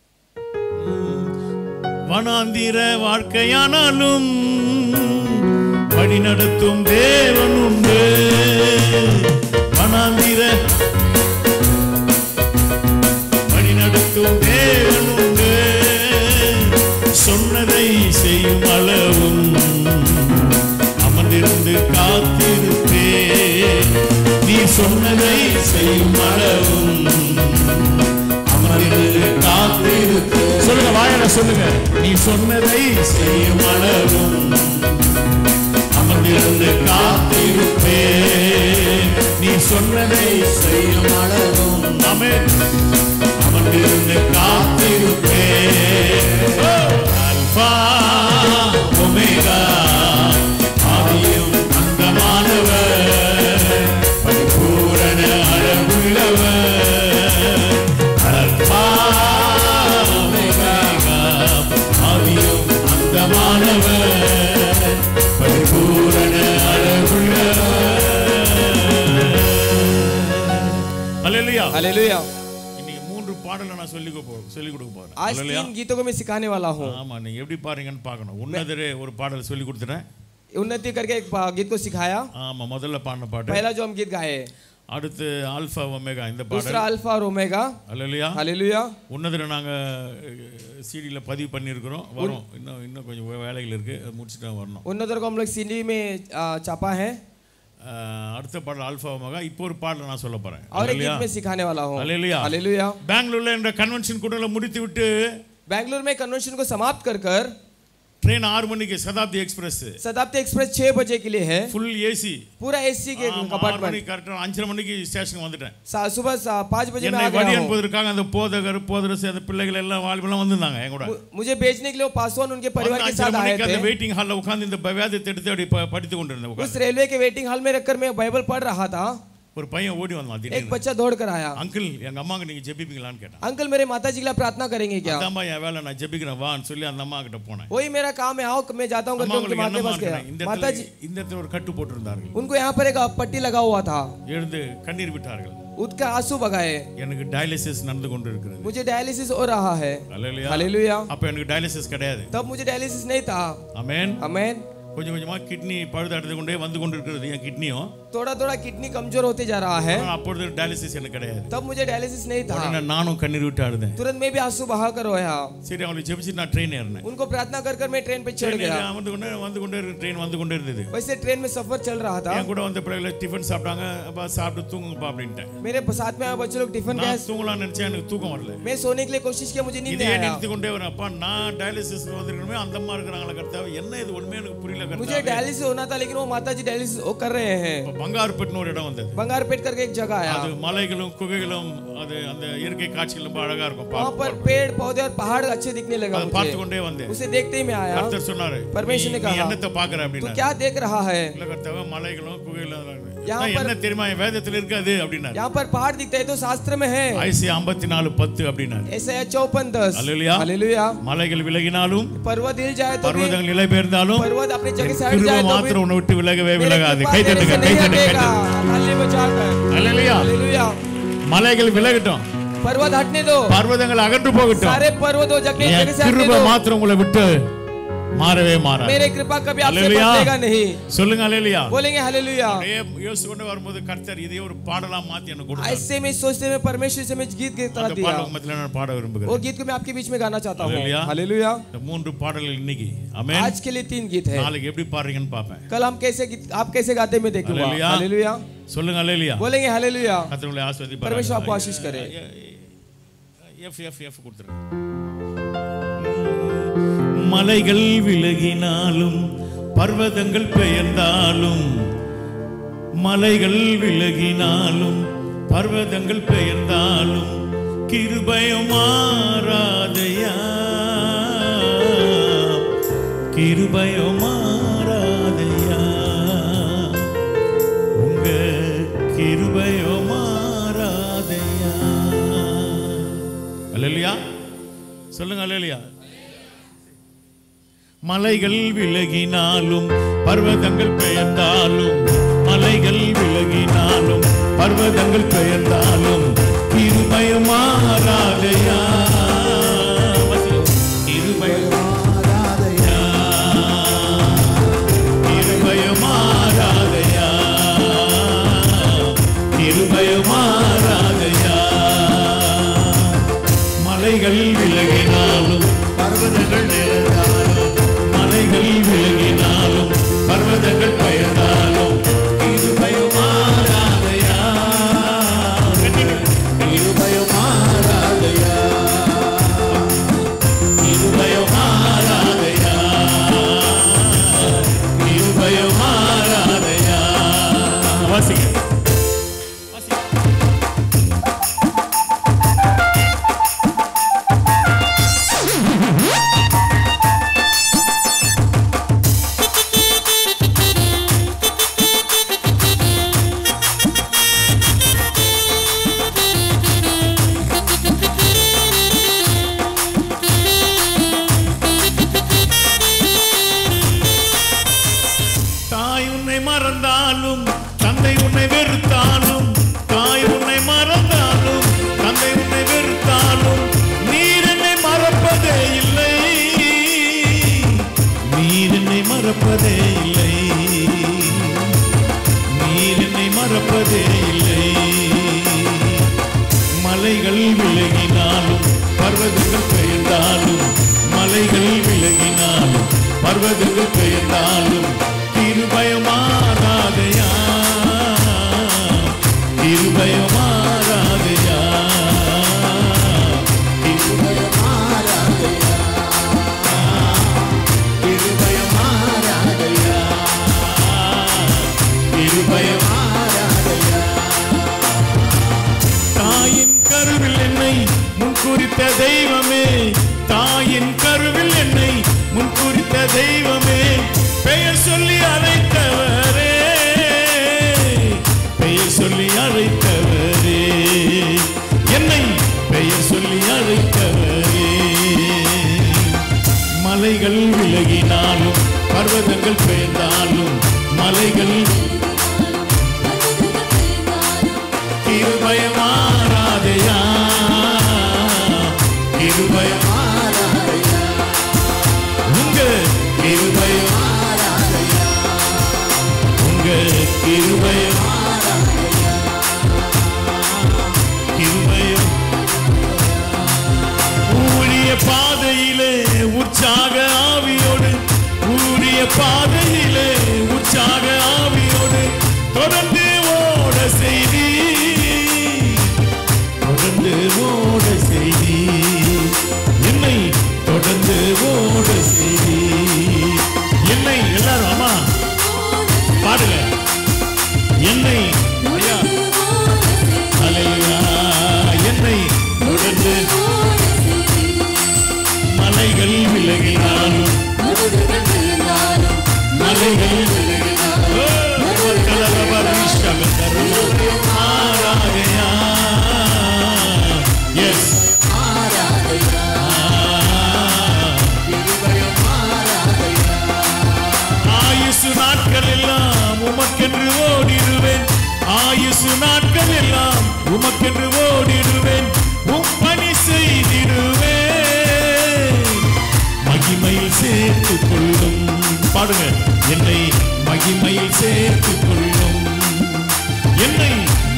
வனாந்திர வாழ்க்கையானாலும் வழி நடத்தும் தேவன் உண்டு வனாந்திர வழி நடத்தும் தேவன் உண்டு சொன்னதை செய்யும் அளவும் அமர்ந்திருந்து காத்திருப்பே நீ சொன்னதை செய்யும் அளவும் அமர்ந்திருந்து காத்திருக்கு சொல்லுங்க வாயால சொல்லுங்க நீ சொன்னதை செய்யும் அளவும் அமர்ந்திருந்து காத்திருப்பே நீ சொன்னதை செய்யும் அளவும் அமர் அமர்ந்திருந்து காத்திருப்பே ஓ, அல்பா ஒமேகா ஆதியும் அந்தமானவர் பரிபூரண அழகுள்ளவர் அல்பா ஒமேகா ஆதியும் அந்தமானவர் பரிபூரண அழகுள்ளவர் அல்லேலூயா हालेलुया இன்னைக்கு மூன்று பாடலை நான் சொல்லி கொடுக்க சொல்லி கொடுக்க போறேன் आज அல்லேலூயா तीन गीतों को मैं सिखाने वाला हूँ ஆமா நீங்க எப்படி பாருங்கன்னு பார்க்கணும் உன்னதரே ஒரு பாடல் சொல்லி கொடுத்துட்டேன் उन्नति करके एक पा- गीत को सिखाया ஆமா முதல்ல பாடின பாட்டு पहला जो हम गीत गाए அடுத்து ஆல்ஃபா ஒமேகா இந்த दूसरा பாடல் अल्फा और ओमेगा அல்லேலூயா हालेलुया உன்னதரை நாங்க சிடியில் பதிவு பண்ணியிருக்கிறோம் வரோம் இன்னும் இன்னும் கொஞ்சம் வே- வேலைகள் இருக்கு அது முடிச்சுட்டு தான் வரணும் उन्नतर को हम लोग सीडी में आ, छापा है அஹ், அடுத்த பாடல் ஆல்ஃபா ஒமேகா இப்போ ஒரு பாடல் நான் சொல்ல போறேன் और एक அல்லேலூயா गीत में सिखाने वाला हूँ அல்லேலூயா हालेलुया பெங்களூர்ல என்ற கன்வென்ஷன் கூட்டத்தில் முடித்து விட்டு बैंगलोर में कन्वेंशन को समाप्त कर कर ட்ரெயின் ஆறு மணிக்கு சதாப்தி எக்ஸ்பிரஸ் शताब्दी एक्सप्रेस छह बजे के लिए है ஃபுல் ஏசி पूरा एसी के ஆறு कंपार्टमेंट மணிக்கு கரெக்டாக அஞ்சரை மணிக்கு ஸ்டேஷனுக்கு வந்துட்டேன் सा- सुबह सा- पाँच बजे में என்னை आ வழி गया हूँ அனுப்புவதற்காக அந்த போதகர் போதரசு அந்த பிள்ளைகள் எல்லாம் வாலிபெல்லாம் வந்திருந்தாங்க என் கூட मु- मुझे भेजने के लिए वो पासवान उनके परिवार வந்து के அஞ்சரை साथ आए மணிக்கு அந்த थे வெயிட்டிங் ஹாலில் உட்காந்து இந்த வேதத்தை எடுத்து அப்படி ப- படித்து கொண்டிருந்தேன் उस உட்கார்ந்து. रेलवे के वेटिंग हॉल में रखकर मैं बाइबल पढ़ रहा था ஒரு பையன் ஓடி வந்தான் एक திடீர்னு बच्चा दौड़ कर आया அங்கிள் எங்க அம்மாக்கு நீங்க ஜெபிப்பீங்களான்னு கேட்டான் अंकल मेरे माता जी के लिए प्रार्थना करेंगे क्या அந்த அம்மா என் வேலை நான் ஜெபிக்கிறேன் வான்னு சொல்லி அந்த அம்மா கிட்ட போனேன் वही मेरा काम है आओ मैं जाता हूँ करके அம்மா उनके உங்களுக்கு माथे என்னம்மா पास गया கேட்டேன். இந்த माता जी இடத்துல இந்த இடத்துல ஒரு கட்டு போட்டிருந்தார்கள் उनको यहाँ पर एक पट्टी लगा हुआ था எழுந்து கண்ணீர் விட்டார்கள் उसका आंसू बगाए எனக்கு டயாலிசிஸ் நடந்து கொண்டு இருக்கிறது मुझे डायलिसिस हो रहा है அல்லேலூயா हालेलुया அப்ப எனக்கு டயாலிசிஸ் கிடையாது तब मुझे डायलिसिस नहीं था அமேன் अमेन கொஞ்சம் கொஞ்சமா கிட்னி பழுதடைந்து கொண்டே வந்து கொண்டு இருக்கிறது என் கிட்னியும் थोड़ा थोड़ा किडनी कमजोर होते जा रहा है ஆனா அப்பொழுது டயாலிசிஸ் எனக்கு கிடையாது तब मुझे डायलिसिस नहीं था உடனே நானும் கண்ணீர் விட்டு அழுதேன் तुरंत मैं भी आंसू बहा कर रोया சரி அவங்களுக்கு ஜெபிச்சு நான் ட்ரெயின் ஏறினேன் उनको प्रार्थना कर कर मैं ट्रेन पे चढ़ Train गया ஏறி வந்து கொண்டே வந்து கொண்டே ட்ரெயின் வந்து கொண்டே இருந்தது वैसे ट्रेन में सफर चल रहा था என் கூட வந்த பிள்ளைகளை டிஃபன் சாப்பிட்டாங்க அப்பா சாப்பிட்டு தூங்குங்கப்பா அப்படின்ட்டேன் मेरे साथ में आए बच्चे लोग टिफिन गए நான் தூங்கலாம்னு நினைச்சேன் எனக்கு தூக்கம் வரல मैं सोने के लिए कोशिश किया मुझे नींद இதையே नहीं आया நிறுத்தி கொண்டே வரேன் அப்பா நான் டயாலிசிஸ் வந்திருக்கணுமே அந்த அம்மா இருக்கிறாங்களா கர்த்தாவே என்ன இது ஒண்ணுமே எனக்கு புரியல मुझे கர்த்தாவே डायलिसिस होना था लेकिन वो माता जी डायलिसिस वो कर रहे हैं அப்ப பங்காருப்பட்டுன்னு ஒரு இடம் வந்தது बंगारपेट करके एक जगह आया அது மலைகளும் குகைகளும் அது அந்த இயற்கை காட்சிகள் ரொம்ப அழகா இருக்கும் वहाँ பார்க்க- पर पेड़ पौधे और पहाड़ अच्छे दिखने लगा அதை பார்த்து मुझे கொண்டே வந்தேன் उसे देखते ही मैं आया கர்த்தர் சொன்னாரு परमेश्वर ने "நீ- நீ कहा, என்னத்தை பாக்குற तू அப்படின்னா क्या देख रहा है இல்ல கர்த்தாவே மலைகளும் குகைகளும் அதெல்லாம் இருக்கு. यहाँ "அதான் पर- என்ன தெரியுமா என் வேதத்துல இருக்காது அப்படின்னாரு यहाँ पर पहाड़ दिखता है तो शास्त्र में है ஐசி ஐம்பத்தி நாலு பத்து அப்படின்னாரு ऐसा है चौपन दस हालेलुया। हालेलुया மலைகள் விலகினாலும் पर्वत हिल जाए तो भी பர்வதங்கள் நிலை பெயர்ந்தாலும் पर्वत अपनी जगह என் से हट கிருபை जाए तो भी மாத்திரம் உன்னை விட்டு விலகவே मेरे விலகாது कृपा கை तेरे தட்டுங்க से கை नहीं தட்டுங்க கை हटेगा தட்டுங்க थाली बजाकर அல்லேலூயா हालेलुया மலைகள் விலகட்டும் पर्वत हटने दो பர்வதங்கள் அகன்று போகட்டும் सारे पर्वत हो जगने என் जगह से हटने கிருபை दो மாத்திரம் உங்களை விட்டு மாறவே மாறாது मेरे कृपा कभी आपसे हालेलुया। बदलेगा नहीं சொல்லுங்க அல்லேலூயா बोलेंगे हालेलुया அப்படியே யோசிச்சு கொண்டு வரும்போது கர்த்தர் இதையே ஒரு பாடலா மாத்தி எனக்கு கொடுத்தார் ऐसे में सोचते में परमेश्वर से मैं गीत गीता அந்த दिया பாடல் மத்தியில நான் பாட वो விரும்புகிறேன் गीत को मैं आपके बीच में गाना चाहता हूँ हालेलुया। हालेलुया இந்த மூன்று பாடல்கள் இன்னைக்கு ஆமென் आज के लिए तीन गीत है நாளைக்கு எப்படி பாடுறீங்கன்னு பார்ப்பேன் कल हम कैसे गीत आप कैसे गाते मैं देखूंगा हालेलुया। हालेलुया சொல்லுங்க அல்லேலூயா बोलेंगे हालेलुया கர்த்தர் உங்களை ஆசீர்வதிப்பார் परमेश्वर आपको आशीष करे எஃப் எஃப் எஃப் கொடுத்துருங்க மலைகள் விலகினாலும் பர்வதங்கள் பெயர்ந்தாலும் மலைகள் விலகினாலும் பர்வதங்கள் பெயர்ந்தாலும் கிருபயம் மாறாதையா கிருபயம் மாறாதையா உங்க கிருபயம் மாறாதையா அல்லையா சொல்லுங்க அல்லையா மலைகள் விலகினாலும் பர்வதங்கள் பெயர்ந்தாலும் மலைகள் விலகினாலும் பர்வதங்கள் பெயர்ந்தாலும் கிருபயம் மாறாதையா கிருபயம் மாறாதையா கிருபயம் மாறாதையா கிருபயம் மாறாதையா மலைகள் விலகினாலும் பர்வதங்கள் நிறந்தாலும் மலைகள் விலகினாலும் பர்வதங்கள் பெயர்ந்தாலும் கிருபயம் மாறாதையா கிருபயம் மாறாதையா கிருபயம் மாறாதையா கிருபயம் மாறாதையா வாசிங்க தாய் உன்னை மறந்தாலும் தந்தை உன்னை வெறுத்தாலும் தாய் உன்னை மறந்தாலும் தந்தை உன்னை வெறுத்தாலும் நீர் என்னை மறப்பதே இல்லை நீர் என்னை மறப்பதே இல்லை நீர் என்னை மறப்பதே இல்லை மலைகள் விலகினாலும் பர்வதங்கள் பெயர்ந்தாலும் மலைகள் விலகினாலும் பர்வதங்கள் பெயர்ந்தாலும் திருபயமாறாதையா திருபயமாறாதையா திருபயமாறாதையா திருபயமாறாதையா திருபயமாறாதையா தாயின் கருவில் என்னை முன்குறித்த தெய்வமே தாயின் கருவில் என்னை முன்குறித்த தெய்வமே பெயர் சொல்லி அழைத்தவரே பெயர் சொல்லி அழைத்தவரே என்னை பெயர் சொல்லி அழைத்தவரே மலைகள் விலகினாலும் பர்வதங்கள் பெயர்ந்தாலும் மலைகள் கிருபயமாறாதையா கிருபயமாறாதையா உங்க கிருபயமாறாதையா உங்க கிருபயமாறாதையா கிருபயம் ஊழிய பாதையிலே உற்சாக ஆவியோடு ஊழிய பாதையிலே உற்சாக ஆவியோடு தொடர்ந்து ஓட செய்தி தொடர்ந்து ஓட செய்தி என்னை தொடர்ந்து ஓட செய்தி என்னை எல்லாரும் அம்மா பாடுங்க என்னை ஐயா அல்லேலூயா என்னை தொடர்ந்து மலைகள் விலகினாலும் மலைகள் ஓ, கலரபரிஷகந்தரம் ஆராதயா. Yes. ஆயுசு நாட்கள் எல்லாம் உமக்கென்று ஓடிடுவேன் ஆயுசு நாட்கள் எல்லாம் உமக்கென்று ஓடிடுவேன் உம் பணி செய்திடுவேன் மகிமையில் சேர்த்துக் கொள்ளும் பாடுங்க என்னை மகிமையில் சேர்த்துக் கொள்ளும் என்னை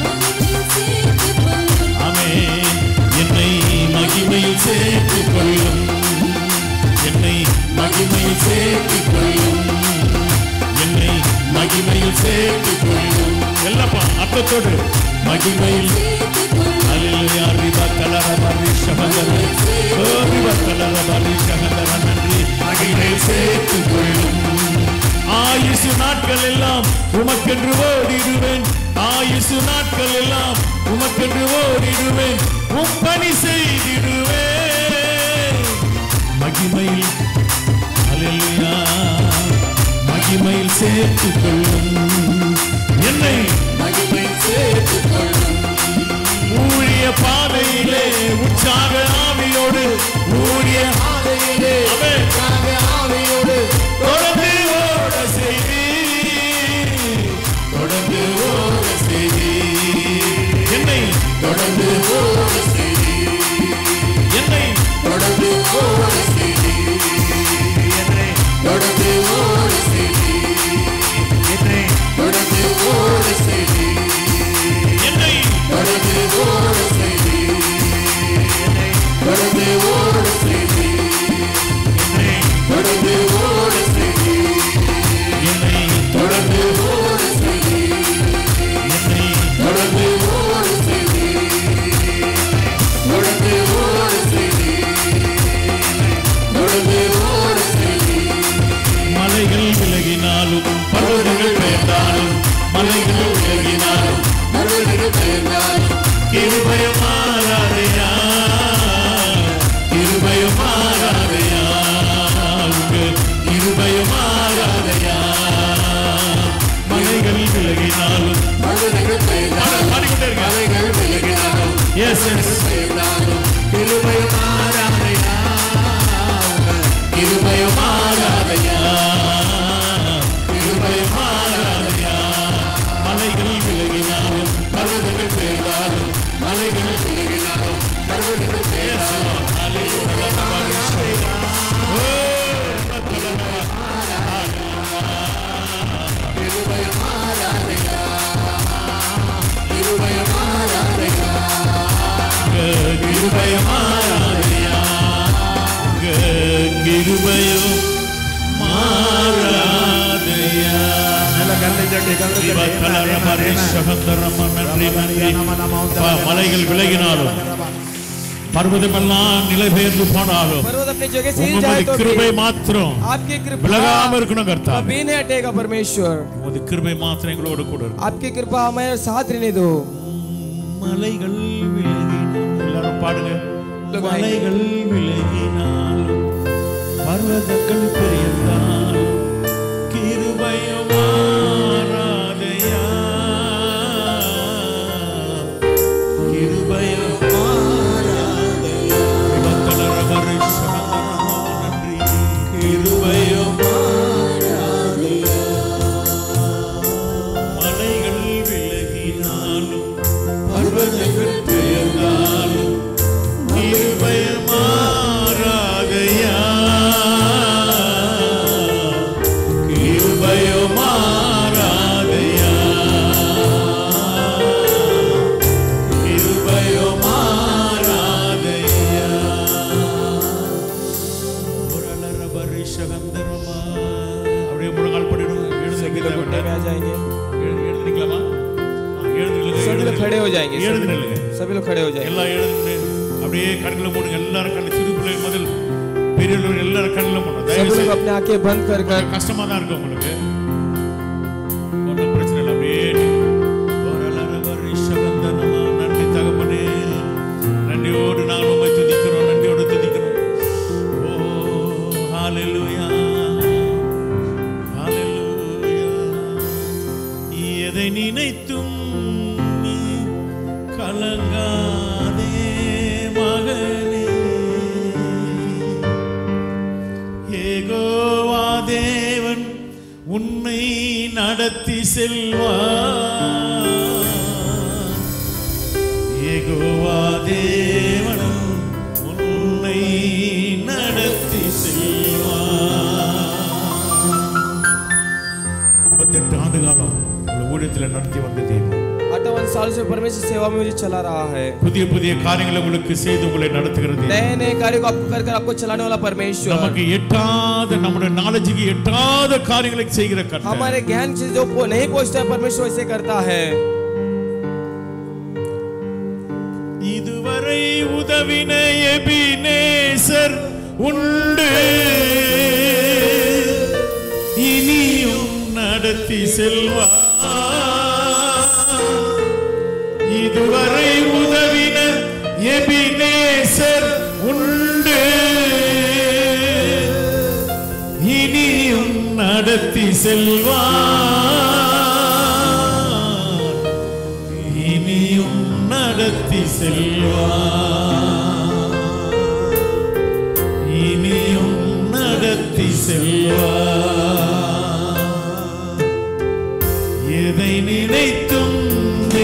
ஆமே என்னை மகிமையில் சேர்த்துக் கொள்ளும் என்னை மகிமையில் சேர்த்துக் கொள்ளும் என்னை மகிமையில் சேர்த்துக் கொள்ளும் எல்லாப்பா அர்த்தத்தோடு மகிமையில் அல்லேலூயா ரிபா கலரபரி ஷபந்தர ஓ ரிபா கலரபரி ஷபந்தர நன்றி மகிழை சேர்த்துக் கொள்ளும் ஆயுசு நாட்கள் எல்லாம் உமக்கென்று ஓடிடுவேன் ஆயுசு நாட்கள் எல்லாம் உமக்கென்று ஓடிடுவேன் உம் பணி செய்திடுவேன் மகிமையில் அல்லேலூயா மகிமையில் சேர்த்துக் கொள்ளும் என்னை மகிமை சேர்த்துக் கொள்ளும் ஊழிய பாதையிலே உற்சாக ஆவியோடு ஊழிய பாதையிலே ஆமென். உற்சாக ஆவியோடு தொடர்ந்து ஓட செய்தி தொடர்ந்து ஓட செய்தி என்னை தொடர்ந்து ஓட செய்தி என்னை தொடர்ந்து ஓட செய்தி என்னை தொடர்ந்து ஓட செய்தி என்னை தொடர்ந்து ஓட செய்தி என்னை தொடர்ந்து ஓட செய்தி தொடர்ந்து ஓட செய்தி என்னை தொடர்ந்து ஓட செய்தி என்னை தொடர்ந்து ஓட செய்தி என்னை தொடர்ந்து ஓட செய்தி தொடர்ந்து ஓட செய்தி தொடர்ந்து ஓட செய்தி மலைகள் விலகினாலும் பர்வதங்கள் பெயர்ந்தாலும் மலைகள் விலகினாலும் மறுபடியும் பெயர்ந்தாலும் கிருபயம் மாறாதையா கிருபயம் மாறாதையா உங்க கிருபயம் மாறாதையா மலைகள் விலகினாலும் மறுபடியும் பெயர்ந்தாலும் பாடிக்கிட்டே இருக்க மலைகள் விலகினாலும் எஸ் எஸ் பெயர்ந்தாலும் கிருபயம் மாறாதையா கிருபயம் மாறாதையா கிருபயம் மாறாதையா மலைகள் விலகினாலும் பர்வதங்கள் பெயர்ந்தாலும் மலைகள் விலகினாலும் மறுபடியும் பெயர்ந்தாலும் இருபயம் மாறாதையா இருபயம் மாறாதையா கிருபயம் மாறாதையா கிருபயம் மாறாதையா மலைகள் விலகினாலும் பர்வதமெல்லாம் நிலை பெயர்ந்து போனாலும் पर्वत अपनी जगह से हिल जाए உங்களுடைய तो கிருபை भी மாத்திரம் आपकी விலகாம कृपा இருக்கணும் கர்த்தா कभी नहीं हटेगा परमेश्वर உமது கிருபை மாத்திரம் எங்களோடு கூட இருக்கும் आपकी कृपा हमें साथ रहने दो மலைகள் விலகினாலும் எல்லாரும் பாடுங்க மலைகள் விலகினாலும் பர்வதங்கள் பெரியதாலும் கிருபையும் மாறாதையா கிருபையும் மாறாதையா விபத்தலர வருஷம் நன்றி கிருபையும் மலைகள் விலகினாலும் பர்வதங்கள் பெயர்ந்தாலும் கிருபையும் மாறாதையா கிருபையும் மாறாதையா கிருபையும் மாறாதையா ஒரலர பரிஷகந்தரமா அப்படியே முழங்கால் படிடுங்க सभी लोग घुटने में आ जाएंगे எழுதுறீங்களாமா எழுதுங்க सभी लोग खड़े हो जाएंगे எழுது सभी- நில்லுங்க सभी लोग खड़े हो जाएंगे எல்லாம் எழுந்து அப்படியே கண்களை மூடுங்க எல்லாரும் கண்ணு சிறு பிள்ளை முதல் பெரியவர்கள் எல்லாரும் கண்ணில் மூடணும் सभी தயவு लोग செய்து अपने आंखें बंद कर कर கஷ்டமா தான் இருக்கு உங்களுக்கு ஒன்றும் பிரச்சனை இல்லை அப்படியே ஓரளவு ரிஷபந்தனமா நன்றி தகப்பனே நன்றியோடு நாங்கள் உண்மை துதிக்கிறோம் நன்றியோடு துதிக்கிறோம் ஓ ஹalleluya ஹalleluya எதை நினைத்தும் நீ கலங்காதே மகனே ஏகோவா தேவன் உன்னை நடத்தி செல்வார் ஏகோவா தேவன் உன்னை நடத்தி செல்வார் முப்பத்தெட்டு ஆண்டு காலம் உங்களை ஊழியத்தில் நடத்தி வந்த தெய்வம் अट्ठावन साल से परमेश्वर सेवा में मुझे चला रहा है புதிய புதிய காரியங்களை உங்களுக்கு செய்து உங்களை நடத்துகிறது नए नए कार्य को आपको कर कर आपको चलाने वाला परमेश्वर நமக்கு எட்டாத நம்முடைய நாலேஜுக்கு எட்டாத காரியங்களை செய்கிற கர்த்தர் हमारे ज्ञान से जो पो- नहीं पहुंचता है परमेश्वर वैसे करता है இதுவரை உதவின எபினேசர் உண்டு இனியும் நடத்தி செல்வா இதுவரை உதவின எபினேசர் உண்டு இனியும் நடத்தி செல்வா இனியும் நடத்தி செல்வா இனியும் நடத்தி செல்வா எதை நினைத்தும் நீ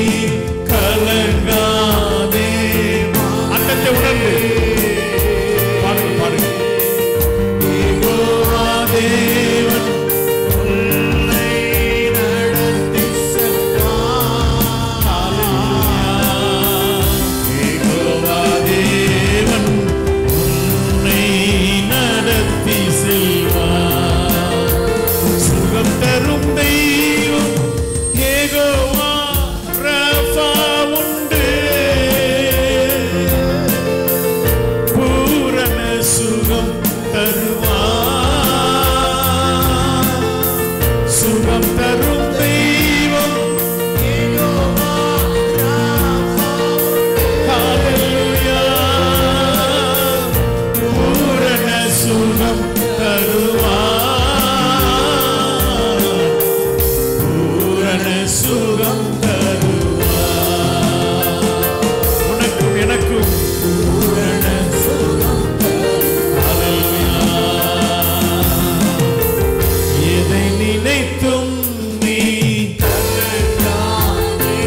கலங்காதே அந்தத்தை உணர்ந்து பாருங்க பாருங்க யெகோவா தேவன் உன்னை நடத்தி செல்வார். யெகோவா தேவன் உன்னை நடத்தி செல்வார். சுகம் தரும் தெய்வம் யெகோவா ரஃபா உண்டு பூரண சுகம் தருவார் சுகம் தரும் தெய்வம் யெகோவா ரஃபா உண்டு. ஹalleluya பூரண சுகம் தருவார் பூரண சுகம் தருவார் உனக்கும் எனக்கும் பூரண சுகம் எதை நினைத்தும் நீ கலங்காதே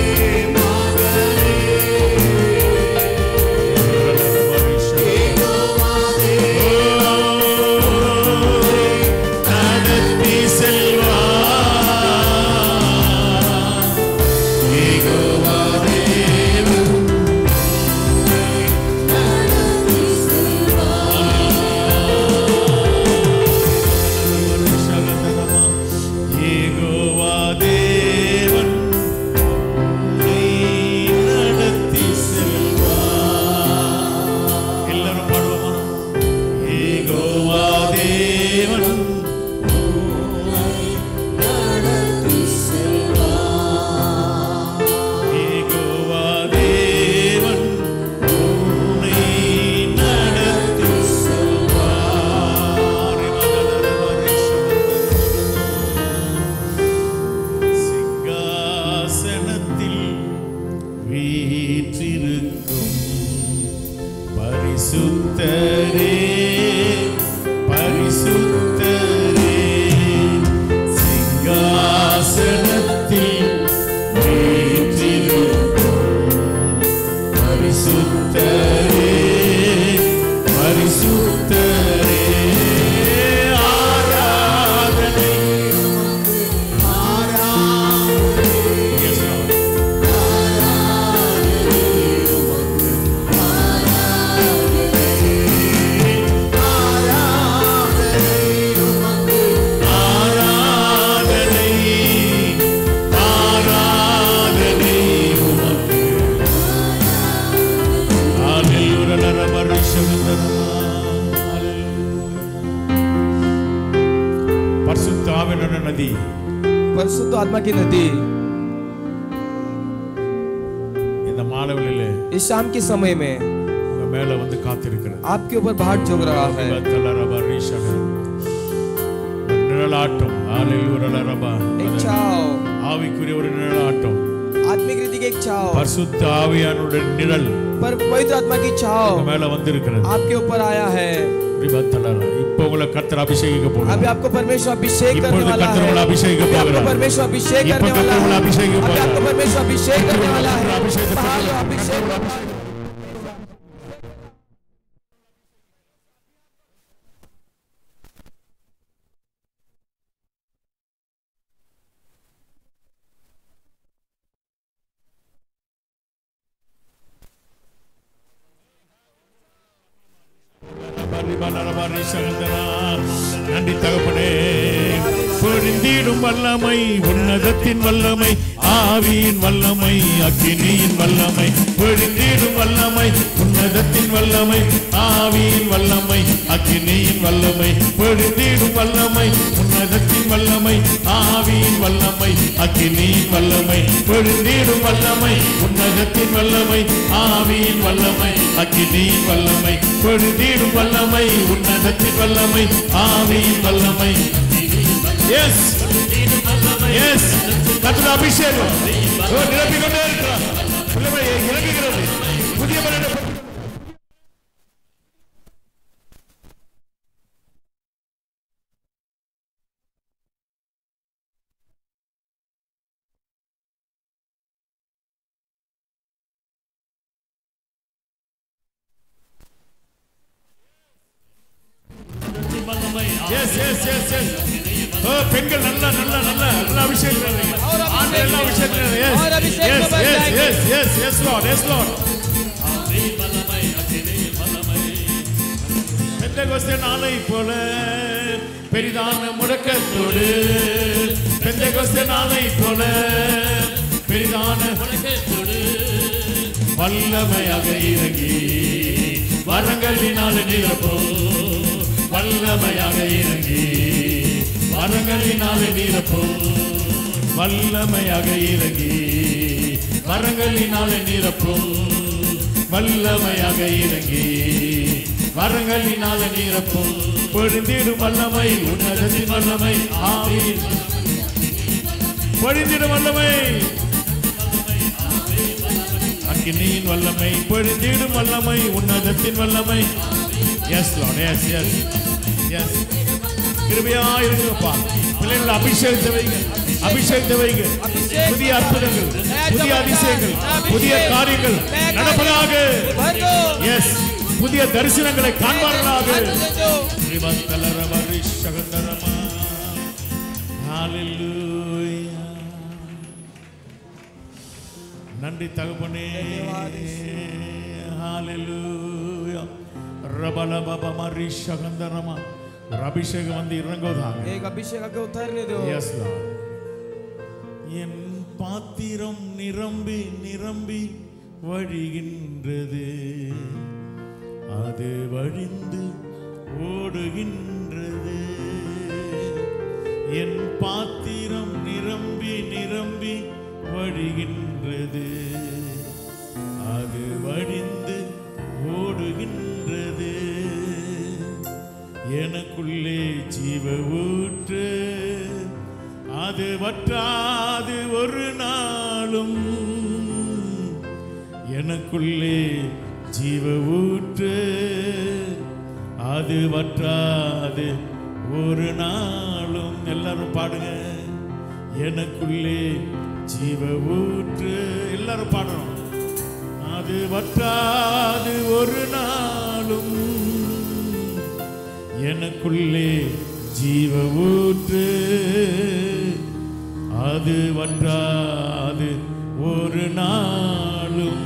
நடத்தி செல்வா யெகோவா தேவன் யெகோவா தேவன் உன்னை நடத்தி செல்வார். எல்லாரும் பாடுவோமா? யெகோவா தேவன் யெகோவா தேவன் உன்னை நடத்தி செல்வார். சிங்காசனத்தில் வீற்றிருக்கும் பரிசுத்தரே பரிசுத்தரே சிங்காசனத்தில் வீற்றிருக்கும் பரிசுத்தரே பரிசுத்தரே ஆராதனை Yes, Lord. ஆராதனை ஆராதனை உமக்கு ஹalleluya நரமரிஷவந்தரமா பரிசுத்த ஆவியான நதி परिशुद्ध आत्मा की नदी இந்த மாலவெளியிலே इस शाम के समय में உங்க மேல வந்து காத்திருக்கிறது आपके ऊपर भाट जोग रहा है தலரபரிஷக. நிழலாட்டம் ஹalleluya ரபா एक छाव ஆவிக்குரிய ஒரு நிழலாட்டம் आत्मिक रीति की एक छाव பரிசுத்த ஆவியானுடைய நிழல் पर पवित्र आत्मा की छाव உங்க மேல வந்திருக்கிறது आपके ऊपर आया है ரிபத்தலர. இப்போ உங்களை கர்த்தர் அபிஷேகிக்க போறார் अभी आपको परमेश्वर अभिषेक करने இப்பொழுது वाला கர்த்தர் உங்களை है அபிஷேகிக்க अभी आपको போகிறார் परमेश्वर अभिषेक இப்போ करने वाला கர்த்தர் உங்களை है அபிஷேகிக்க अभी போகிறார் आपको परमेश्वर अभिषेक करने वाला है अभिषेक करने बाहर लो, वाला है। अभिषेक நன்றி தகப்பனே பொருந்திடும் வல்லமை உன்னதத்தின் வல்லமை ஆவியின் வல்லமை அக்கினியின் வல்லமை பொருந்திடும் வல்லமை உன்னத உன்னதத்தின் வல்லமை ஆவியின் வல்லமை அக்கினியின் வல்லமை பொழுந்திடும் வல்லமை உன்னதத்தின் வல்லமை ஆவியின் வல்லமை அக்கினியின் வல்லமை பொழுந்திடும் வல்லமை உன்னதத்தின் வல்லமை ஆவியின் வல்லமை அக்கினியின் வல்லமை பொழுந்திடும் வல்லமை உன்னதத்தின் வல்லமை ஆவியின் வல்லமை எஸ் எஸ் கர்த்தர் அபிஷேகம் ஓ, நிரப்பிக் கொண்டே இருக்கிறார் வல்லமை இறங்குகிறது புதிய மனித எஸ் எஸ் எஸ் எஸ் ஓ பெண்கள் நல்லா நல்லா நல்லா நல்லா அபிஷேகம் ஆண்டு எல்லா அபிஷேகம் எஸ் और अभिषेक எஸ் में बढ़ எஸ் जाएंगे। Yes yes yes lord yes lord பெந்தகோஸ்தே நாளை போல பெரிதான முழக்கத்தோடு பெந்தகோஸ்தே நாளை போல பெரிதான முழக்கத்தோடு வல்லமையாக இறங்கி வரங்களினால் நிரப்பும் வல்லமையாக இறங்கி வரங்களினால் நிரப்பும் வல்லமையாக இறங்கி வரங்களினால் நிரப்பும் வல்லமையாக இறங்கி வரங்களினால் நிரப்பும் பொழுந்திடும் வல்லமை உன்னதத்தின் வல்லமை ஆவியின் பொழிந்திடும் வல்லமை அக்கினியின் வல்லமை பொழிந்திடும் வல்லமை உன்னதத்தின் வல்லமை yes lord yes yes yes கிருபையா இருங்கப்பா பிள்ளைகள் அபிஷேகத்தை வைங்க அபிஷேகத்தை வைங்க புதிய அற்புதங்கள் புதிய அதிசயங்கள் புதிய காரியங்கள் நடப்பதாக भर दो எஸ் புதிய தரிசனங்களை காண்பார்களாக भर दो ஸ்ரீமந்தலரவரிஷகந்தரமா. Hallelujah. நன்றி தகப்பனே Hallelujah. ரபலபபமரிஷகந்தரமா. ஒரு அபிஷேகம் வந்து இறங்குவதாக एक अभिषेक आके उतारने दो Yes, Lord. என் பாத்திரம் நிரம்பி நிரம்பி வழிகின்றது அது வழிந்து ஓடுகின்றது என் பாத்திரம் நிரம்பி நிரம்பி வழிகின்றது அது வழிந்து ஓடுகின்றது எனக்குள்ளே ஜீவ ஊற்று அது வற்றாது ஒரு நாளும் எனக்குள்ளே ஜீவ ஊற்று அது வற்றாது ஒரு நாளும் எல்லாரும் பாடுங்க எனக்குள்ளே ஜீவ ஊற்று எல்லாரும் பாடுறோம் அது வற்றாது ஒரு நாளும் எனக்குள்ளே ஜீவ ஊற்று அது வற்றாது ஒரு நாளும்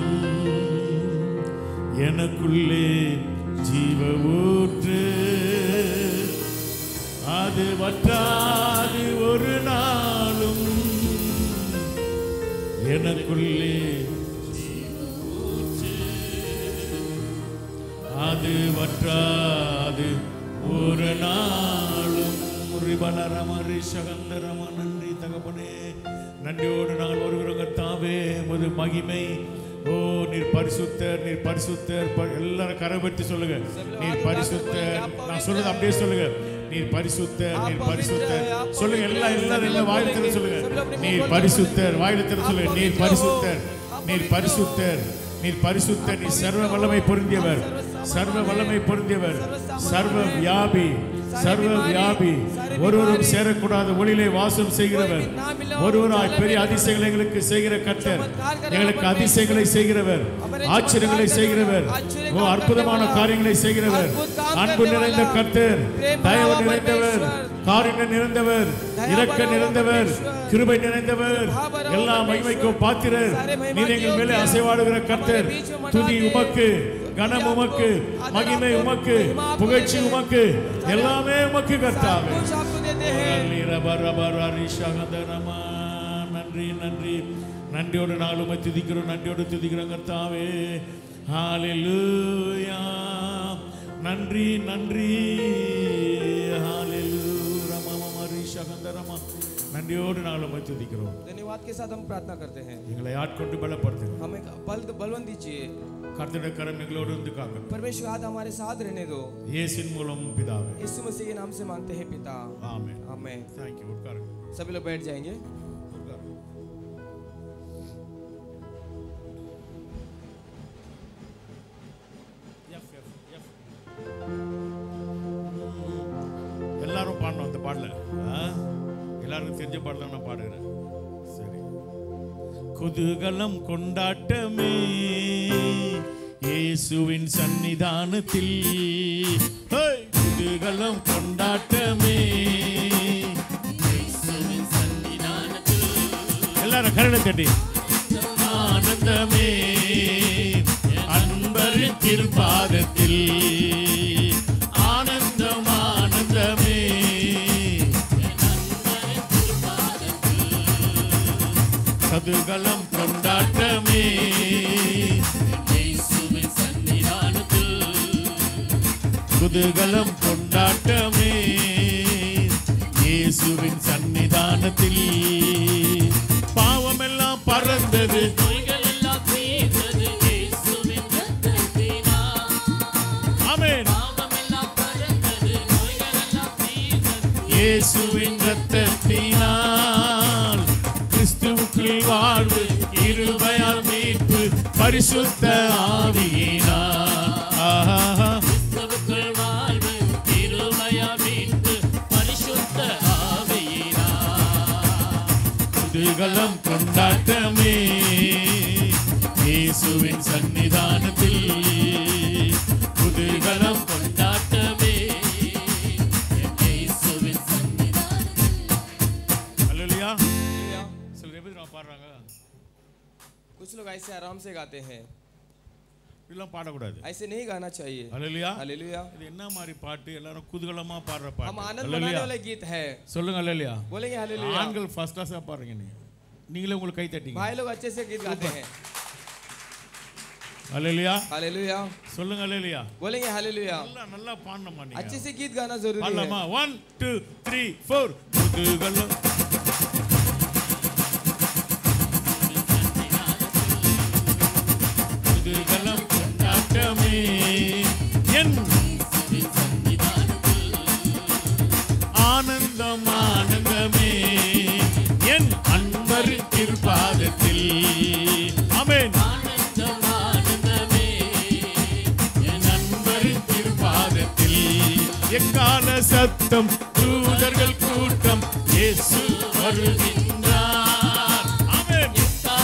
எனக்குள்ளே ஜீவ ஊற்று அது வற்றாது ஒரு நாளும் எனக்குள்ளே அது வற்றாது ஒரு நாளும் ரிபலரமரி சகந்தரம நன்றி தகப்பனே நன்றியோடு நாங்கள் வருகிறோங்க தாவே உமது மகிமை ஓ நீர் பரிசுத்தர் நீர் பரிசுத்தர் ப- எல்லாரும் கரபற்றி சொல்லுங்க நீர் பரிசுத்தர் நான் சொல்றது அப்படியே சொல்லுங்க நீர் பரிசுத்தர் நீர் பரிசுத்தர் சொல்லுங்க எல்லாம் எல்லாரும் எல்லாம் வாயில் திறந்து சொல்லுங்க நீர் பரிசுத்தர் வாயில் திறந்து சொல்லுங்க நீர் பரிசுத்தர் நீர் பரிசுத்தர் நீர் பரிசுத்தர் நீர் சர்வ வல்லமை பொருந்தியவர் சர்வ வல்லமை பொருந்தியவர் சர்வ வியாபி சர்வ வியாபி ஒருவரும் சேரக்கூடாத ஒளியிலே வாசம் செய்கிறவர் ஒருவராய் பெரிய அதிசயங்களை எங்களுக்கு செய்கிற கர்த்தர் எங்களுக்கு அதிசயங்களை செய்கிறவர் ஆச்சரியங்களை செய்கிறவர் ஓ அற்புதமான காரியங்களை செய்கிறவர் அன்பு நிறைந்த கர்த்தர் தயவு நிறைந்தவர் காரியம் நிறைந்தவர் இரக்க நிறைந்தவர் கிருபை நிறைந்தவர் எல்லா மகிமைக்கும் பாத்திரர் நீர் எங்கள் மேலே அசைவாடுகிற கர்த்தர் துதி உமக்கு கனம் உமக்கு மகிமை உமக்கு புகழ்ச்சி உமக்கு எல்லாமே உமக்கு கர்த்தாவே कुछ आपको देते हैं ரபரபரரிஷகதரமா. நன்றி நன்றி நன்றியோடு நாள் உமை துதிக்கிறோம் நன்றியோடு துதிக்கிறோம் கர்த்தாவே ஹalleluya நன்றி நன்றி ஹalleluya ரமமரி சகந்தரமா நன்றியோடு நாங்கள் உம்மை துதிக்கிறோம் धन्यवाद के साथ हम प्रार्थना करते हैं எங்களை ஆட்கொண்டு பலப்படுத்துங்க हमें बल बलवन दीजिए கர்த்தருடைய கரம் எங்களோடு இருந்து காக்க परमेश्वर हाथ हमारे साथ रहने दो இயேசுவின் மூலம் பிதாவே यीशु मसीह के नाम से मांगते हैं पिता ஆமென் आमेन थैंक यू உட்காருங்க सभी लोग बैठ जाएंगे உட்காருங்க எஃப் எஃப் எஃப் எல்லாரும் பாடணும் அந்த பாடல ஆ? எல்லாருக்கும் தெரிஞ்ச பாடல நான் பாடுகிறேன் சரி குதூகலம் கொண்டாட்டமே இயேசுவின் சன்னிதானத்தில் ஹேய்! குதூகலம் கொண்டாட்டமே எல்லாரும் கரலை தட்டி ஆனந்தமே அன்பரு திருப்பாதத்தில் ஆனந்தம் ஆனந்தமே கதுகலம் கொண்டாட்டமே குதூகலம் கொண்டாட்டமே இயேசுவின் சன்னிதானத்தில் பாவமெல்லாம் பறந்தது ஆமென் இயேசுவின் ரத்தத்தினால் கிறிஸ்துவுக்குள் வாழ்வு இருபயால் மீட்பு பரிசுத்த ஆவியினால் ஆஹா குதூகலம் கொண்டாட்டமே இயேசுவின் சன்னிதானத்தில் குதூகலம் கொண்டாட்டமே அல்லேலூயா சிலர் எப்படி தெரியுமா பாடுறாங்க कुछ लोग ऐसे आराम से गाते हैं இதெல்லாம் பாடக்கூடாது ऐसे नहीं गाना चाहिए அல்லேலூயா हालेलुया இது என்ன மாதிரி பாட்டு எல்லாரும் குதூகலமா பாடுற हम பாட்டு आनंद बनाने அல்லேலூயா वाले गीत है சொல்லுங்க அல்லேலூயா बोलेंगे हालेलुया ஆண்கள் ஃபர்ஸ்ட் கிளாஸா பாடுறீங்க நீங்க நீங்களே உங்களுக்கு கை தட்டிங்க भाई लोग अच्छे से गीत गाते हैं அல்லேலூயா हालेलुया சொல்லுங்க அல்லேலூயா बोलेंगे हालेलुया நல்லா நல்லா பாடணுமா நீங்க अच्छे से गीत गाना जरूरी है பாடலாமா ஒன் டூ த்ரீ ஃபோர் குதூகலம் குதூகலம் கொண்டாட்டமே என் ஆனந்தம் ஆனந்தமே என் அன்பர் திருப்பாதத்தில் ஆமென் என் அன்பரின் திருப்பாதத்தில் எக்கால சத்தம் தூதர்கள் கூட்டம் இயேசு வருகின்றார் ஆமென்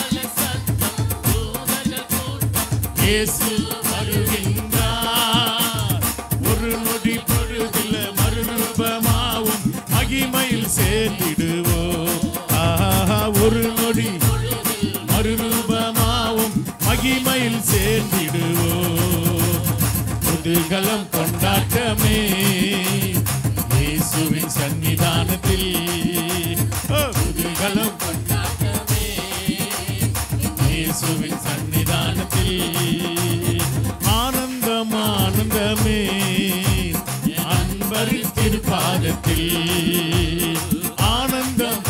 இயேசு வருகின்றார் ஒரு நொடி பொழுதில மறுரூபமாவும் மகிமையில் சேர்ந்திடுவோம் ஆஹா ஒரு நொடி மறுரூபமாவும் மகிமையில் சேர்ந்திடுவோம் குதூகலம் கொண்டாட்டமே இயேசுவின் சன்னிதானத்தில் ஓ, குதூகலம் கொண்டாட்டமே இயேசுவின் சன்னிதானத்தில் ஆனந்தம் ஆனந்தமே அன்பரின் திருப்பாதத்தில் ஆனந்தம்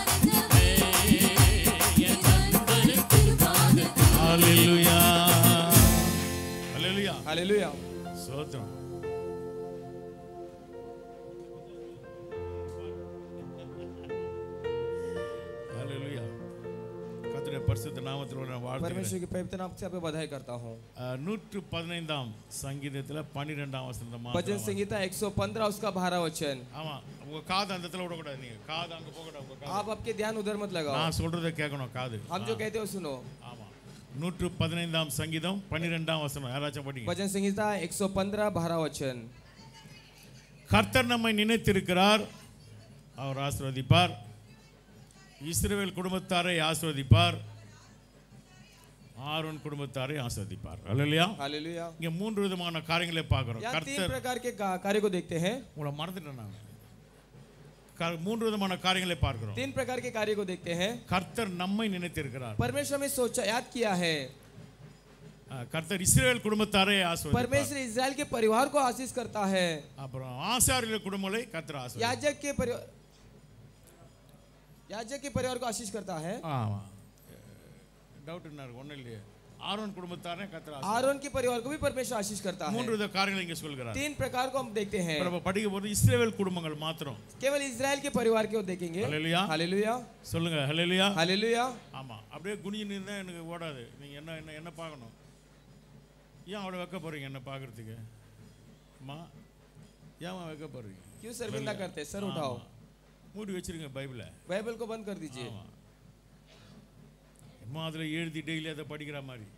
ஹalleluya ஹalleluya हालेलुया சோத்திரம் ஹalleluya கர்த்தருடைய பரிசுத்த நாமத்தில் நான் வாழ்த்துகிறேன் परमेश्वर की पवित्र नाम से आपको बधाई करता हूँ அஹ், நூற்று பதினைந்தாம் சங்கீதத்துல பன்னிரெண்டாம் வசனத்தை भजन மாத்திரம் संगीता 115 उसका बारह वचन ஆமா உங்க காது அந்த இடத்துல விடக்கூடாது நீங்க காது அங்க போகக்கூடாது உங்க காது आप आपके ध्यान उधर मत लगाओ நான் சொல்றதை கேட்கணும் காது हम जो कहते हो सुनो ஆமா நூற்று பதினைந்தாம் சங்கீதம் பன்னிரெண்டாம் வசனம் யாராச்சும் படிங்க भजन संगीता 115 बारह वचन கர்த்தர் நம்மை நினைத்திருக்கிறார் அவர் ஆசீர்வதிப்பார் இஸ்ரவேல் குடும்பத்தாரை ஆசீர்வதிப்பார் ஆரோன் குடும்பத்தாரை ஆசீர்வதிப்பார் அல்லையா हालेलुया இங்க மூன்று விதமான காரியங்களை பார்க்கிறோம் यहाँ तीन கர்த்தர் प्रकार के का- कार्य को देखते हैं உங்களை மறந்துட்டேன் நான் க- மூன்று விதமான காரியங்களை பார்க்கிறோம் तीन प्रकार के कार्य को देखते हैं கர்த்தர் நம்மை நினைத்திருக்கிறார் परमेश्वर में सोचा याद किया है ஆ, அஹ், கர்த்தர் இஸ்ரேல் குடும்பத்தாரே ஆசீர்வதிப்பார் परमेश्वर इसराइल के परिवार को आशीष करता है அப்புறம் ஆசாரியர்கள் குடும்பங்களை கர்த்தர் ஆசீர்வதிப்பார் याजक के परिवार याजक के परिवार को आशीष करता है ஆமா டவுட் என்ன இருக்கு ஒன்றும் இல்லையே ஆரோன் குடும்பத்தாரே கர்த்தர் ஆசீர்வதிப்பார். आरोन के परिवार को भी परमेश्वर आशीष करता है மூன்று வித காரியங்களை இங்க சொல்கிறார் तीन प्रकार को हम देखते हैं இப்ப நம்ம படிக்க போறது இஸ்ரேல் குடும்பங்கள் மாத்திரம் केवल इसराइल के परिवार को देखेंगे ஹalleluya हालेलुया சொல்லுங்க ஹalleluya हालेलुया ஆமா அப்படியே குனிஞ்சு நின்றா எனக்கு ஓடாது நீங்க என்ன என்ன என்ன பார்க்கணும் ஏன் அவ்வளோ வைக்க போறீங்க என்ன பார்க்கறதுக்கு அம்மா ஏன் வைக்க போறீங்க क्यों शर्मिंदा करते हैं? सर उठाओ மூடி வச்சிருங்க பைபிளை बाइबल को बंद कर दीजिए ஆமா அம்மா அதில் எழுதி டெய்லி அதை படிக்கிற மாதிரி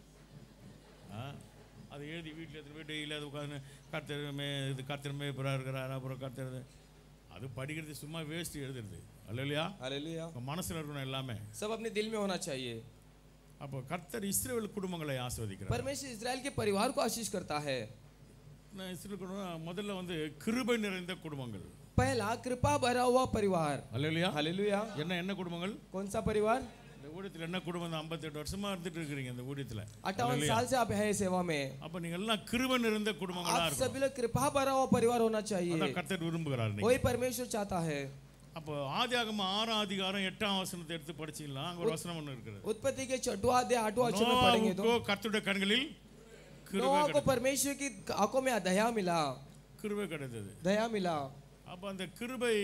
ஆ அதை எழுதி வீட்டில் எடுத்துட்டு போய் டெய்லி அதை உட்காந்து கர்த்தர் மே இது கர்த்தர் மேய்ப்பராக இருக்கிறார் அப்புறம் கர்த்தர் இது. அது படிக்கிறது சும்மா வேஸ்ட் எழுதுறது அல்லையா हालेलुया உங்கள் மனசில் இருக்கணும் எல்லாமே सब अपने दिल में होना चाहिए அப்போ கர்த்தர் இஸ்ரேல் குடும்பங்களை ஆஸ்வதிக்கிறார் परमेश्वर इसराइल के परिवार को आशीष करता है நான் இஸ்ரேல் குடும்பம் முதல்ல வந்து கிருபை நிறைந்த குடும்பங்கள் पहला कृपा भरा हुआ परिवार அல்லையா हालेलुया என்ன என்ன குடும்பங்கள் कौन सा परिवार இந்த ஊழியத்தில் என்ன குடும்பம் இந்த ஐம்பத்தெட்டு வருஷமா இருந்துட்டு இருக்கிறீங்க இந்த ஊழியத்தில் अट्ठावन साल से आप है सेवा में அப்போ நீங்கள் எல்லாம் கிருபை நிறைந்த குடும்பங்களா आप இருக்கும் सभी लोग कृपा भरा हुआ परिवार होना चाहिए அதான் கர்த்தர் விரும்புகிறார் இன்னைக்கு. वही परमेश्वर चाहता है அப்போ ஆதியாகம ஆறாம் அதிகாரம் எட்டாம் வசனத்தை எடுத்து படிச்சீங்களா அங்க ஒரு வசனம் ஒன்று இருக்கிறது उत्पत्ति के छठवा अध्याय आठवां वचन में पढ़ेंगे तो நோவாவுக்கோ கர்த்தருடைய கண்களில் கிருபை नोआ को கிடைத்தது. परमेश्वर की आंखों में दया मिला கிருபை கிடைத்தது दया मिला அப்போ அந்த கிருபை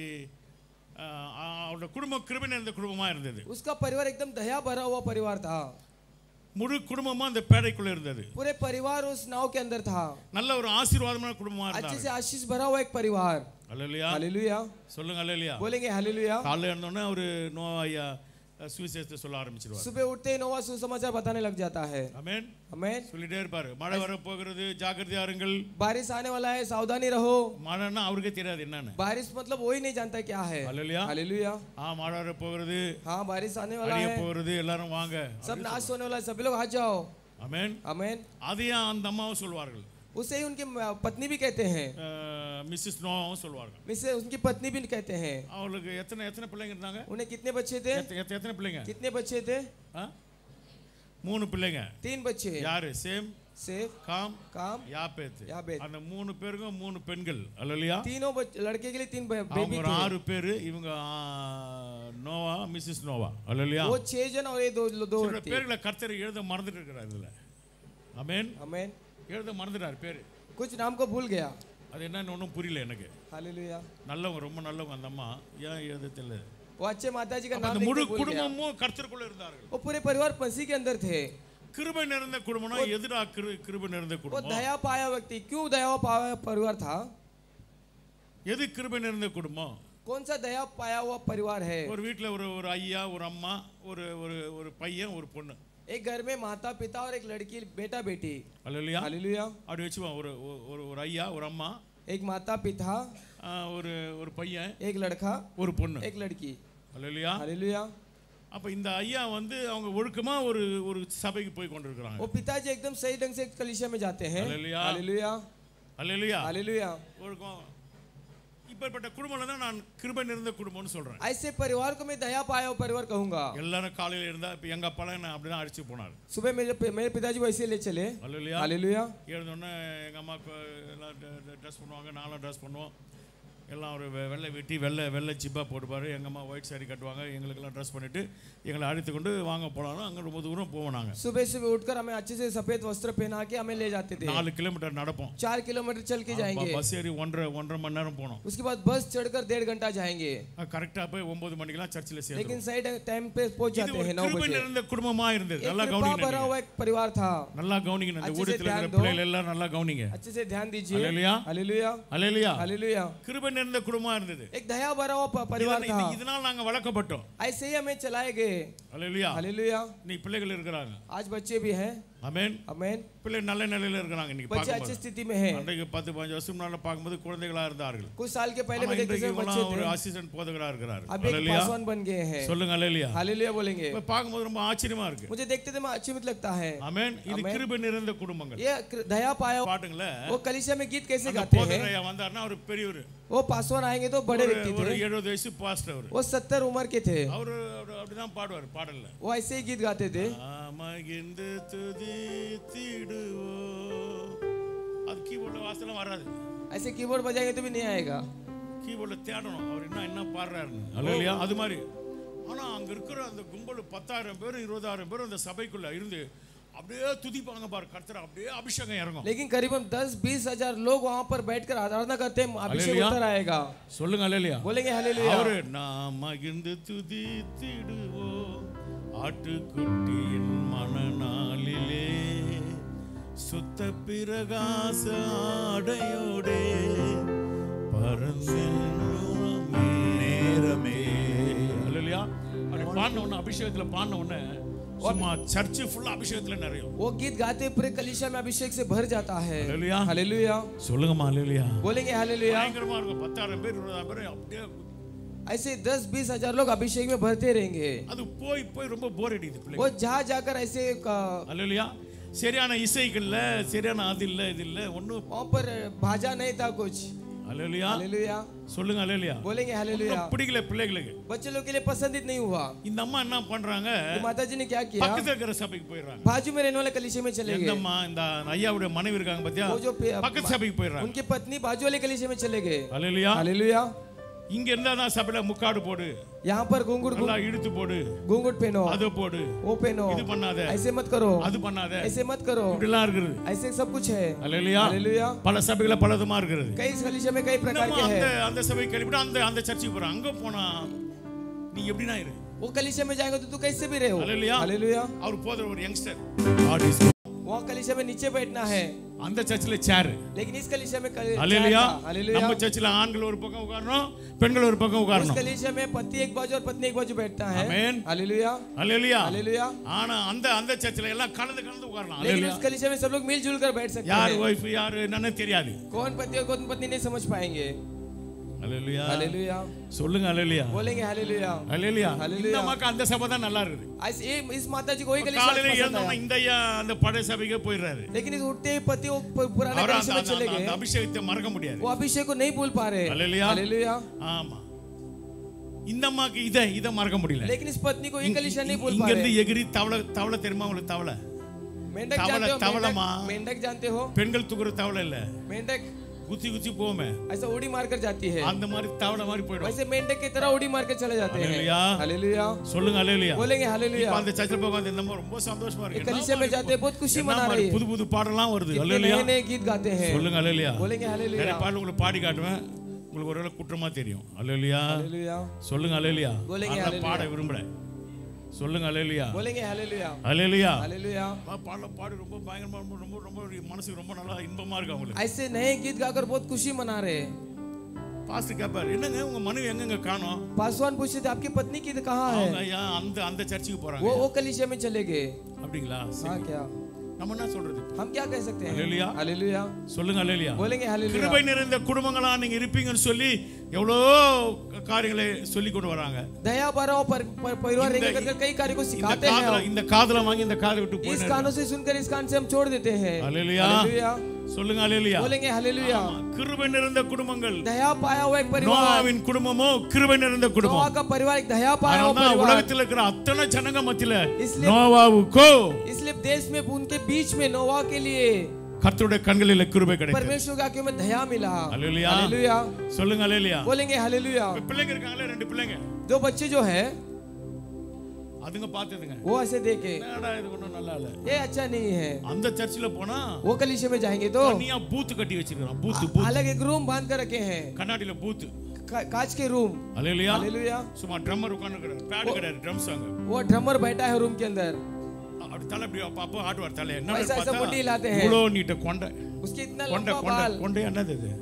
ஆஹ், அவருடைய குடும்பம் கிருபை நிறைந்த குடும்பமா இருந்தது उसका परिवार एकदम दया भरा हुआ परिवार था முழு குடும்பமா அந்த பேடைக்குள்ள இருந்தது पूरे परिवार उस नाव के अंदर था நல்ல ஒரு ஆசீர்வாதமான குடும்பமா अच्छे இருந்தாங்க से आशीष भरा हुआ एक परिवार அல்லையா हालेलुया சொல்லுங்க அல்லையா बोलेंगे हालेलुया காலைல இருந்தோடனே அவரு நோவா ஐயா அஹ், சுவிசேஷத்தை சொல்ல ஆரம்பிச்சிருவார் सुबह उठते ही नोवा सुसमाचार बताने लग जाता है அமேன் हमें சொல்லிட்டே இருப்பாரு மழை வர போகிறது ஜாக்கிரதையா இருங்கள் बारिश आने वाला है सावधानी रहो மழைன்னா அவருக்கே தெரியாது என்னன்னு बारिश मतलब वही नहीं जानता क्या है அல்லையா हालेलुया ஆ மழை வர போகிறது हाँ बारिश आने वाला அழிய है போகிறது எல்லாரும் வாங்க सब नाश होने वाला है सभी लोग आ जाओ அமேன் अमेन அதையும் அந்த அம்மாவும் சொல்வார்கள் उसे ही उनकी म- पत्नी भी कहते हैं மிஸ்ஸஸ் நோவாவும் சொல்வார்கள் मिसे उनकी पत्नी भी कहते हैं அவளுக்கு எத்தனை எத்தனை பிள்ளைங்க இருந்தாங்க उन्हें कितने बच्चे थे எத்த- எத்த- எத்தனை பிள்ளைங்க कितने बच्चे थे ஆ? மூணு பிள்ளைங்க तीन बच्चे யாரு சேம் सेफ காம் काम யாப்பேத் யாப்பேத். அந்த மூணு பேருக்கும் மூணு பெண்கள் அல்லையா तीनों बच- लड़के के लिए तीन बे- அவங்க बेबी ஒரு थे ஆறு பேரு இவங்க ஆ, நோவா மிஸ்ஸஸ் நோவா அல்லையா वो छह जन और ये दो दो சில व्यक्ति பேர்களை கர்த்தர் எழுத மறந்துட்டு இருக்கிறார் இதுல அமேன் अमेन எழுத மறந்துட்டார் பேரு कुछ नाम को भूल गया அது என்னன்னு ஒன்றும் புரியல எனக்கு हालेलुया நல்லவங்க ரொம்ப நல்லவங்க அந்த अम्मा ஏன் எழுத தெரியல वो अच्छे माता जी का அப்ப नाम அந்த लिख முழு के भूल गया குடும்பமும் கர்த்தருக்குள்ள இருந்தார்கள் वो पूरे परिवार मसीह के अंदर थे கிருபை நிறைந்த குடும்பம்னா எதிரா கிரு கிருபை நிறைந்த वो குடும்பம் दया पाया व्यक्ति क्यों दया पाया परिवार था எது கிருபை நிறைந்த குடும்பம் कौन सा दया पाया हुआ परिवार है ஒரு வீட்ல ஒரு ஒரு ஐயா ஒரு அம்மா ஒரு ஒரு ஒரு பையன் ஒரு பொண்ணு एक घर में माता पिता और एक लड़की बेटा बेटी அல்லையா हालेलुया அப்படி வச்சுவோம் ஒரு ஒரு ஒரு ஐயா ஒரு அம்மா एक माता पिता ஆ, ஒரு ஒரு பையன் एक लड़का ஒரு பொண்ணு एक लड़की அல்லையா हालेलुया அப்ப இந்த ஐயா வந்து அவங்க ஒழுக்கமா ஒரு ஒரு சபைக்கு போய் கொண்டிருக்கிறாங்க वो पिताजी एकदम सही ढंग से कलिसिया में जाते हैं हालेलुया। हालेलुया அல்லையா हालेलुया ஒழுக்கம் இப்பேற்பட்ட குடும்பம்ல தான் நான் கிருபை நிறைந்த குடும்பம்னு சொல்றேன் ऐसे परिवार को मैं दया पाया हुआ परिवार कहूंगा எல்லாரும் காலையில இருந்தா இப்ப எங்க அப்பாலாம் என்ன அப்படிதான் அடிச்சு போனார் सुबह मेरे मेरे पिताजी वैसे ले चले அல்லையா हालेलुया எழுந்தோடனே எங்கள் அம்மாவுக்கு எல்லாம் ட்ரெஸ் பண்ணுவாங்க நானும் ட்ரெஸ் பண்ணுவோம் எல்லாம் ஒரு வெ- வெள்ளை வெட்டி வெள்ளை வெள்ளை ஜிப்பா போட்டுப்பாரு எங்கள் அம்மா ஒயிட் saree கட்டுவாங்க எங்களுக்கெல்லாம் ட்ரெஸ் பண்ணிவிட்டு எங்களை அழைத்து கொண்டு வாங்க போகலாம் அங்கே ரொம்ப தூரம் போவோம் நாங்கள் सुबह सुबह उठकर हमें अच्छे से सफेद वस्त्र पहना के हमें ले जाते थे நாலு கிலோமீட்டர் நடப்போம் चार किलोमीटर चल के जाएंगे பஸ் ஏறி ஒன்றரை ஒன்றரை மணி நேரம் போனோம் उसके बाद बस चढ़कर डेढ़ घंटा जाएंगे கரெக்டாக போய் ஒன்பது மணிக்கெல்லாம் சர்ச்சில் சேர்ந்து लेकिन सही टाइम पे पहुंच இது जाते ஒரு हैं नौ கிருபை बजे நிறைந்த குடும்பமா இருந்தது एक நல்லா कृपा भरा கவனிங்க हुआ एक परिवार था நல்லா கவனிங்க இந்த अच्छे से ஊழியத்தில் இருக்கிற ध्यान दो। பிள்ளைகள் எல்லாம் நல்லா கவனிங்க अच्छे से ध्यान दीजिए हालेलुया। हालेलुया அலையிலையா हालेलुया கிருபை நிறைந்த குடும்பமா இருந்தது एक दया भरा हुआ प- परिवार இதனால் था இது- இதனால் நாங்க வளர்க்கப்பட்டோம் ऐसे ही हमें चलाए गए அலையிலையா हालेलुया நீ பிள்ளைகள் இருக்கிறாங்க आज बच्चे भी हैं அமேன் अमेन பிள்ளை நல்ல நிலையில இருக்கிறாங்க இன்னைக்கு बच्चे अच्छी பார்க்கும்போது स्थिति में हैं அன்றைக்கு பத்து பதினஞ்சு வருஷம் முன்னால பார்க்கும்போது குழந்தைகளா இருந்தார்கள் कुछ साल के पहले ஆனா में देखते இன்றைக்கு थे बच्चे இவங்கெல்லாம் ஒரு थे அசிஸ்டன்ட் போதகரா இருக்கிறார் अभी एक அல்லேலூயா पासवान बन गए हैं சொல்லுங்க அலையிலையா हालेलुया बोलेंगे இப்ப பார்க்கும்போது ரொம்ப ஆச்சரியமா இருக்கு मुझे देखते थे मैं अचंभित लगता है அமேன் இது ஆமென். கிருபை நிறைந்த குடும்பங்கள் ये कृ- दया पाया हुआ- பாட்டுங்கள वो कलिसिया में गीत कैसे அந்த गाते हैं போதகரையா வந்தாருன்னா அவர் பெரியவர் वो पासवान आएंगे तो बड़े ஒரு व्यक्ति ஒரு थे எழுபது வயசு பாஸ்டர் அவர் वो सत्तर उम्र के थे அவர் அவர் அப்படிதான் பாடுவார் பாடல்ல वो ऐसे ही गीत गाते थे மகிழ்ந்து துதித்திடுவோ அது கீபோர்ட்ல வாசலாம் வராது ऐसे कीबोर्ड बजाएंगे तो भी नहीं आएगा கீபோர்ட்ல தேடணும் அவர் என்ன என்ன பாடுறாருன்னு அல்லையா அது மாதிரி ஆனா அங்க இருக்கிற அந்த கும்பல் பத்தாயிரம் பேர் இருபதாயிரம் பேர் அந்த சபைக்குள்ள இருந்து அப்படியே துதிப்பாங்க பாரு கர்த்தர் அப்படியே அபிஷேகம் இறங்கும் लेकिन करीबन दस बीस हजार लोग वहां पर बैठकर आराधना करते हैं अभिषेक हालेलुया। उतर आएगा சொல்லுங்க அல்லையா बोलेंगे हालेलुया அவரு நாம் மகிழ்ந்து துதித்திடுவோ ஆட்டுக்குட்டியின் மனநாளிலே சுத்த பிரகாச ஆடையோடே பரந்தே நேரமே அல்லையா அப்படி பாடின உடனே அபிஷேகத்துல பாடின உடனே சும்மா சர்ச்சு ஃபுல்லா அபிஷேகத்துல நிறையும் वो गीत गाते पूरे कलिशा में अभिषेक से भर जाता है हालेलुया। हालेलुया சொல்லுங்கம்மா அல்லையா बोलेंगे हालेलुया பயங்கரமா இருக்கும் பத்தாயிரம் பேர் இருபதாயிரம் பேர் அப்படியே ऐसे दस बीस हजार लोग अभिषेक में भरते रहेंगे அது போய் போய் ரொம்ப போர் அடிக்குது பிள்ளைங்க वो जहाँ जाकर ऐसे का- அல்லையா சரியான இசைகள் இல்ல சரியான அது இல்ல இது இல்ல ஒண்ணும் वहाँ पर भाजा नहीं था कुछ அல்லையா हालेलुया சொல்லுங்க அல்லையா बोलेंगे हालेलुया பிடிக்கல பிள்ளைகளுக்கு बच्चे लोग के लिए पसंदित नहीं हुआ இந்த அம்மா என்ன பண்றாங்க तो माता जी ने क्या किया பக்கத்துல இருக்கிற சபைக்கு போயிடுறாங்க बाजू में रहने वाले कलिशे में चले எந்த गए அம்மா இந்த ஐயாவுடைய மனைவி இருக்காங்க பாத்தியா वो जो पे- பக்கத்து சபைக்கு போயிடுறாங்க उनकी पत्नी बाजू वाले कलिशे में चले गए அல்லையா हालेलुया இங்க இருந்தா தான் சபையில முக்காடு போடு यहाँ पर घूंघट நல்லா இழுத்து போடு घूंघट पहनो அது போடு वो पहनो இது பண்ணாத ऐसे मत करो அது பண்ணாத ऐसे मत करो இப்படிலாம் இருக்குது ऐसे सब कुछ है அல்லையா हालेलुया பல சபைகள பலதுமா இருக்கிறது कई कलिशे में कई प्रकार நம்ம के அந்த हैं அந்த சபைக்கு கழிப்பிட்டு அந்த அந்த சர்ச்சுக்கு போறோம் அங்க போனா நீ எப்படினா இரு वो कलिशे में जाएंगे तो तू कैसे भी रहो हालेलुया। हालेलुया அவர் போதுற ஒரு யங்ஸ்டர் वहाँ कलिशे में नीचे बैठना है அந்த சர்ச்சில் சேர் लेकिन इस कलिशे में कल- அல்லேலூயா चार था। हालेलुया நம்ம சர்ச்சில் ஆண்கள் ஒரு பக்கம் உட்காரணும் பெண்கள் ஒரு பக்கம் उस உட்காரணும் कलिशे में पति एक बाजू और पत्नी एक बाजू बैठता है आमेन। हालेलुया அல்லேலூயா हालेलुया ஆனா அந்த அந்த சர்ச்சில் எல்லாம் கலந்து கலந்து உட்காரணும் लेकिन அல்லேலூயா उस कलिशे में सब लोग मिलजुल कर बैठ सकते யார் हैं ஒய்ஃப் யார் என்னன்னு தெரியாது कौन पति और कौन पत्नी नहीं समझ पाएंगे அல்லேலூயா हालेलुया சொல்லுங்க அல்லேலூயா बोलेंगे हालेलुया அல்லேலூயா அல்லேலூயா. இந்த மக்கள் அந்த சபை தான் நல்லா இருக்குது ऐसे ये- इस माता जी को वही कलिशा காலையில पसंद எழுந்தோம்னா आया। இந்த ஐயா அந்த பழைய சபைக்கே போயிடுறாரு लेकिन इस उठते ही पति वो पु- पुराने அவர் कलिशे அந்த में चले அந்த- அந்த गए அபிஷேகத்தை மறக்க முடியாது वो अभिषेक को नहीं भूल पा रहे हालेलुया। हालेलुया ஆமா இந்த அம்மாக்கு இதை இதை மறக்க முடியல लेकिन इस पत्नी को ये कलिशा नहीं भूल இங்க पा இருந்து रहे எகிரி தவளை தவளை தெரியுமா உங்களுக்கு தவளை मेंढक तवला- जानते हो तवला मेंढक- माँ। मेंढक जानते हो பெண்கள் தூக்குற தவளை இல்ல मेंढक குத்தி குத்தி போமே ऐसा उड़ी मारकर जाती है அந்த மாதிரி தவளை மாதிரி போயிடும் वैसे मेंढक की तरह उड़ी मारकर चले जाते हैं हालेलुया। हालेलुया சொல்லுங்க அலையிலையா बोलेंगे हालेलुया இப்ப அந்த சர்ச்சில் போக வந்து இந்த மாதிரி ரொம்ப சந்தோஷமா ये இருக்கு कलिशे में जाते हैं बहुत खुशी என்ன मना மாதிரி रही है புது புது பாடலாம் வருது कितने அலையிலையா नए नए गीत गाते हैं சொல்லுங்க அலையிலையா बोलेंगे हालेलुया நிறைய பாடல் உங்களுக்கு பாடி காட்டுவேன் உங்களுக்கு ஒருவேளை குற்றமா தெரியும் அலையிலையா हालेलुया சொல்லுங்க அலையிலையா बोलेंगे அதனால हालेलुया। பாட விரும்புறேன் சொல்லுங்க அலையிலையா बोलेंगे हालेलुया அலையிலையா हालेलुया பாடல பாடி ரொம்ப பயங்கரமா ரொம்ப ரொம்ப ரொம்ப ஒரு மனசுக்கு ரொம்ப நல்லா இன்பமா இருக்கு அவங்களுக்கு ऐसे नए गीत गाकर बहुत खुशी मना रहे हैं பாஸ்டர் கேப்பார் என்னங்க உங்க மனைவி எங்கங்க காணோம் पासवान पूछे थे आपकी पत्नी की कहाँ है அவங்க ஐயா அந்த அந்த சர்ச்சுக்கு போறாங்க वो वो कलिशे में चले गए அப்படிங்களா हाँ சரி. क्या நம்ம என்ன சொல்றது हम क्या कह सकते हैं हालेलुया। हालेलुया சொல்லுங்க அலையிலையா बोलेंगे हालेलुया கிருபை நிறைந்த குடும்பங்களா நீங்க இருப்பீங்கன்னு சொல்லி எவ்வளோ காரியங்களை சொல்லி கொண்டு வராங்க दया भरा और पर- पर- परिवार இந்த- रहकर कर कई कार्य को இந்த सिखाते हैं காதல हम। இந்த காதல வாங்கி இந்த காதை விட்டு इस போயிடுறாங்க कानों से सुनकर इस कान से हम छोड़ देते हैं हालेलुया। हालेलुया। சொல்லுங்க அலையிலையா बोलेंगे हालेलुया கிருபை நிறைந்த குடும்பங்கள் दया पाया हुआ एक परिवार நோவாவின் குடும்பமோ கிருபை நிறைந்த नोआ குடும்பம் का परिवार एक दया पाया हुआ அதனாலதான் परिवार உலகத்தில் இருக்கிற அத்தனை ஜனங்க மத்தியில इसलिए- நோவாவுக்கோ इसलिए देश में उनके बीच में नोवा के लिए கர்த்தருடைய கண்களில் கிருபை கிடைக்கும் परमेश्वर का आंखों में दया मिला हालेलुया। हालेलुया சொல்லுங்க அலையிலையா बोलेंगे हालेलुया பிள்ளைங்க இருக்காங்களே ரெண்டு பிள்ளைங்க दो बच्चे जो है அதுங்க பார்த்ததுங்க वो ऐसे देखे என்னடா இது ஒண்ணும் நல்லா இல்ல ये अच्छा नहीं है அந்த சர்ச்சில் போனா वो कलीसिया में जाएंगे तो தனியா பூத்து கட்டி வச்சிருக்கான் பூத்து பூத்து अलग एक रूम बांध कर रखे हैं கண்ணாடியில பூத்து का- कांच के रूम அலையிலையா हालेलुया சும்மா ட்ரம்மர் உட்கார்ந்து பேடு கிடையாது ட்ரம்ஸ் அங்க वो ड्रमर बैठा है रूम के अंदर அப்படி தலை அப்படி அப்போ ஆட்டுவார் தலை என்ன ऐसा- ऐसा मुंडी हिलाते हैं। இவ்வளோ நீட்ட கொண்டை उसके इतना கொண்டை लंबा கொண்டை बाल கொண்டை என்னது இது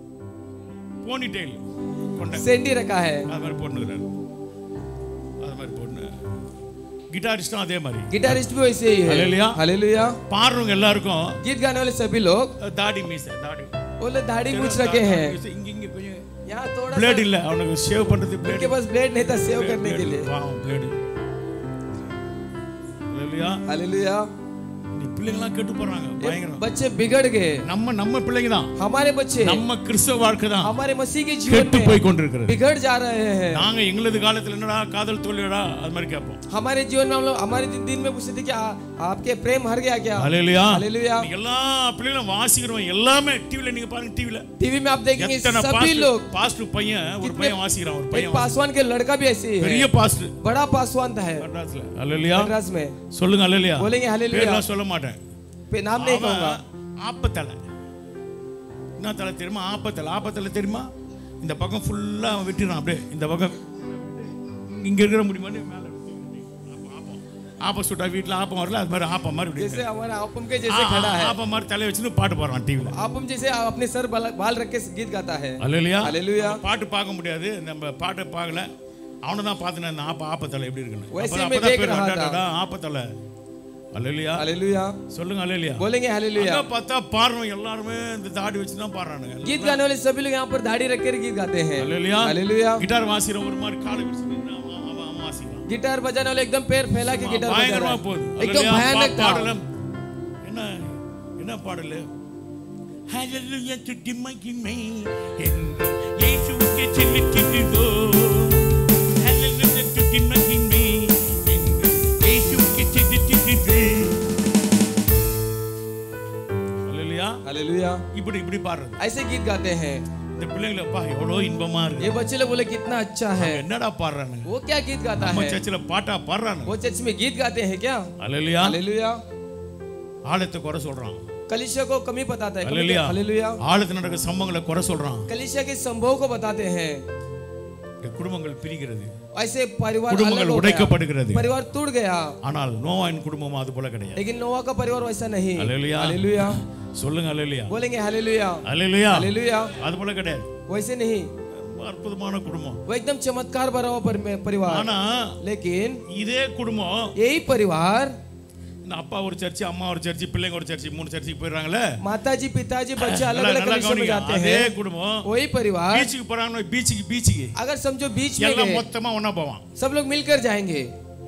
போனி டெயில் கொண்டை सेंडी रखा है அது மாதிரி போட்டுக்கிறாரு அது மாதிரி போட்டு கிட்டாரிஸ்டும் அதே மாதிரி गिटारिस्ट भी वैसे ही है हालेलुया। हालेलुया பாடுறவங்க எல்லாருக்கும் गीत गाने वाले सभी लोग தாடி மீசை தாடி वो लोग दाढ़ी मूछ रखे हैं மீசை, இங்க இங்க கொஞ்சம் यहाँ थोड़ा பிளேட் सा இல்ல அவனுக்கு ஷேவ் பண்றது उनके பிளேட் पास ब्लेड नहीं था सेव करने के लिए பாவம் பிளேட் அல்லேலூயா हालेलुया நீ பிள்ளைங்களாம் கெட்டு போறாங்க பயங்கரம் बच्चे बिगड़ गए நம்ம நம்ம பிள்ளைங்க தான் हमारे बच्चे நம்ம கிறிஸ்தவ வாழ்க்கை தான் हमारे मसीह के जीवन கெட்டு में போய் கொண்டிருக்கிறது बिगड़ जा रहे हैं நாங்க எங்களது காலத்துல என்னடா காதல் தோல்வியடா அது மாதிரி கேட்போம் हमारे जीवन में हम लोग हमारे दिन दिन में पूछते थे कि आ- आपके प्रेम हर गया क्या ஹalleluya हालेलुया எல்லா பிள்ளைங்களும் வாசிக்கிறோம் எல்லாமே டிவில நீங்க பாருங்க டிவில टीवी में आप देखेंगे எத்தனை सभी लोग பாஸ்டர் பையன் ஒரு कितने- பையன் வாசிக்கிறான் ஒரு एक பையன் पासवान के लड़का भी ऐसे ही பெரிய है பாஸ்டர் बड़ा पासवान था है மெட்ராஸ்ல ஹalleluya मद्रास में சொல்லுங்க ஹalleluya बोलेंगे हालेलुया பேர்லாம் சொல்ல மாட்டேன் पे नाम नहीं कहूंगा அவன் ஆப்பத்தலை என்ன தலை தெரியுமா ஆப்பத்தலை ஆப்பத்தலை தெரியுமா இந்த பக்கம் ஃபுல்லா அவன் வெட்டிடுறான் அப்படியே இந்த பக்கம் இங்க இருக்கிற முடியுமா மேல ஆப்பம் சுட்டா வீட்டுல ஆப்பம் வரல அது மாதிரி ஆப்பம் மாதிரி இப்படி जैसे हमारा आपम के जैसे खड़ा है ஆப்பம் மாதிரி தலை வச்சுன்னு பாட்டு போடுறான் டிவில आपम जैसे अपने सर बाल बाल रख के गीत गाता है அல்லையா हालेलुया பாட்டு பார்க்க முடியாது நம்ம பாட்டை பார்க்கல அவனை தான் பார்த்துனேன் இந்த ஆப்ப ஆப்பத்தலை எப்படி இருக்குன்னு वैसे அப்பதான் मैं அப்பதான் देख பேர் रहा था। அடடடா, ஆப்பத்தலை அல்லையா हालेलुया சொல்லுங்க அல்லையா बोलेंगे हालेलुया அங்க பார்த்தா பாடுறோம் எல்லாருமே இந்த தாடி வச்சு தான் பாடுறானுங்க गीत गाने वाले सभी लोग यहाँ पर दाढ़ी रख कर गीत गाते हैं அல்லையா हालेलुया கிட்டார் வாசிக்கிற ஒரு மாதிரி காலை வச்சு அவன் அவன் அவன் வாசிக்கிறான் गिटार बजाने वाले एकदम पैर फैला के गिटार बजा பயங்கரமா रहा போகுது है एकदम அல்லேலூயா. भयानक பா- था பாடலாம் என்ன என்ன பாடல் ஹalleluya துதி மகிமை என்றும் இயேசுவுக்கே செலுத்திடுவோ ஹalleluya துதி மகிமை என்றும் இயேசுவுக்கே செலுத்திடுவே ஹalleluya हालेलुया இப்படி இப்படி பாடுறது ऐसे गीत गाते हैं இந்த பிள்ளைங்களை அப்பா எவ்வளோ இன்பமா ये இருக்கு बच्चे लोग बोले कितना अच्छा है என்னடா பாடுறானுங்க वो क्या गीत गाता நம்ம है சர்ச்சில் பாட்டா பாடுறானுங்க वो चर्च में गीत गाते हैं क्या ஹalleluya हालेलुया ஆழத்தை குறை சொல்றான் कलिशा को कमी बताता है हालेलुया हालेलुया ஆழத்தில் நடக்கிற சம்பவங்களை குறை சொல்றான் कलिशा के संभव को बताते हैं இந்த குடும்பங்கள் பிரிகிறது ऐसे परिवार अलग குடும்பங்கள் हो गया உடைக்கப்படுகிறது परिवार टूट गया ஆனால் நோவாயின் குடும்பம் அது போல கிடையாது लेकिन नोवा का परिवार वैसा नहीं हालेलुया हालेलुया சொல்லுங்க அல்லையா बोलेंगे हालेलुया அல்லையா हालेलुया அது போல கிடையாது वैसे नहीं ரொம்ப அற்புதமான குடும்பம் वो एकदम चमत्कार भरा हुआ परि- परिवार ஆனா लेकिन இதே குடும்பம் यही परिवार இந்த அப்பா ஒரு சர்ச்சு அம்மா ஒரு சர்ச்சு பிள்ளைங்க ஒரு சர்ச்சு மூணு சர்ச்சுக்கு போயிடுறாங்களே माताजी पिताजी बच्चे अलग நல்லா- अलग நல்லா कलिशा में கவனிங்க. जाते அதே हैं குடும்பம் वही परिवार பீச்சுக்கு போறாங்க பீச்சுக்கு பீச்சுக்கு अगर समझो बीच में எல்லாம் गए மொத்தமா ஒண்ணா போவான் सब लोग मिलकर जाएंगे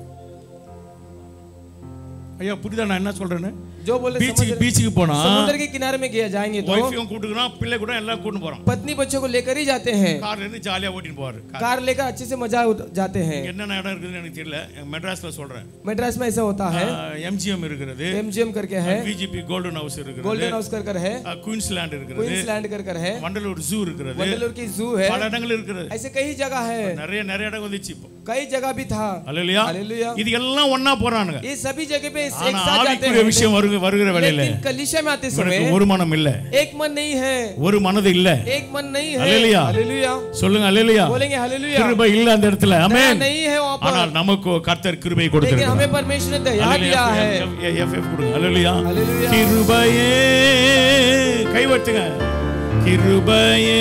ஐயா புரியுதா நான் என்ன சொல்றேன்னு जो बोले பீச்சுக்கு समझ பீச்சுக்கு போனா समुद्र के किनारे में गया जाएंगे तो ஒய்ஃபையும் கூட்டுக்கிறான் பிள்ளை கூட எல்லாம் கூட்டு போறான் पत्नी बच्चों को लेकर ही जाते हैं கார்ல இருந்து ஜாலியா ஓட்டிட்டு போவாரு கார். कार लेकर अच्छे से मजा उठ- जाते हैं என்னென்ன இடம் இருக்குதுன்னு எனக்கு தெரியல எங்க மெட்ராஸ்ல சொல்றேன் मेड्रास में ऐसा होता है எம்ஜிஎம் இருக்கிறது एमजीएम करके है பிஜிபி கோல்டன் ஹவுஸ் இருக்கிறது गोल्डन हाउस कर कर है குயின்ஸ்லாண்ட் இருக்கிறது क्वींसलैंड कर कर है வண்டலூர் ஜூ இருக்கிறது वंडलूर की जू है பல இடங்கள் இருக்கிறது ऐसे कई जगह है நிறைய நிறைய இடம் வந்துச்சு இப்போ कई जगह भी था அல்லையா हालेलुया இது எல்லாம் ஒண்ணா போறானுங்க ये सभी जगह पे एक ஆனா साथ जाते ஆவிக்குரிய हैं விஷயம் வருக வருகிற வேலையில लेकिन कलिशा में आते இவனுக்கு समय ஒரு மனம் இல்ல एक मन नहीं है ஒரு மனது இல்ல एक मन नहीं है हालेलुया। हालेलुया சொல்லுங்க அல்லையா बोलेंगे हालेलुया கிருபை இல்ல அந்த இடத்துல दया ஆமென் नहीं है वहाँ पर ஆனால் நமக்கு கர்த்தர் கிருபை लेकिन கொடுத்திருக்கிறார் हमें परमेश्वर ने दया दिया है எஃப்எஃப் கொடுங்க அல்லேலூயா हालेलुया கிருபையே கைவட்டுங்க கிருபையே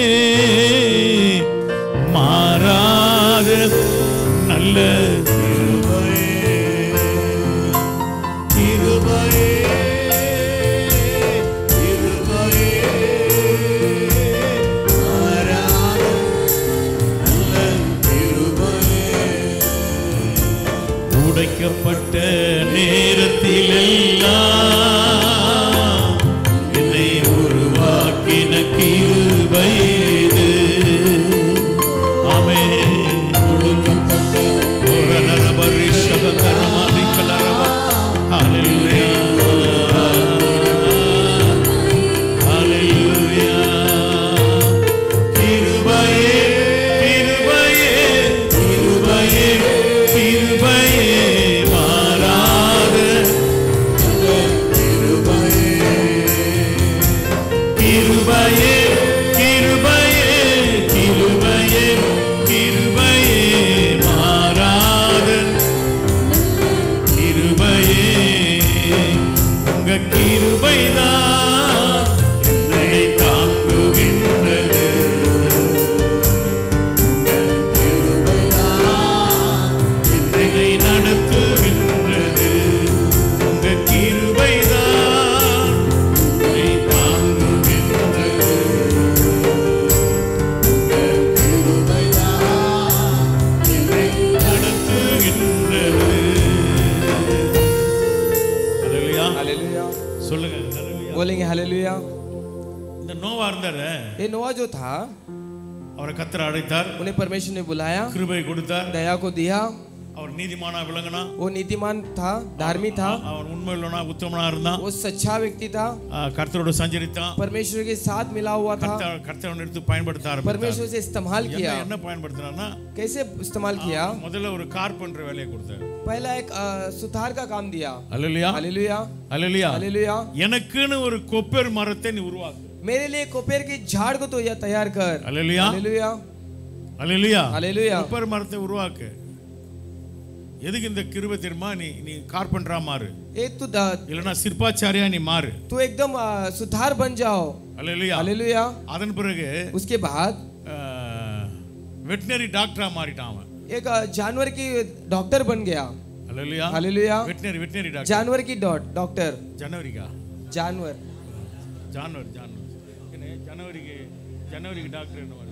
மாறாத நல்ல கிருபையே கிருபையே கிருபையே மாறாத நல்ல கிருபையே உடைக்கப்பட்ட நேரத்திலெல்லாம் என்னை உருவாக்கின கிருபை இது. ஆமென். ஓரலரபரி சககரமாதி கலரப. ஹalleluya. ஹalleluya. கிருபையே, கிருபையே, கிருபையே, கிருபையே, மாறாத बोलेंगे हालेलुया இந்த நோவா இருந்தாரு ये नोआ जो था அவரை கத்தர் அழைத்தார் उन्हें परमेश्वर ने बुलाया கிருபை கொடுத்தார் दया को दिया அவர் நீதிமானா விளங்கினா वो नीतिमान था धार्मिक था அவன் உண்மையுள்ளனா உத்தமனா இருந்தான் वो सच्चा व्यक्ति था ஆ, கர்த்தரோட சஞ்சரித்தான் परमेश्वर के साथ मिला हुआ था கர்த்தர் கர்த்தர் எடுத்து பயன்படுத்த ஆரம்பித்தார் परमेश्वर से इस्तेमाल என்ன किया என்ன பயன்படுத்தினான்னா कैसे इस्तेमाल किया முதல்ல ஒரு கார்பெண்டர் வேலையை கொடுத்தாரு पहला एक अ, सुथार का काम दिया அல்லையா हालेलुया அல்லையா हालेलुया எனக்குன்னு ஒரு கொப்பேர் மரத்தை நீ உருவாக்கு मेरे लिए कोपेर की झाड़ को तो यह तैयार कर அல்லையா हालेलुया அல்லையா हालेलुया கொப்பேர் மரத்தை உருவாக்கு எதுக்கு இந்த கிருபை தெரியுமா நீ நீ கார்பெண்டரா மாறு एक तो द- இல்லைன்னா சிற்பாச்சாரியா நீ மாறு तू एकदम अ, सुथार बन जाओ அல்லையா हालेलुया அதன் பிறகு उसके बाद வெட்டினரி டாக்டரா மாறிட்டான் அவன் एक अ, जानवर की डॉक्टर बन गया அல்லையா हालेलुया வெட்டினரி வெட்டினரி டாக்டர் जानवर की डॉ- डॉक्टर ஜனவரிக்கா जानवर ஜான்வரி ஜான்வரி என்ன ஜனவரிக்கு ஜனவரிக்கு டாக்டர் என்ன வருது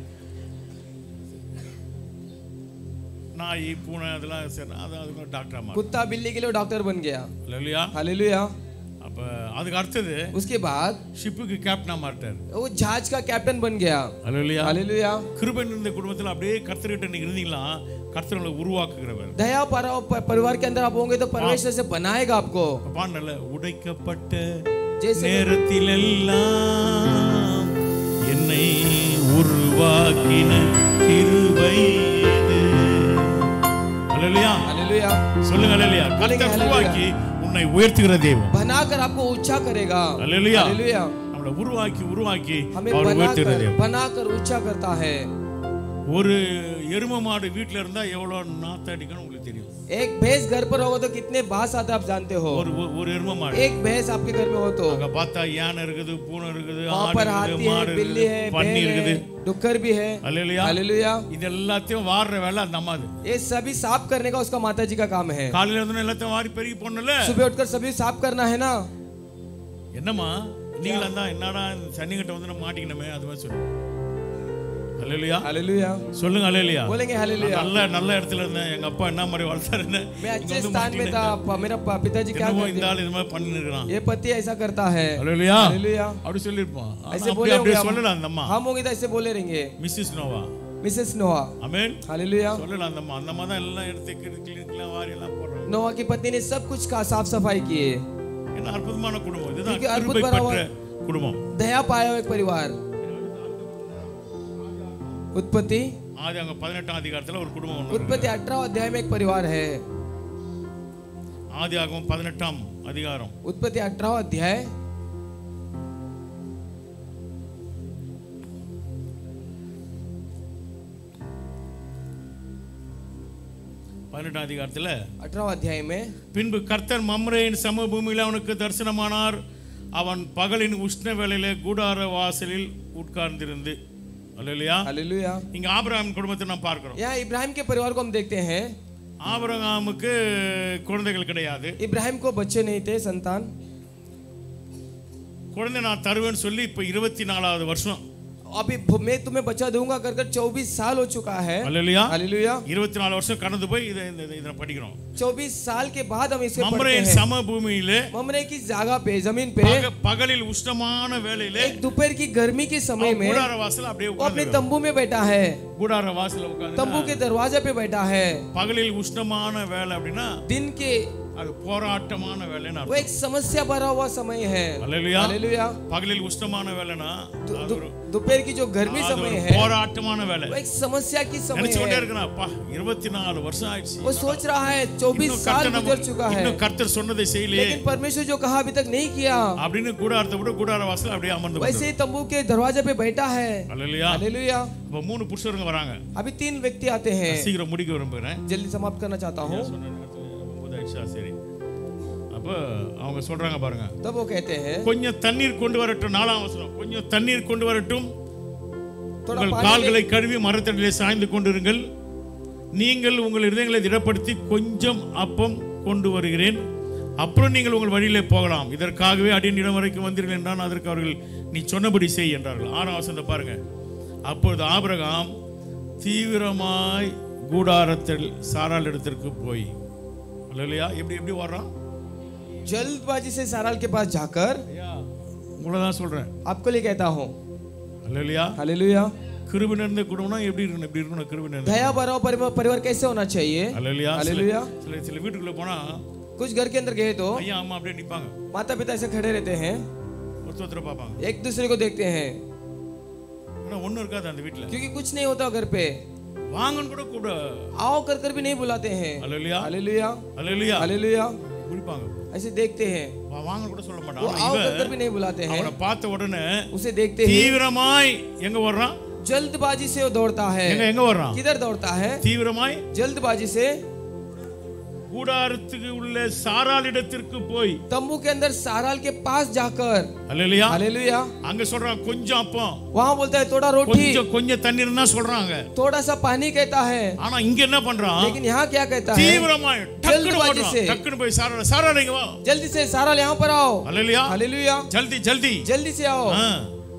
நாய் பூனை அதெல்லாம் சரி அது அதுக்கு டாக்டரா மாறும் कुत्ता बिल्ली के लिए डॉक्टर बन गया இல்லையா हालेलुया அப்ப அதுக்கு அடுத்தது उसके बाद ஷிப்புக்கு கேப்டனா மாறிட்டார் वो जहाज का कैप्टन बन गया இல்லையா हालेलुया கிருபன் இருந்த குடும்பத்தில் அப்படியே கர்த்தர்கிட்ட நீங்க இருந்தீங்களா கர்த்தர்களை உருவாக்குகிறவர் दया पर प- परिवार के अंदर आप होंगे तो परमेश्वर से बनाएगा आपको பாடல உடைக்கப்பட்ட जैसे நேரத்தில் எல்லாம் என்னை உருவாக்கின கிருபை இது. அல்லேலூயா हालेलुया சொல்லுங்க அல்லேலூயா கர்த்தர் உருவாக்கி உன்னை உயர்த்துகிற தெய்வம் बनाकर आपको ऊंचा करेगा அல்லேலூயா हालेलुया நம்மளை உருவாக்கி உருவாக்கி हमें அவர் உயர்த்துகிற बनाकर தெய்வம் बनाकर ऊंचा करता है ஒரு எரும மாடு வீட்ல இருந்தா எவ்வளவு நாத்த அடிக்கணும் உங்களுக்கு தெரியும் एक भैंस घर पर होगा तो कितने बास आते आप जानते हो ஒரு ஒரு- ஒரு எரும மாடு एक भैंस आपके घर में हो तो அங்க பார்த்தா யானை இருக்குது பூனை இருக்குது वहां ஆடு पर இருக்குது हाथी है மாடு बिल्ली है இருக்குது பன்னி बैल இருக்குது है डुक्कर भी है அல்லேலூயா हालेलुया இது எல்லாத்தையும் வாடுற வேலை அந்த அம்மா அது ये सभी साफ करने का उसका माता जी का काम है காலையில இருந்து எல்லாத்தையும் வாரி பெருகி போடணும்ல सुबह उठकर सभी साफ करना है ना என்னம்மா நீங்களா தான் என்னடா இந்த சனிகிட்ட வந்து நம்ம மாட்டிக்கணுமே அது மாதிரி சொல்லு அல்லேலூயா हालेलुया சொல்லுங்க அல்லேலூயா बोलेंगे हालेलुया நல்ல நல்ல இடத்துல இருந்தேன் எங்க அப்பா என்ன மாதிரி வளர்த்தாருன்னு मैं இங்க अच्छे வந்து स्थान में था மாட்டிக்கிட்டேன். प- मेरा प- पिताजी क्या என்னமோ करते இந்த ஆள் இது மாதிரி பண்ணி இருக்கிறான் ये पति ऐसा करता है அல்லேலூயா हालेलुया அப்படி சொல்லிருப்பான் ஆனா ऐसे அப்படி बोले அப்படியே होंगे சொல்லல हम அந்த அம்மா हम होंगे तो ऐसे बोले रहेंगे மிஸ்ஸஸ் நோவா मिसेस नोआ அமேன் हालेलुया சொல்லல அந்த அம்மா அந்த அம்மா தான் எல்லாம் எடுத்து கிளினிக்லாம் வாரி எல்லாம் போடுறாங்க नोआ की पत्नी ने सब कुछ का साफ सफाई किए என்ன அற்புதமான குடும்பம் இதுதான் क्योंकि अद्भुत கிருபை भरा பெற்ற குடும்பம் दया पाया हुआ एक परिवार उत्पत्ति ஆதி அங்க பதினெட்டாம் அதிகாரத்துல ஒரு குடும்பம் ஒன்று இருக்கு. उत्पत्ति अठारह अध्याय में एक परिवार है ஆதி ஆகமம் பதினெட்டாம் அதிகாரம் उत्पत्ति अठारह अध्याय பதினெட்டாம் அதிகாரத்துல अठारह अध्याय में பின்பு கர்த்தர் மம்ரேயின் சமபூமியில் அவனுக்கு தரிசனமானார் அவன் பகலின் உஷ்ண வேளையிலே கூடார வாசலில் உட்கார்ந்திருந்து அல்லையா हालेलुया இங்க ஆபிரகாம் குடும்பத்தை நாம் பார்க்கிறோம் यहाँ इब्राहिम के परिवार को हम देखते हैं ஆபிரகாமுக்கு குழந்தைகள் கிடையாது इब्राहिम को बच्चे नहीं थे संतान குழந்தை நான் தருவேன்னு சொல்லி இப்ப இருபத்தி நாலாவது வருஷம் अभी भु- मैं तुम्हें बच्चा दूंगा कर कर चौबीस साल हो चुका है அல்லையா हालेलुया இருபத்தி நாலு வருஷம் கடந்து போய் இதை இந்த- இதை படிக்கிறோம் चौबीस साल के बाद हम इसके पढ़ते மம்ரேயின் हैं சமபூமியிலே ममरे की जगह पे जमीन पे பக- பகலில் உஷ்ணமான வேளையிலே एक दोपहर की गर्मी के समय அவன் में கூடார வாசல் அப்படியே वो अपने உட்கார்ந்து तंबू में बैठा है கூடார வாசல்ல உட்கார்ந்து तंबू के दरवाजे पे बैठा है பகலில் உஷ்ணமான வேலை அப்படின்னா दिन के அது போராட்டமான வேலைன்னு वो அர்த்தம் एक समस्या भरा हुआ समय है அல்லேலூயா हालेलुया பகலில் உஷ்ணமான வேலைனா दो- அது दो- ஒரு दोपहर की जो गर्मी அது समय ஒரு है போராட்டமான வேலை वो एक समस्या की समय நினைச்சு கொண்டே है இருக்கிறான் அப்பா இருபத்தி நாலு வருஷம் ஆயிடுச்சு वो सोच रहा है चौबीस இன்னும் साल கர்த்தர் गुजर चुका நம்ம- है இன்னும் கர்த்தர் சொன்னதை செய்யலையே लेकिन परमेश्वर जो कहा अभी तक नहीं किया அப்படின்னு கூடாரத்தை விட கூடார வாசல் அப்படியே அமர்ந்து वैसे ही तंबू के दरवाजे पे बैठा है அல்லையா हालेलुया இப்ப மூணு புருஷருங்க வராங்க अभी तीन व्यक्ति आते हैं சீக்கிரம் முடிக்க விரும்புகிறேன் जल्दी समाप्त करना चाहता हूँ சொன்ன நேரத்துல ஒன்பது ஆயிடுச்சா சரி அப்ப அவங்க சொல்றாங்க பாருங்க तब वो कहते हैं கொஞ்சம் தண்ணீர் கொண்டு வரட்டும் நாலாம் அவசரம் கொஞ்சம் தண்ணீர் கொண்டு வரட்டும் थोड़ा உங்கள் पानी கால்களை கழுவி மரத்தடியிலே சாய்ந்து கொண்டிருங்கள் நீங்கள் உங்கள் இதயங்களை திடப்படுத்தி கொஞ்சம் அப்பம் கொண்டு வருகிறேன் அப்புறம் நீங்கள் உங்கள் வழியிலே போகலாம் இதற்காகவே அடியின் இடம் வரைக்கும் வந்தீர்கள் என்றான் அதற்கு அவர்கள் நீ சொன்னபடி செய் என்றார்கள் ஆறாம் வசனத்தை பாருங்க அப்பொழுது ஆபிரகாம் தீவிரமாய் கூடாரத்தில் சாராள் இடத்திற்கு போய் இல்லையா எப்படி எப்படி வர்றான் जल्दबाजी से साराल के पास जाकर உங்களை தான் சொல்றேன் आपको लिए कहता हूँ அல்லையா हालेलुया கிருபி நிறைந்த குடும்பம்னா எப்படி இருக்கணும் எப்படி இருக்கணும் கிருபி நிறைந்த दया भरा हुआ परिवार परिवार कैसे होना चाहिए அல்லையா हालेलुया சில சில வீட்டுக்குள்ள போனா कुछ घर के अंदर गए तो ஐயா அம்மா அப்படியே நிப்பாங்க माता पिता ऐसे खड़े रहते हैं ஒருத்தர் ஒருத்தரை பார்ப்பாங்க एक दूसरे को देखते हैं ஆனா ஒண்ணும் இருக்காது அந்த வீட்டுல क्योंकि कुछ नहीं होता घर पे வாங்கன்னு கூட கூட आओ कर कर भी नहीं बुलाते हैं அல்லையா हालेलुया அல்லையா हालेलुया குடிப்பாங்க ऐसे देखते हैं வா- வாங்கன்னு கூட சொல்ல वो மாட்டாங்க ஆனா आओ कर இவன் कर भी नहीं बुलाते हैं அவனை பார்த்த உடனே उसे देखते ही தீவிரமாய் எங்க வர்றான் जल्दबाजी से वो दौड़ता है எங்க எங்க வர்றான் किधर दौड़ता है தீவிரமாய் जल्दबाजी से கூடாரத்துக்கு உள்ள சாராளிடத்திற்கு போய் तंबू के अंदर साराल के पास जाकर அல்லையா हालेलुया அங்க சொல்றான் கொஞ்சம் அப்பம் वहां बोलता है थोड़ा रोटी கொஞ்சம் கொஞ்சம் தண்ணீர் தான் சொல்றாங்க थोड़ा सा पानी कहता है ஆனா இங்க என்ன பண்றான் लेकिन यहाँ क्या कहता है தீவிரமாய் டக்குனு जल्दबाजी ஓடுறான். से டக்குனு போய் சாராள சாராள இங்க வா जल्दी से साराल यहाँ पर आओ அல்லையா हालेलुया ஜல்தி ஜல்தி जल्दी से आओ ஆ.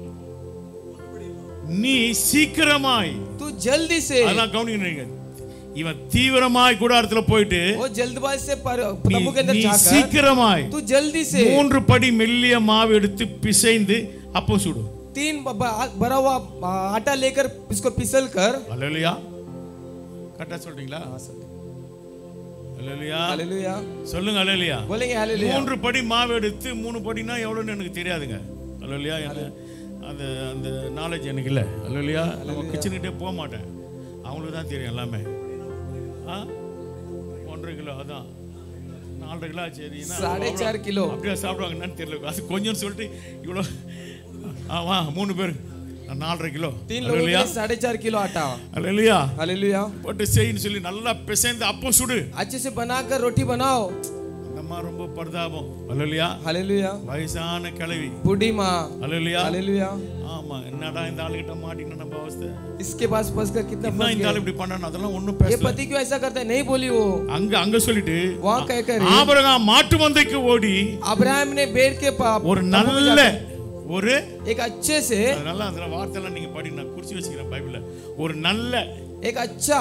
நீ சீக்கிரமாய் तू जल्दी से அதெல்லாம் கவனிக்கிறீங்க இவன் தீவிரமாய் கூடாரத்துல போயிட்டு वो जल्दबाजी से पर நீ तंबू के अंदर நீ जाकर சீக்கிரமாய் तू जल्दी से மூன்று படி மெல்லிய மாவு எடுத்து பிசைந்து அப்போ சுடு तीन ब- ब- भरा हुआ आ, आटा लेकर इसको पिसल कर அல்லையா கரெக்டா சொல்றீங்களா அல்லையா हालेलुया சொல்லுங்க அல்லையா बोलेंगे हालेलुया மூன்று படி மாவு எடுத்து மூணு படினா எவ்வளோன்னு எனக்கு தெரியாதுங்க அல்லையா அந்த அந்த நாலேஜ் எனக்கு இல்லை அல்லையா நம்ம கிச்சனுக்கிட்டே போக மாட்டேன் அவங்களுக்கு தான் தெரியும் எல்லாமே ஆ ஒன்றரை கிலோ அதான் நாலரை கிலோ சரின்னா साढ़े चार किलो அப்படியே சாப்பிடுவாங்க என்னன்னு தெரியல அது கொஞ்சம் சொல்லிட்டு இவ்வளோ ஆமா மூணு பேர் நாலரை கிலோ तीन लोगों के लिए साढ़े चार किलो आटा அல்லையா हालेलुया போட்டு செய்யின்னு சொல்லி நல்லா பிசைந்து அப்போ சுடு अच्छे से बनाकर रोटी बनाओ அந்த அம்மா ரொம்ப பரிதாபம் அல்லையா हालेलुया வயசான கிழவி बूढ़ी माँ அல்லையா हालेलुया ஆமா என்னடா இந்த ஆளுகிட்ட மாட்டின நம்ம அவஸ்தை इसके पास फंस कर कितना என்ன फंस இந்த गया ஆள் இப்படி பண்ணான்னு அதெல்லாம் ஒண்ணும் ये பேசல पति क्यों ऐसा करता है नहीं बोली वो அங்க அங்க சொல்லிட்டு वहाँ कहकर ஆபரகாம் மாட்டு மந்தைக்கு ஓடி अब्राहम ने बेड के पाप ஒரு நல்ல ஒரு एक अच्छे से அதனால அதுல வார்த்தையெல்லாம் நீங்க படி நான் குறிச்சு வச்சுக்கிறேன் பைபிள்ல ஒரு நல்ல एक अच्छा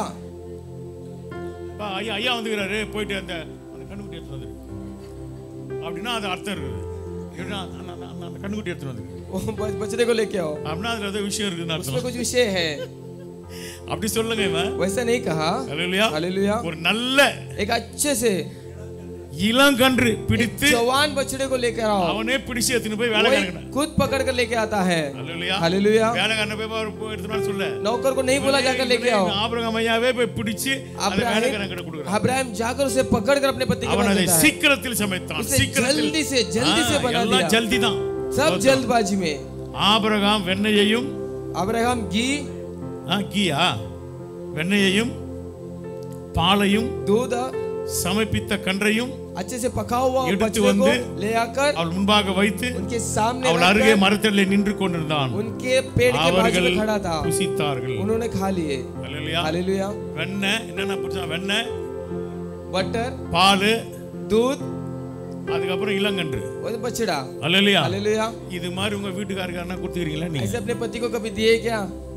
பா, ஐயா ஐயா வந்துக்கிறாரு போயிட்டு அந்த அந்த கண்ணுக்குட்டி எடுத்துட்டு வந்துரு அப்படின்னா அது அர்த்தம் இருக்குது எப்படின்னா அந்த- அந்த- அந்த- அந்த கண்ணுக்குட்டி எடுத்துட்டு வந்துரு वो बच- बछड़े को लेके आओ அப்படின்னா அதுல ஏதோ விஷயம் இருக்குன்னு उसमें அர்த்தம் कुछ विषय है அப்படி சொல்லுங்க இவன் वैसा नहीं कहा அல்லேலூயா हालेलुया ஒரு நல்ல एक अच्छे से இளங்கன்று एक பிடித்து जवान बछड़े को लेकर आओ அவனே பிடிச்சு எடுத்துன்னு போய் வேலை वही காரணம் खुद पकड़ कर लेके आता है அல்லேலூயா हालेलुया வேலைக்காரனை போய் அவர் போய் எடுத்துட்டு வர சொல்ல नौकर को नहीं बोला जाकर लेके आओ ஆபிரகாம் ஐயாவே போய் பிடிச்சு அதை வேலைக்காரன் கிட்ட अब्राहम கொடுக்குறான் अब्राहम जाकर उसे पकड़ कर अपने पति के அவன் पास அதை देता है சீக்கிரத்தில் சமைத்தான் उसे சீக்கிரத்தில் जल्दी से जल्दी से ஆ, बना எல்லாம் दिया ஜல்தி தான் सब जल्दबाजी में ஆபிரகாம் வெண்ணையையும் अब्राहम घी ஆ, கீயா வெண்ணையையும் பாலையும் दूध சமர்ப்பித்த கன்றையும் अच्छे से पका हुआ எடுத்து बछड़े को வந்து ले आकर அவள் முன்பாக வைத்து उनके सामने அவள் அருகே रखकर மரத்தடியிலே நின்று கொண்டிருந்தான் उनके पेड़ के बाजू அவர்கள் में खड़ा था புசித்தார்கள் उन्होंने खा लिए அல்லேலூயா हालेलुया வெண்ணெய் என்னென்ன புடிச்சா வெண்ணெய் बटर பால் दूध அதுக்கப்புறம் இளங்கன்று और बछड़ा அல்லேலூயா हालेलुया இது மாதிரி உங்க வீட்டுக்காரருக்காரனா கொடுத்துக்கிறீங்களா நீங்க ऐसे अपने पति को कभी दिए क्या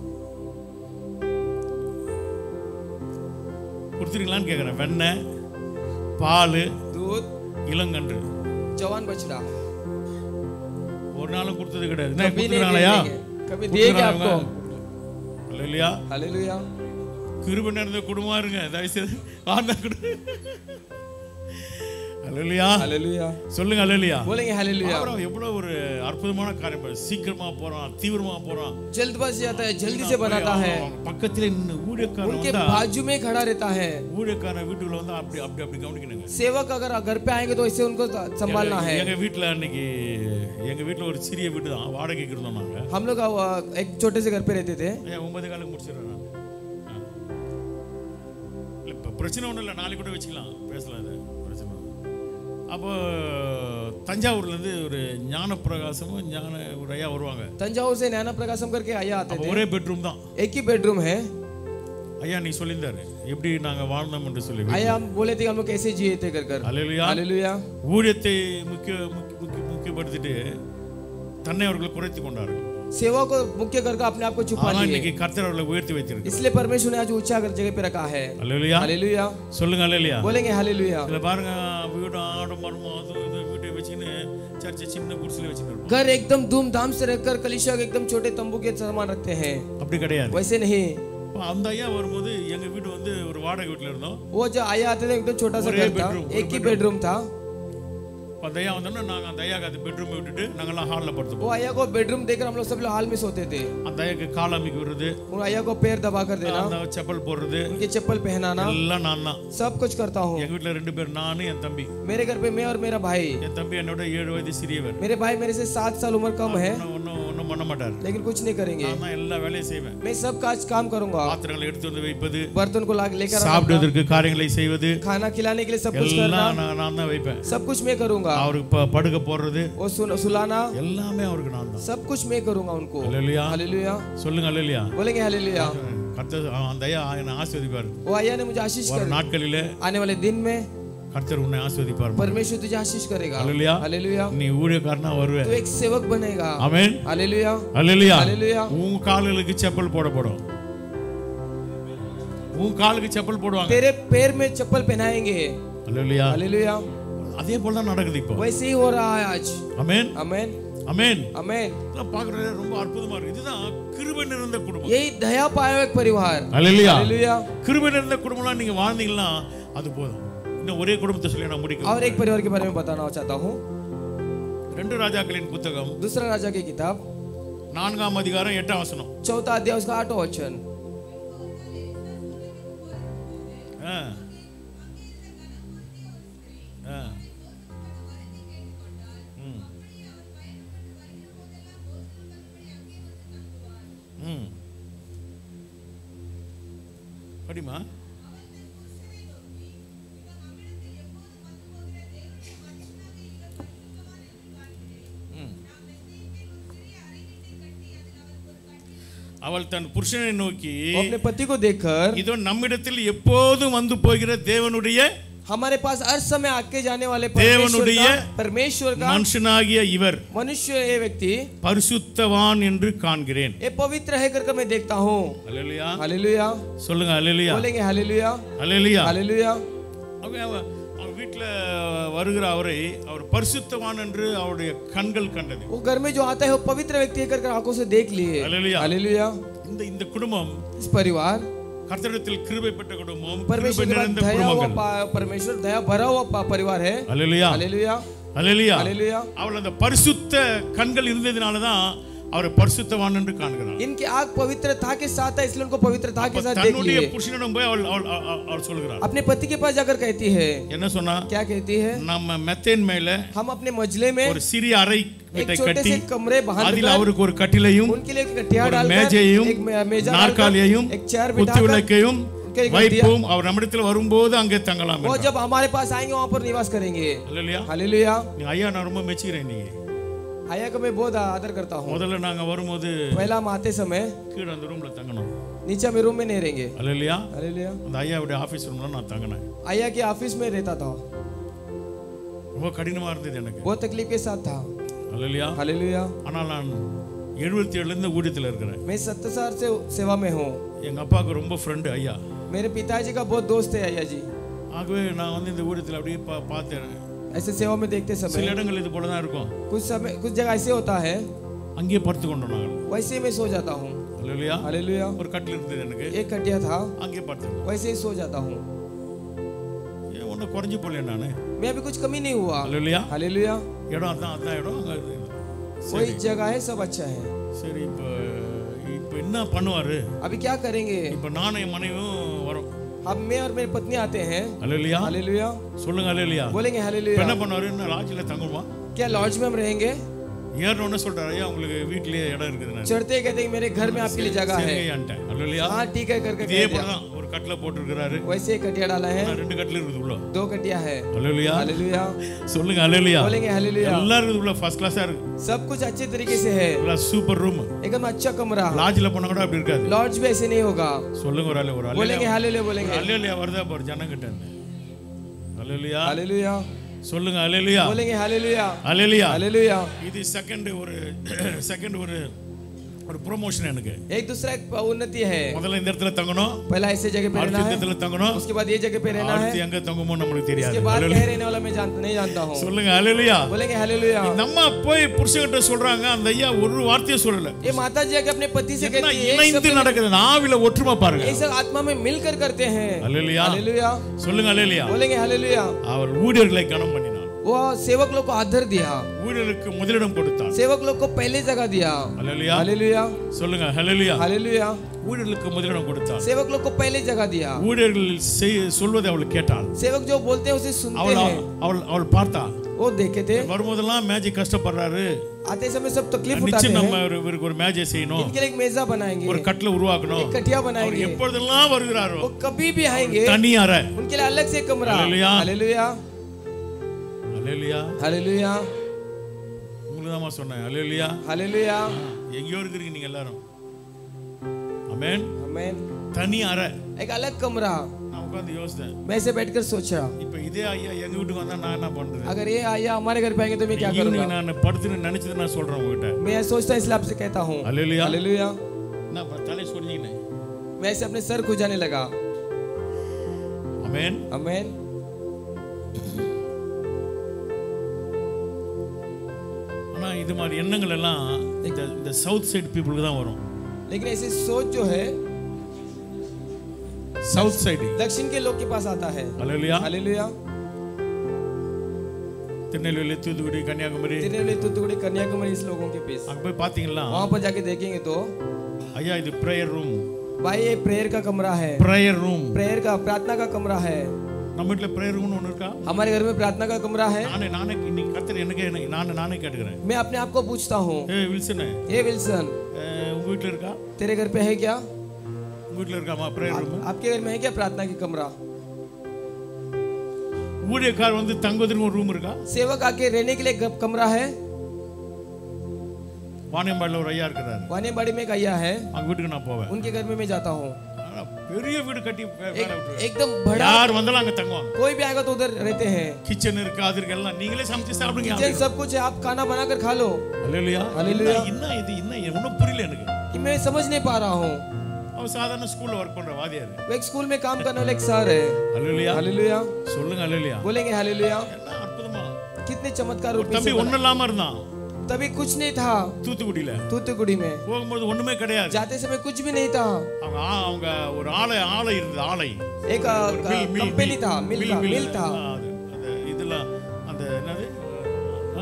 கொடுத்துருக்கீங்களான்னு கேட்குறேன் வெண்ணெய் பால் दूध இளங்கன்று जवान बछड़ा ஒரு நாளும் கொடுத்தது கிடையாது என்ன, कभी नहीं கொடுத்துருக்காங்களையா दिए कभी दिए क्या आपको இல்லையா हालेलुया கிருப நிறைந்த குடும்பமா இருங்க தயவுசெய்து வாழ்ந்த குடும்பம் அல்லையா हालेलुया சொல்லுங்க அல்லையா बोलेंगे हालेलुया அப்புறம் எவ்வளவு ஒரு அற்புதமான காரியம் பாரு. சீக்கிரமா போறான் தீவிரமா போறான் जल्दबाजी आता है जल्दी से बनाता है அவன் பக்கத்துல நின்னு ஊழியக்காரன் उनके வந்தா बाजू में खड़ा रहता है ஊழியக்காரன் வீட்டுக்குள்ள வந்து அப்படி அப்படி அப்படி கவனிக்கணுங்க सेवक अगर घर पे आएंगे तो ऐसे उनको संभालना है எங்க வீட்டுல அன்னைக்கு எங்க வீட்டுல ஒரு சிறிய வீடு தான் வாடகைக்கு இருந்தோம் நாங்க हम लोग अ, एक छोटे से घर पे रहते थे ஏன் ஒன்பது காலுக்கு முடிச்சிடுறேன் நான் ஆ. இல்ல இப்போ பிரச்சனை ஒன்றும் இல்லை நாளைக்கு கூட வச்சுக்கலாம் பேசலாம் இது பிரச்சனை ஒண்ணும் இல்ல. அப்போ தஞ்சாவூர்லேருந்து ஒரு ஞான பிரகாசமும் ஞான ஒரு ஐயா வருவாங்க तंजावुर से नैना प्रकाशम करके आया आते அப்போ थे ஒரே பெட்ரூம் தான் एक ही बेडरूम है ஐயா நீ சொல்லியிருந்தாரு எப்படி நாங்கள் வாழ்ந்தோம் என்று சொல்லி आया हम बोले थे कि हम लोग कैसे जिए थे कर कर அலையிலையா हालेलुया ஊழியத்தை முக்கிய முக்கிய முக்கிய- முக்கியப்படுத்திட்டு தன்னை அவர்கள் குறைத்து கொண்டார்கள் सेवा को मुख्य कर अपने आप को छुपा ஆனால் लिए இன்னைக்கு கர்த்தர் அவர்களை உயர்த்தி வைத்திருக்கு इसलिए परमेश्वर ने आज ऊंचा कर जगह पे रखा है அலையிலையா हालेलुया சொல்லுங்க அலையிலையா बोलेंगे हालेलुया இதுல பாருங்க வீடு ஆடு மர்மம் அது இது வீட்டை வச்சுக்கின்னு சர்ச்சை சின்ன குடிசையில் வச்சுன்னு घर एकदम धूमधाम से रखकर कलिशा को एकदम छोटे तंबू के सामान रखते हैं அப்படி கிடையாது वैसे नहीं அப்ப அந்த ஐயா வரும்போது எங்க வீடு வந்து ஒரு வாடகை வீட்டில் இருந்தோம் वो जो आया आते थे एकदम छोटा सा और घर एक था bedroom, एक ही बेडरूम था அப்ப அந்த ஐயா வந்தோம்னா நாங்கள் அந்த ஐயாக்கு அந்த பெட்ரூமை விட்டுட்டு நாங்கெல்லாம் ஹாலில் படுத்துப்போம் वो आया को बेडरूम देकर हम लोग सब लोग हाल में सोते थे அந்த ஐயாக்கு கால் அமைக்க விடுறது उन आया को पैर दबा कर देना அந்த செப்பல் போடுறது उनके चप्पल पहनाना எல்லாம் நான் தான் सब कुछ करता हूँ எங்க வீட்டில் ரெண்டு பேர் நானும் என் தம்பி मेरे घर पे मैं और मेरा भाई என் தம்பி என்னோட ஏழு வயது சிறியவர் मेरे भाई मेरे से सात साल उम्र कम है ஒன்றும் ஒன்றும் ஒன்றும் பண்ண மாட்டார் लेकिन कुछ नहीं करेंगे நான் தான் எல்லா வேலையும் செய்வேன் मैं सब काज काम करूंगा பாத்திரங்களை எடுத்து வந்து வைப்பது बर्तन को ला लेकर आना, சாப்பிடுவதற்கு காரியங்களை செய்வது खाना खिलाने के लिए सब कुछ करना எல்லாம் நான் நான் தான் வைப்பேன் सब कुछ मैं करूंगा அவருக்கு ப- படுக்க போடுறது वो सुन- सुलाना எல்லாமே அவருக்கு நான் தான் सब कुछ मैं करूंगा उनको அல்லேலூயா हालेलुया சொல்லுங்க அல்லேலூயா बोलेंगे हालेलुया கர்த்தர் அந்த ஐயா என்னை ஆஸ்வதிப்பார் वो आया ने मुझे आशीष ஒரு कर நாட்களிலே आने वाले दिन में கர்த்தர் உன்னை ஆஸ்வதிப்பார் परमेश्वर तुझे आशीष करेगा அல்லேலூயா हालेलुया நீ ஊழியக்காரனா வருவ तू एक सेवक बनेगा ஆமென் हालेलुया அல்லேலூயா हालेलुया உன் கால்களுக்கு செப்பல் போடப்படும் உன் காலுக்கு செப்பல் போடுவாங்க तेरे पैर में चप्पल पहनाएंगे அல்லேலூயா हालेलुया அதே போல தான் நடக்குது இப்போ वैसे ही हो रहा है आज அமேன் अमेन அமேன் अमेन இதெல்லாம் பார்க்கறது ரொம்ப அற்புதமா இருக்கு இதுதான் கிருபை நிறைந்த குடும்பம் यही दया पाया एक परिवार அல்லேலூயா हालेलुया கிருபை நிறைந்த குடும்பம்லாம் நீங்க வாழ்ந்தீங்கன்னா அது போதும் இன்னும் ஒரே குடும்பத்தை சொல்லி நான் முடிக்கும் और एक परिवार के बारे में बताना चाहता हूँ ரெண்டு ராஜாக்களின் புத்தகம் दूसरा राजा की किताब நான்காம் அதிகாரம் எட்டாம் வசனம் चौथा अध्याय उसका आठवां वचन ஆ. ஆ. ம். ம். படிமா ம். அவள் தன் புருஷனை நோக்கி वो अपने पति को देखकर இதோ நம்மிடத்தில் எப்போதும் வந்து போகிற தேவனுடைய हमारे पास हर समय आके जाने वाले परमेश्वर தேவனுடைய का परमेश्वर का மனுஷனாகிய இவர் मनुष्य ये व्यक्ति பரிசுத்தவான் என்று காண்கிறேன் ये पवित्र है करके मैं देखता हूँ அல்லேலூயா हालेलुया சொல்லுங்க அல்லேலூயா बोलेंगे हालेलुया அல்லேலூயா हालेलुया அவன் அவன் அவன் வீட்டில் வருகிற அவரை அவர் பரிசுத்தவான் என்று அவருடைய கண்கள் கண்டது वो घर में जो आता है वो पवित्र व्यक्ति है करके आंखों से देख लिए हालेलुया। हालेलुया இந்த இந்த குடும்பம் इस परिवार கர்த்தரிடத்தில் கிருபை பெற்ற குடும்பம் கிருபை परमेश्वर के बाद நிறைந்த दया हुआ குடும்பங்கள் पा- परमेश्वर दया भरा हुआ पा- परिवार है அல்லேலூயா हालेलुया அல்லேலூயா हालेलुया அவள் அந்த பரிசுத்த கண்கள் இருந்ததினால தான் அவரை பரிசுத்தவான் என்று காண்கிறான் इनकी आंख पवित्रता के साथ है इसलिए उनको पवित्रता के साथ देख தன்னுடைய लिए புருஷனிடம் போய் அவள் அவள் அவள்- அவள் சொல்கிறார் अपने पति के पास जाकर कहती है என்ன சொன்னா क्या कहती है நம்ம மெத்தேன் மேல हम अपने मजले में ஒரு சிறிய அறை एक வீட்டை छोटे கட்டி से कमरे बाहर அதில் அவருக்கு ஒரு கட்டிலையும் उनके लिए एक कटिया ஒரு डालकर மேஜையும் एक मे- मेजा डालकर, நாற்காலியையும் एक चेयर குத்து बिठाकर விளக்கையும் उनके एक வைப்போம் அவர் நம்மிடத்தில் வரும்போது அங்கே தங்கலாம் वो என்றார். जब हमारे पास आएंगे वहां पर निवास करेंगे இல்லையா हालेलुया நீ ஐயா நான் ரொம்ப மெச்சுக்கிறேன் நீ आया को मैं बहुत आदर करता हूँ முதல்ல நாங்க வரும்போது पहला हम आते समय கீழே அந்த ரூம்ல தங்கணும் नीचे में रूम में नहीं रहेंगे இல்லையா हालेलुया அந்த ஐயாவுடைய ஆபீஸ் ரூம்ல நான் தங்கினேன் आया के ऑफिस में रहता था ரொம்ப கடினமா இருந்தது எனக்கு बहुत तकलीफ के साथ था இல்லையா हालेलुया ஆனால் நான் எழுபத்தி ஏழுலேருந்து ஊழியத்தில் இருக்கிறேன் मैं सत्तर साल से सेवा में हूँ எங்க அப்பாவுக்கு ரொம்ப ஃப்ரெண்டு ஐயா मेरे पिताजी का बहुत दोस्त है अय्या जी ஆகவே நான் வந்து இந்த ஊழியத்தில் அப்படியே பா பார்த்தேன் ऐसे सेवा में देखते சில समय இடங்கள் இது போல தான் இருக்கும் कुछ समय कुछ जगह ऐसे होता है அங்கேயே படுத்து கொண்டோம் நாங்கள் वैसे ही मैं सो जाता हूँ இல்லையா हालेलुया ஒரு கட்டில் இருந்தது எனக்கு एक खटिया था அங்கேயே படுத்துருந்தோம் वैसे ही सो जाता हूँ ஏன் ஒன்றும் குறைஞ்சி போல நான் मैं अभी कुछ कमी नहीं हुआ இல்லையா हालेलुया இடம் அதான் அதான் இடம் அங்கே वही जगह है सब अच्छा है சரி இப்போ இப்போ என்ன பண்ணுவாரு अभी क्या करेंगे இப்போ நானும் என் மனைவியும் வரோம் अब मैं और मेरी पत्नी आते हैं அல்லையா हालेलुया சொல்லுங்க அல்லையா बोलेंगे இப்போ हालेलुया என்ன பண்ணுவாரு என்ன லாட்ஜில் தங்குமா क्या लॉज में हम रहेंगे ஏறணும்னு சொல்றாரு ஐயா உங்களுக்கு வீட்லயே இடம் இருக்குது நான் चढ़ते ही कहते हैं मेरे घर में आपके लिए जगह है சரிங்கய்யான்ட்டேன் அல்லையா हाँ ठीक है करके இதே कह போல दिया தான் ஒரு கட்டில் போட்டிருக்கிறாரு वैसे ही कटिया डाला है நான் ரெண்டு கட்டில் இருக்குது உள்ள दो कटिया है அல்லையா हालेलुया சொல்லுங்க அல்லையா बोलेंगे हालेलुया எல்லாரும் இருக்குது உள்ள ஃபர்ஸ்ட் கிளாஸா இருக்கு सब कुछ अच्छे तरीके से है எல்லாம் சூப்பர் ரூம் एकदम अच्छा कमरा லாட்ஜில் போனா கூட அப்படி இருக்காது लॉज भी ऐसे नहीं होगा சொல்லுங்க ஒரு ஆளு ஒரு ஆளு बोलेंगे हालेलुया बोलेंगे அல்லையா வருதா பாரு ஜனங்கிட்ட இருந்து அல்லையா हालेलुया சொல்லுங்க அல்லையா बोलेंगे हालेलुया அல்லையா हालेलुया இது செகண்ட் ஒரு செகண்ட் ஒரு ஒரு ப்ரொமோஷன் எனக்கு एक दूसरा एक उन्नति है முதல்ல இந்த இடத்துல தங்கணும் पहला ऐसे जगह पे அடுத்த रहना है இடத்துல தங்கணும் उसके बाद ये जगह पे रहना है அடுத்து எங்க தங்குமோ நம்மளுக்கு उसके தெரியாது बाद Hallelujah. कह रहने वाला मैं जान, नहीं जानता हूँ சொல்லுங்க அலையிலையா बोलेंगे हालेलुया இந்த அம்மா போய் புருஷன்கிட்ட சொல்றாங்க அந்த ஐயா ஒரு வார்த்தையை சொல்லல ये माता जी आके अपने पति से என்ன कहती है एक இணைந்து शब्द நடக்குது ஆவில ஒற்றுமை பாருங்க एक सब आत्मा में मिलकर करते हैं அலையிலையா हालेलुया சொல்லுங்க அலையிலையா बोलेंगे हालेलुया அவர் ஊழியர்களை கனம் பண்ணினார் वो सेवक लोग को आदर दिया ஊழியருக்கு முதலிடம் கொடுத்தார் सेवक लोग को पहले जगह दिया அலையிலையா हालेलुया சொல்லுங்க ஹalleluya हालेलुया ஊழியர்களுக்கு முதலிடம் கொடுத்தார் सेवक लोग को पहले जगह दिया ஊழியர்கள் செய்- சொல்வதை அவள் கேட்டாள் सेवक जो बोलते हैं उसे सुनते அவள் हैं அவள் அவள் பார்த்தா वो देखे थे வரும்போதெல்லாம் மேஜிக் கஷ்டப்படுறாரு आते समय सब तकलीफ उठाते நிச்சயம் हैं நம்ம ஒரு- இவருக்கு ஒரு மேஜை செய்யணும் इनके लिए एक मेजा बनाएंगे ஒரு கட்டில உருவாக்கணும் एक कटिया அவர் बनाएंगे எப்பொழுதெல்லாம் வருகிறாரோ वो कभी भी आएंगे தனி அறை उनके लिए अलग से एक कमरा हालेलुया। हालेलुया அலையிலையா हालेलुया உங்களுக்கு தான் சொன்னேன் அலையிலையா हालेलुया எங்கேயோ இருக்கிறீங்க நீங்க எல்லாரும் அமேன் आमेन தனி அறை एक अलग कमरा நான் உட்கார்ந்து யோசித்தேன் मैं ऐसे बैठकर सोचा இப்ப இதே ஐயா எங்க வீட்டுக்கு வந்தா நான் என்ன பண்றது अगर ये आया हमारे घर पे आएंगे तो मैं क्या ஈவினிங் करूंगा நான் படுத்துன்னு நினைச்சது நான் சொல்றேன் உங்ககிட்ட मैं ये सोचता हूं इसलिए आपसे कहता हूँ அலையிலையா हालेलुया நான் தலை சொன்னீங்கன்னு मैं ऐसे अपने सर खुजाने लगा அமேன் आमेन ஆனா இது மாதிரி எண்ணங்கள் எல்லாம் இந்த இந்த சவுத் சைடு பீப்புளுக்கு தான் வரும் लेकिन ऐसी सोच जो है சவுத் சைடு दक्षिण के लोग के पास आता है அலையிலையா हालेलुया திருநெல்வேலி தூத்துக்குடி கன்னியாகுமரி तिरुनेली तुतुकुड़ी कन्याकुमारी इस लोगों के पास அங்க போய் பாத்தீங்களா वहां पर जाके देखेंगे तो ஐயா இது ப்ரேயர் ரூம் भाई ये प्रेयर का कमरा है ப்ரேயர் ரூம் प्रेयर का प्रार्थना का कमरा है நம்ம வீட்டுல ப்ரேயர் ரூம்னு ஒன்று இருக்கா हमारे घर में प्रार्थना का कमरा है நானே நானே இன்னைக்கு கத்தர் எனக்கு எனக்கு- நானே நானே கேட்டுக்கிறேன் मैं अपने आप को पूछता हूँ ஏ வில்சனு ये विल्सन அஹ், உங்க வீட்டுல இருக்கா तेरे घर पे है क्या உங்க வீட்டுல இருக்காமா ப்ரேயர் ரூம் आपके घर में है क्या प्रार्थना की कमरा ஊழியக்கார் வந்து தங்குவதற்கு ஒரு ரூம் இருக்கா सेवक आके रहने के लिए ग- कमरा है வாணியம்பாடியில் ஒரு ஐயா இருக்கிறாரு वानेबाड़ी में एक ஐயா है அவங்க வீட்டுக்கு நான் போவேன் उनके घर में मैं जाता हूँ ஆனா பெரிய வீடு கட்டி வே- வேலை விட்டுருவாரு. एकदम बड़ा யார் வந்தாலும் அங்க தங்குவாங்க कोई भी आएगा तो उधर रहते हैं கிச்சன் இருக்கு அது இருக்கு எல்லாம் நீங்களே சமைச்சு சாப்பிடுங்க किचन सब कुछ है आप खाना बनाकर खा लो அல்லேலூயா Hallelujah. என்ன இது என்ன ஒன்றும் புரியல எனக்கு कि मैं समझ नहीं पा रहा हूँ அவர் சாதாரண ஸ்கூல்ல ஒர்க் பண்ற வாதியார் वो एक स्कूल में काम करने वाला एक सर है அல்லேலூயா हालेलुया சொல்லுங்க அல்லேலூயா बोलेंगे हालेलुया என்ன அற்புதமா कितने चमत्कार ஒரு रूपी से தம்பி बना- ஒண்ணும் இல்லாம இருந்தான் तभी कुछ नहीं था தூத்துக்குடியில तूतुकुड़ी में போகும்போது ஒண்ணுமே கிடையாது जाते समय कुछ भी नहीं था அவங்க ஆ- அவங்க ஒரு ஆலை ஆலை இருந்தது ஆலை एक ஒரு மில், மில், कंपनी மில். था मिल மில், था மில். मिल था ஆ, அது, அது இதெல்லாம் அந்த என்னது ஆ?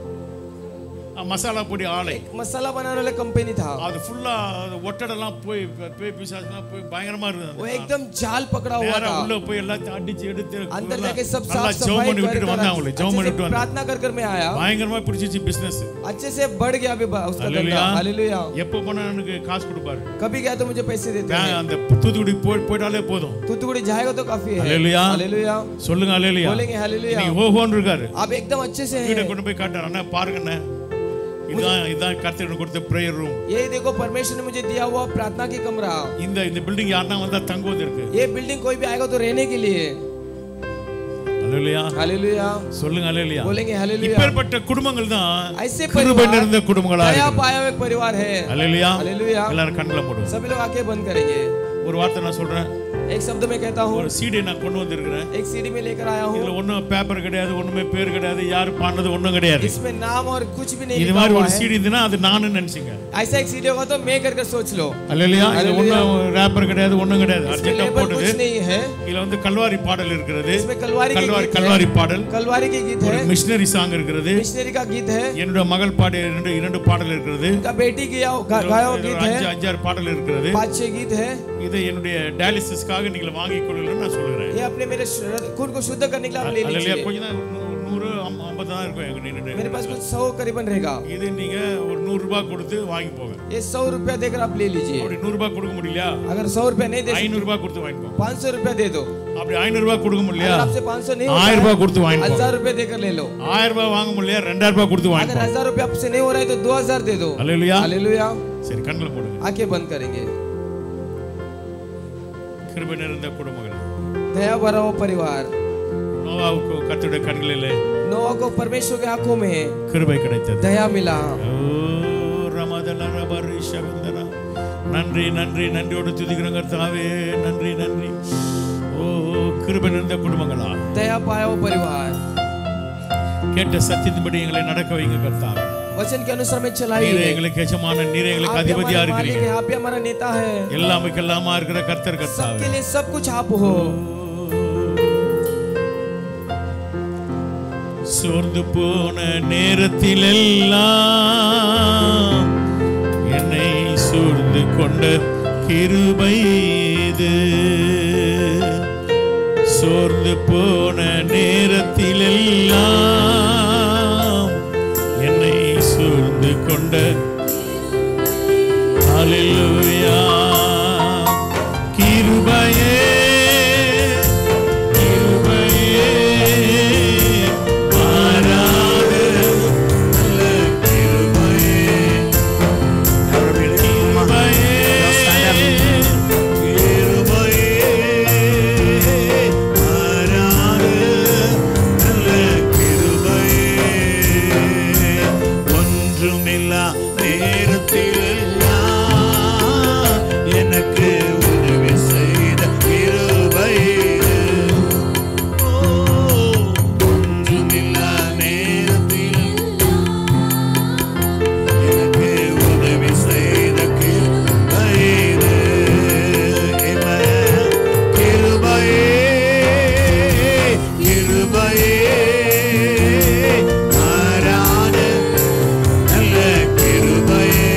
ஆ, மசாலா பொடி ஆலை मसाला बनाने वाला कंपनी था அது ஃபுல்லா ஒட்டடெல்லாம் போய் போய் பிசாசுலாம் போய் பயங்கரமா वो இருந்தது एकदम जाल पकड़ा हुआ நேரா था உள்ள போய் எல்லாத்தையும் அடிச்சு எடுத்து अंदर நல்லா- जाके सब நல்லா साफ ஜெபம் सफाई பண்ணி कर விட்டுட்டு வந்தேன் அவங்களை ஜெபம் अच्छे பண்ணி से விட்டு வந்தேன் प्रार्थना कर कर मैं आया பயங்கரமா பிடிச்சிச்சு பிசினஸ் अच्छे से बढ़ गया अभी बा- उसका Hallelujah. धंधा हालेलुया எப்போ போனா எனக்கு காசு கொடுப்பாரு कभी गया तो मुझे पैसे देते நான் हैं அந்த தூத்துக்குடி போய் போயிட்டாலே போதும் तूतुकुड़ी जाएगा तो काफी है Hallelujah. हालेलुया சொல்லுங்க அலையிலையா बोलेंगे हालेलुया நீ ஓஹோன்னு இருக்காரு आप एकदम अच्छे से வீட்டை हैं கொண்டு போய் காட்டார் அண்ணா பாருங்க அண்ணா இதான் இதான் கர்த்தர் கொடுத்த ப்ரேயர் ரூம் ये देखो परमेश्वर ने मुझे दिया हुआ प्रार्थना की कमरा இந்த இந்த பில்டிங் யாருன்னா வந்தா தங்குவது இருக்கு ये बिल्डिंग कोई भी आएगा तो रहने के लिए அல்லேலூயா हालेलुया சொல்லுங்க அல்லேலூயா बोलेंगे हालेलुया இப்பேற்பட்ட குடும்பங்கள் தான் ऐसे கிருபை परिवार நிறைந்த குடும்பங்களா दया இருக்கு पाया हुआ एक परिवार है அல்லேலூயா हालेलुया எல்லாரும் கண்ணுல போடுவோம் सभी लोग आंखें बंद करेंगे ஒரு வார்த்தை நான் சொல்றேன் एक शब्द में कहता हूँ ஒரு சீடை நான் கொண்டு வந்திருக்கிறேன் एक सीडी में लेकर आया हूँ இதுல ஒண்ணும் பேப்பர் கிடையாது ஒண்ணுமே பேர் கிடையாது யாரு பாடினது ஒண்ணும் கிடையாது इसमें नाम और कुछ भी नहीं இது लिखा மாதிரி हुआ ஒரு है சீடி இருந்துன்னா அது நானும் நினைச்சீங்க ऐसा एक सीडी होगा तो मैं करके सोच लो அல்லேலூயா இது Hallelujah. ஒண்ணும் ரேப்பர் கிடையாது ஒண்ணும் கிடையாது इसमें அர்ஜென்ட்டா लेबल போட்டது कुछ नहीं है இதுல வந்து கல்வாரி பாடல் இருக்கிறது इसमें कलवारी के கல்வாரி गीत கல்வாரி है பாடல் कलवारी के गीत ஒரு है மிஷினரி சாங் இருக்கிறது मिशनरी का गीत है என்னோட மகள் பாடிய இரண்டு இரண்டு பாடல் இருக்கிறது उनका बेटी गया गा- गाया हुआ இதுல गीत ஒரு அஞ்சு है அஞ்சாறு பாடல் இருக்கிறது पाँच छह गीत है இது என்னுடைய டயாலிசிஸ்க்காக நீங்கள் வாங்கிக் கொள்ளலன்னு நான் சொல்கிறேன் ये अपने मेरे श- खून को शुद्ध करने के लिए आप ले அல்லையா लीजिए கொஞ்சம் தான் நூறு நூறு ஐம்- ஐம்பது தான் இருக்கும் எங்க நின்று मेरे पास कुछ सौ करीबन रहेगा இது நீங்க ஒரு நூறு ரூபாய் கொடுத்து வாங்கி போங்க ये सौ रुपया देकर आप ले लीजिए அப்படி நூறு ரூபாய் கொடுக்க முடியலையா अगर सौ रुपया नहीं दे ஐநூறு ரூபாய் கொடுத்து வாங்கிக்கோங்க पाँच सौ रुपया दे दो அப்படி ஐநூறு ரூபாய் கொடுக்க முடியலையா अगर आपसे पाँच सौ नहीं होता ஆயிரம் है, ரூபாய் கொடுத்து வாங்கிக்கோங்க हजार रुपया देकर ले लो ஆயிரம் ரூபாய் வாங்க முடியலையா ரெண்டாயிரம் ரூபாய் கொடுத்து अगर வாங்கிக்கோங்க हजार रुपया आपसे नहीं हो रहा है तो दो हजार दे दो அல்லையா हालेलुया சரி கண்ணில் போடுங்க आंखें बंद करेंगे கிருபை நிறைந்த குடும்பங்கள் दया भरा हुआ परिवार நோவாவுக்கு கத்துடைய கண்களிலே नोआ को परमेश्वर के आंखों में கிருபை கிடைத்தது दया मिला ஓ, ரமதல ரபரி சகந்தரா நன்றி நன்றி நன்றியோடு துதிக்கிறோம் கர்த்தாவே நன்றி நன்றி ஓ கிருபை நிறைந்த குடும்பங்களா दया पाया वो परिवार கேட்ட சத்தியத்தின்படி எங்களை நடக்க வைங்க கர்த்தாவே वचन के अनुसार में நீரே चलाइए எங்களுக்கு எஜமான நீரே आप எங்களுக்கு ही அதிபதியா हमारे मालिक இருக்கிறீங்க हैं आप ही हमारा नेता है எல்லாமுக்கு எல்லாமா இருக்கிற கர்த்தர் கர்த்தாவே सबके लिए सब कुछ आप हो சோர்ந்து போன நேரத்தில் எல்லாம் என்னை சூழ்ந்து கொண்ட கிருபை இது சோர்ந்து போன நேரத்தில் எல்லாம் என்னை சூழ்ந்து கொண்ட ஹalleluya கிருபையே கிருபையே மாறாத நல்ல கிருபையே கிருபையே கிருபையே மாறாத நல்ல கிருபையே ஒன்றுமில்லா நேரத்தில் எனக்கு உதவி செய்த கிருபை ஒன்றுமில்லா நேரத்தில் எனக்கு உதவி செய்த கிருபை கிருபையே கிருபையே மாறாத நல்ல கிருபையே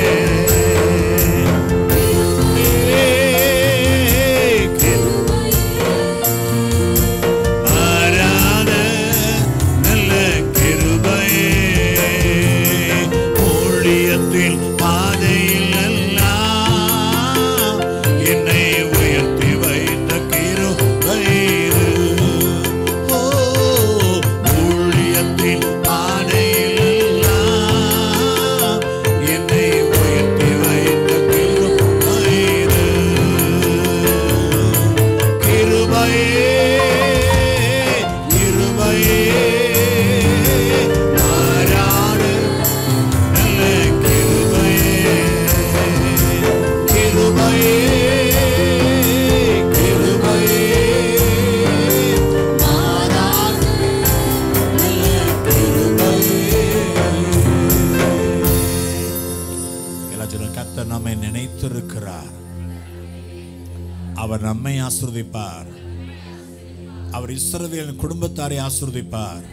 மாறாத நல்ல கிருபையே ஊழியத்தில் பாதையில் எல்லாம் என்னை உயர்த்தி வைத்த கிருபையே ஓ ஊழியத்தில் பாதையில் எல்லாம் என்னை உயர்த்தி வைத்த கிருபையே கிருபையே கிருபையே மாறாத நல்ல கிருபையே கிருபையே கிருபையே மாறாத நல்ல கிருபையே எல்லாரும் கர்த்தர் நம்மை நினைத்திருக்கிறார் அவர் நம்மை ஆசிர்வதிப்பார் அவர் இஸ்ரவேலின் குடும்பத்தாரை ஆசிர்வதிப்பார்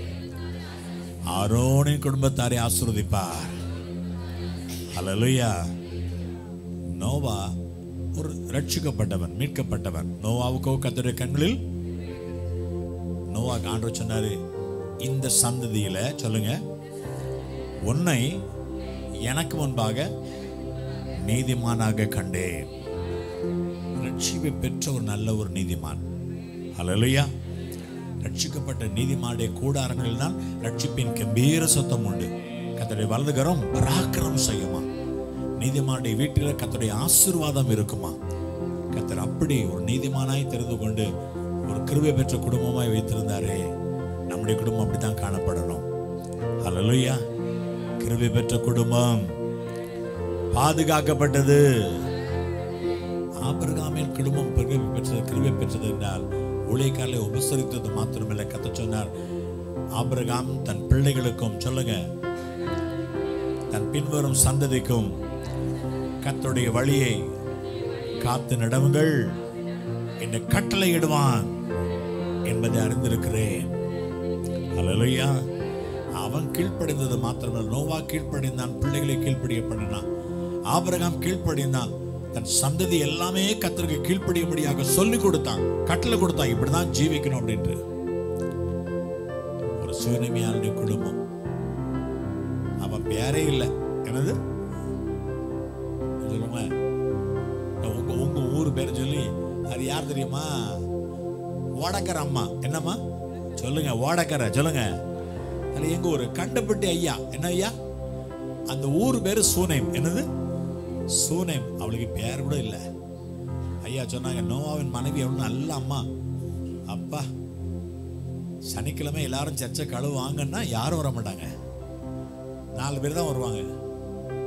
ஆரோனின் குடும்பத்தாரை ஆசிர்வதிப்பார் அல்லேலூயா நோவா ஒரு ரட்சிக்கப்பட்டவன் மீட்கப்பட்டவன் நோவாவுக்கோ கத்தருடைய கண்களில் நோவா ஆண்டவர் சொன்னாரு இந்த சந்ததியில சொல்லுங்க உன்னை எனக்கு முன்பாக நீதிமானாக கண்டேன் ரட்சிப்பை பெற்ற ஒரு நல்ல ஒரு நீதிமான் அல்லையா ரட்சிக்கப்பட்ட நீதிமானுடைய கூடாரங்களில் தான் ரட்சிப்பின் கம்பீர சத்தம் உண்டு கத்தருடைய வலதுகரம் பராக்கிரம் செய்யுமா நீதிமானுடைய வீட்டில் கத்தருடைய ஆசீர்வாதம் இருக்குமா கத்தர் அப்படி ஒரு நீதிமானாய் தெரிந்து கொண்டு ஒரு கிருபை பெற்ற குடும்பமாய் வைத்திருந்தாரே நம்முடைய குடும்பம் அப்படித்தான் காணப்படணும் அல்லையா கிருபை பெற்ற குடும்பம் பாதுகாக்கப்பட்டது ஆபிரகாமின் குடும்பம் கிருபை பெற்றது கிருபை பெற்றது என்றால் ஊழியக்காரலை உபசரித்தது மாத்திரமில்லை கத்த சொன்னார் ஆபிரகாம் தன் பிள்ளைகளுக்கும் சொல்லுங்க தன் பின்வரும் சந்ததிக்கும் கர்த்தருடைய வழியை காத்து நடவுங்கள் என்னை கட்டளையிடுவான் என்பதை அறிந்திருக்கிறேன் அல்லையா அவன் கீழ்ப்படிந்தது மாத்திரமல்ல நோவா கீழ்ப்படிந்தான் பிள்ளைகளை கீழ்ப்படிய பண்ணினான் ஆபிரகாம் கீழ்ப்படிந்தான் தன் சந்ததி எல்லாமே கத்தருக்கு கீழ்ப்படியும்படியாக சொல்லி கொடுத்தான் கட்டளை கொடுத்தான் இப்படிதான் ஜீவிக்கணும் அப்படின்ட்டு ஒரு சுயநிமையான குடும்பம் அவன் பேரே இல்லை என்னது சொல்லுங்க உங்க உங்க ஊர் பேரை சொல்லி அது யார் தெரியுமா ஓடக்கர அம்மா என்னம்மா சொல்லுங்க ஓடக்கரை சொல்லுங்க அது எங்க ஊரு கண்டப்பட்டி ஐயா என்ன ஐயா அந்த ஊர் பேரு சூனைம் என்னது சூனைம் அவளுக்கு பேர் கூட இல்லை ஐயா சொன்னாங்க நோவாவின் மனைவி எவ்வளவு நல்ல அம்மா அப்பா சனிக்கிழமை எல்லாரும் சர்ச்சை கழுவு வாங்கன்னா யாரும் வர மாட்டாங்க நாலு பேர் தான் வருவாங்க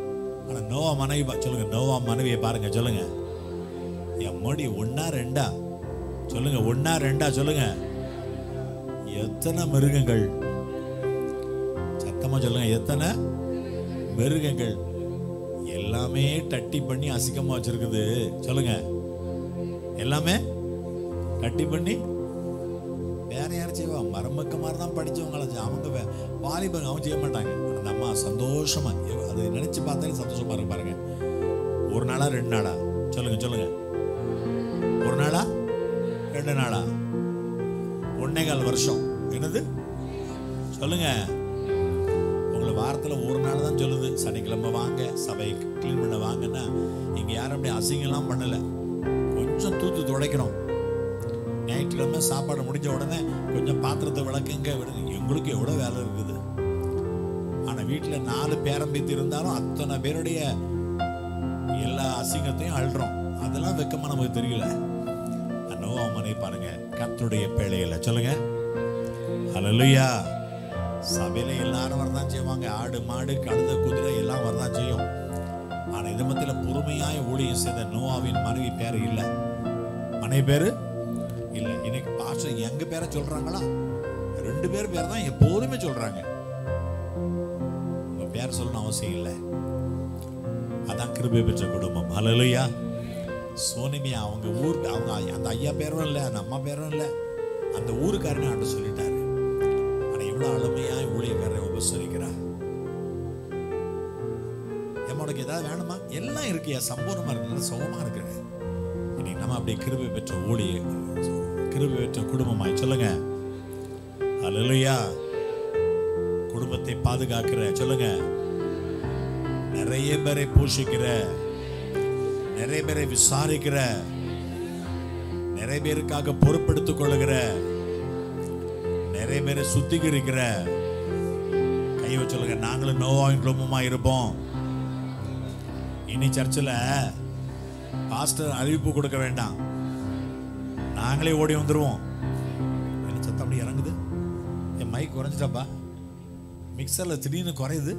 ஆனா நோவா மனைவி பா- சொல்லுங்க நோவா மனைவியை பாருங்க சொல்லுங்க எம்மடி ஒன்னா ரெண்டா சொல்லுங்க ஒன்னா ரெண்டா சொல்லுங்க எத்தனை மிருகங்கள் சத்தமா சொல்லுங்க எத்தனை மிருகங்கள் எல்லாமே டட்டி பண்ணி அசிங்கமா வச்சிருக்குது சொல்லுங்க எல்லாமே டட்டி பண்ணி வேற யாரும் செய்வா மருமக்க மாதிரி தான் படிச்சவங்கள செய்- அவங்க வே- வாலிபங்க அவங்க செய்ய மாட்டாங்க ஆனா அந்த அம்மா சந்தோஷமா அது நினைச்சு பார்த்தாலே சந்தோஷமா இருக்கு பாருங்க ஒரு நாளா ரெண்டு நாளா சொல்லுங்க சொல்லுங்க ஒரு நாளா ரெண்டு நாளா ஒன்னே கால் வருஷம் என்னது சொல்லுங்க உங்களை வாரத்துல ஒரு நாள் தான் சொல்லுது சனிக்கிழமை வாங்க சபை க்ளீன் பண்ண வாங்கன்னா இங்க யாரும் அப்படி அசிங்கம்லாம் பண்ணல கொஞ்சம் தூத்து துடைக்கிறோம் ஞாயிற்றுக்கிழமை சாப்பாடு முடிஞ்ச உடனே கொஞ்சம் பாத்திரத்தை விளக்குங்க விடுங்க எங்களுக்கு எவ்வளோ வேலை இருக்குது ஆனால் வீட்டில் நாலு பேரம்பேத்தி இருந்தாலும் அத்தனை பேருடைய எல்லா அசிங்கத்தையும் அழுறோம் அதெல்லாம் வெக்கமா நமக்கு தெரியல நோவா மனை பாருங்க கர்த்தருடைய பிழையில சொல்லுங்க ஹalleluya சபையில எல்லாரும் வரதான் செய்வாங்க ஆடு மாடு கழுத குதிரை எல்லாம் வரதான் செய்யும் ஆனா இது மத்தியில பொறுமையாய் ஊழியம் செய்த நோவாவின் மனைவி பேர் இல்லை மனைவி பேரு இல்ல இன்னைக்கு பாஸ்டர் எங்க பேரை சொல்றாங்களா ரெண்டு பேர் பேர் தான் எப்போதுமே சொல்றாங்க உங்க பேர் சொல்லணும் அவசியம் இல்லை அதான் கிருபை பெற்ற குடும்பம் ஹalleluya சோனிமியா அவங்க ஊர் அவங்க அந்த ஐயா பேரும் இல்லை அந்த அம்மா பேரும் இல்லை அந்த ஊருக்காரனே ஆண்டு சொல்லிட்டாரு ஆனா எவ்வளவு அழுமையாய் ஊழியக்காரரை உபசரிக்கிறா உனக்கு ஏதாவது வேணுமா எல்லாம் இருக்கியா சம்பூர்ணமா இருக்கு நல்லா சுகமா இருக்கிறேன் இன்னைக்கு நம்ம அப்படியே கிருபை பெற்ற ஊழிய கிருபை பெற்ற குடும்பமாய் சொல்லுங்க அல்லேலூயா குடும்பத்தை பாதுகாக்கிற சொல்லுங்க நிறைய பேரை போஷிக்கிற நிறைய பேரை விசாரிக்கிற நிறைய பேருக்காக பொறுப்பெடுத்துக் கொள்ளுகிற நிறைய பேரை சுத்திகரிக்கிற கை வச்சு சொல்லுங்க நாங்களும் நோவாயின் குடும்பமா இருப்போம் இனி சர்ச்சில் பாஸ்டர் அறிவிப்பு கொடுக்க வேண்டாம் நாங்களே ஓடி வந்துருவோம் என்ன சத்தம் அப்படி இறங்குது என் மைக் குறைஞ்சிட்டப்பா மிக்சர்ல திடீர்னு குறையுது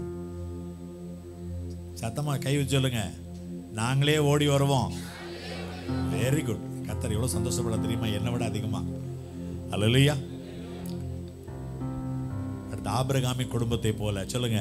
சத்தமா கை வச்சு சொல்லுங்க நாங்களே ஓடி வருவோம் வெரி குட் கத்தர் எவ்வளவு சந்தோஷப்பட தெரியுமா என்னை விட அதிகமா அல்லையா அடுத்த ஆபிரகாமி குடும்பத்தை போல சொல்லுங்க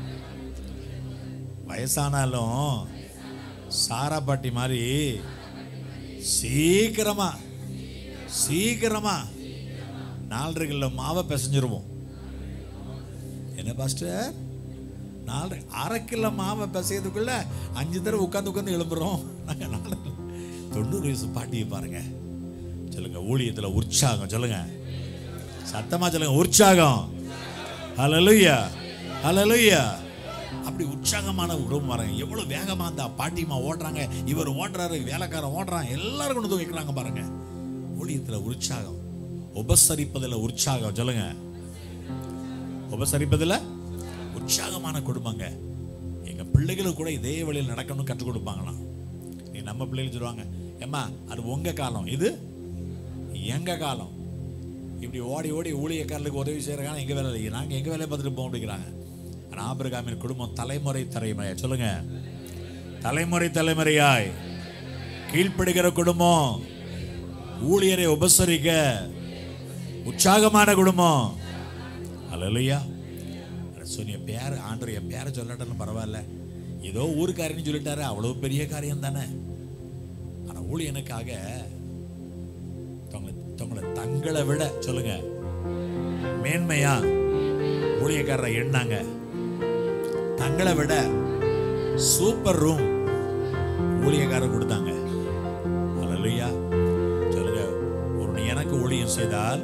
வயசானாலும் சாரா பாட்டி மாதிரி சீக்கிரமா சீக்கிரமா நாலரை கிலோ மாவை பிசைஞ்சிருவோம் என்ன பாஸ்டர் நாலரை அரை கிலோ மாவை பிசையதுக்குள்ள அஞ்சு தடவை உட்காந்து உட்காந்து எழும்புறோம் நாங்க நாலு தொண்ணூறு வயசு பாட்டியை பாருங்க சொல்லுங்க ஊழியத்துல உற்சாகம் சொல்லுங்க சத்தமா சொல்லுங்க உற்சாகம் ஹalleluya ஹalleluya அப்படி உற்சாகமான குடும்பம் பாருங்க எவ்வளவு வேகமா அந்த பாட்டிமா ஓடுறாங்க இவர் ஓடுறாரு வேலைக்காரன் ஓடுறான் எல்லாரும் கொண்டு வந்து வைக்கிறாங்க பாருங்க ஊழியத்துல உற்சாகம் உபசரிப்பதுல உற்சாகம் சொல்லுங்க உபசரிப்பதுல உற்சாகமான குடும்பங்க எங்க பிள்ளைகளுக்கு கூட இதே வழியில் நடக்கணும்னு கற்றுக் கொடுப்பாங்களாம் நீ நம்ம பிள்ளைகள் சொல்லுவாங்க ஏம்மா அது உங்க காலம் இது எங்க காலம் இப்படி ஓடி ஓடி ஊழியக்காரர்களுக்கு உதவி செய்யற காலம் எங்க வேலை இல்லை நாங்க எங்க வேலையை பார்த்துட்டு போவோம் அப்படிங்கிறாங்க ஆனா ஆபிரகாமின் குடும்பம் தலைமுறை தலைமுறையா சொல்லுங்க தலைமுறை தலைமுறையாய் கீழ்ப்படுகிற குடும்பம் ஊழியரை உபசரிக்க உற்சாகமான குடும்பம் அல்லையா சொன்னிய பேர் ஆண்டவர் என் பேரை சொல்லட்டாலும் பரவாயில்ல ஏதோ ஊருக்காரன்னு சொல்லிட்டாரு அவ்வளவு பெரிய காரியம் தானே ஆனா ஊழியனுக்காக தங்களை தங்களை தங்களை விட சொல்லுங்க மேன்மையா ஊழியக்காரரை எண்ணாங்க தங்களை விட சூப்பர் ரூம் ஊழியக்காரர் கொடுத்தாங்க அல்லையா சொல்லுங்க ஒரு எனக்கு ஊழியம் செய்தால்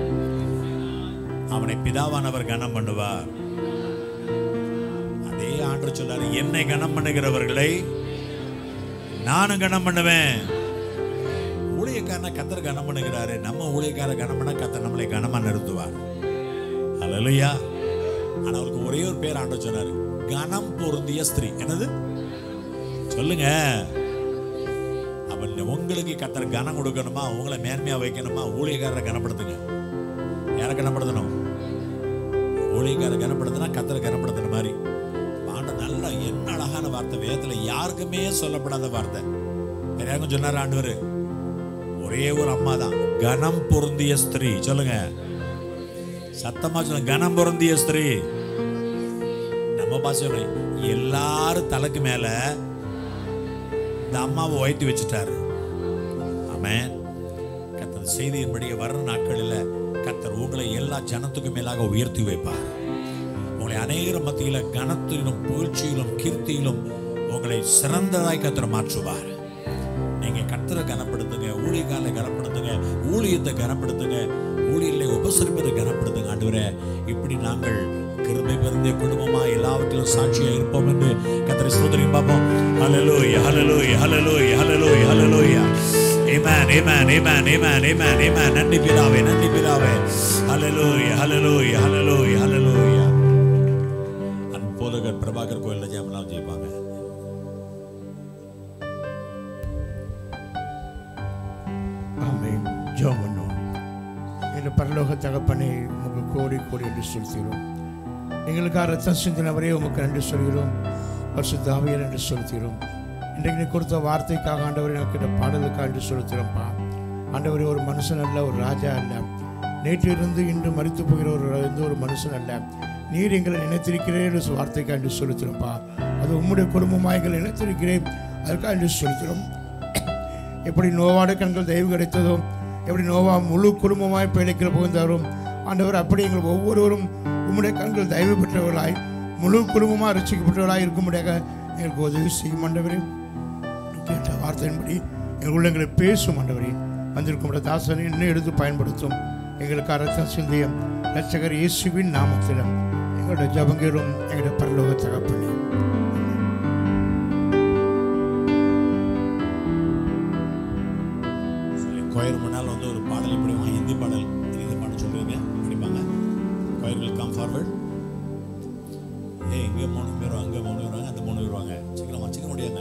அவனை பிதாவானவர் கனம் பண்ணுவார் அதே ஆண்டு சொல்லாரு என்னை கனம் பண்ணுகிறவர்களை நானும் கனம் பண்ணுவேன் ஊழியக்காரனை கத்தர் கனம் பண்ணுகிறாரு நம்ம ஊழியக்கார கனம் பண்ண கத்தர் நம்மளை கனமா நிறுத்துவார் அல்லையா ஆனா அவருக்கு ஒரே ஒரு பேர் ஆண்டு சொன்னாரு கனம் பொருந்திய ஸ்திரீ என்னது சொல்லுங்க அப்ப உங்களுக்கு கத்தர் கனம் கொடுக்கணுமா உங்களை மேன்மையா வைக்கணுமா ஊழியக்காரரை கனப்படுத்துங்க யாரை கனப்படுத்தணும் ஊழியக்காரரை கனப்படுத்தினா கத்தரை கனப்படுத்துன மாதிரி ஆண்டு நல்லா என்ன அழகான வார்த்தை வேதத்துல யாருக்குமே சொல்லப்படாத வார்த்தை வேற யாருக்கும் சொன்னார் ஆண்டவர் ஒரே ஒரு அம்மா தான் கனம் பொருந்திய ஸ்திரீ சொல்லுங்க சத்தமா சொல்லுங்க கனம் பொருந்திய ஸ்திரீ நம்ம பாச எல்லாரும் தலைக்கு மேல இந்த அம்மாவை உயர்த்தி வச்சுட்டாரு ஆமென் கத்தர் செய்தியின்படி வர்ற நாட்களில் கத்தர் உங்களை எல்லா ஜனத்துக்கும் மேலாக உயர்த்தி வைப்பார் உங்களை அநேகர் மத்தியில கனத்திலும் புகழ்ச்சியிலும் கீர்த்தியிலும் உங்களை சிறந்ததாய் கத்தர் மாற்றுவார் நீங்க கத்தரை கனப்படுத்துங்க ஊழியக்காலை கனப்படுத்துங்க ஊழியத்தை கனப்படுத்துங்க ஊழியலை உபசரிப்பதை கனப்படுத்துங்க ஆண்டவரே இப்படி நாங்கள் கிருபை பிறந்த குடும்பமா எல்லாவற்றிலும் சாட்சியா இருப்போம் என்று கத்தரை சோதனையும் பார்ப்போம் ஹalleluya ஹalleluya ஹalleluya ஹalleluya ஹalleluya Amen, amen, amen, amen, amen, amen. நன்றி பிதாவே நன்றி பிதாவே ஹalleluya ஹalleluya ஹalleluya ஹalleluya அன்போலகர் பிரபாகர் கோயில்ல ஜெயமெல்லாம் ஜெயிப்பாங்க ஆமென் ஜெபம் பண்ணுவோம் இந்த பரலோக தகப்பனை உமக்கு கோடி கோடி என்று செலுத்துகிறோம் எங்களுக்காக ரத்தம் சிந்தினவரே உமக்கு நன்றி சொல்கிறோம் பரிசுத்த ஆவியர் என்று செலுத்துகிறோம் இன்றைக்கு நீ கொடுத்த வார்த்தைக்காக ஆண்டவரை எனக்கு இந்த பாடலுக்காக என்று செலுத்துகிறோம்ப்பா ஆண்டவரே ஒரு மனுஷன் அல்ல ஒரு ராஜா அல்ல நேற்று இருந்து இன்று மறித்து போகிற ஒரு எந்த ஒரு மனுஷன் அல்ல நீர் எங்களை நினைத்திருக்கிறேன் என்று வார்த்தைக்காக என்று செலுத்துகிறோம்ப்பா அது உம்முடைய குடும்பமாக எங்களை நினைத்திருக்கிறேன் அதற்காக என்று செலுத்துகிறோம் எப்படி நோவாடு கண்கள் தயவு கிடைத்ததோ எப்படி நோவா முழு குடும்பமாய் பிழைக்கிற புகுந்தாரோ ஆண்டவர் அப்படி எங்கள் ஒவ்வொருவரும் உம்முடைய கண்கள் தயவு பெற்றவர்களாய் முழு குடும்பமாக ரசிக்கப்பட்டவர்களாய் இருக்கும்படியாக எங்களுக்கு உதவி செய்யும் ஆண்டவரே கேட்ட வார்த்தையின்படி எங்கள் உள்ளங்களை பேசும் ஆண்டவரே வந்திருக்கும் தாசனை இன்னும் எடுத்து பயன்படுத்தும் எங்களுக்கு அரசன் சிந்திய ரட்சகர் இயேசுவின் நாமத்திலும் எங்களுடைய ஜபங்களும் எங்களுடைய பரலோக தகப்பனே சரி கோயில் முன்னால் வந்து ஒரு பாடல் இப்படிவாங்க ஹிந்தி பாடல் ஹிந்தி பாட சொல்றீங்க படிப்பாங்க கோயில்கள் கம் ஃபார்வர்ட் ஏ இங்கே மூணு பேர் வருவாங்க அங்கே மூணு பேர் வருவாங்க அந்த மூணு பேர் வருவாங்க சீக்கிரம் வச்சுக்க முடியாங்க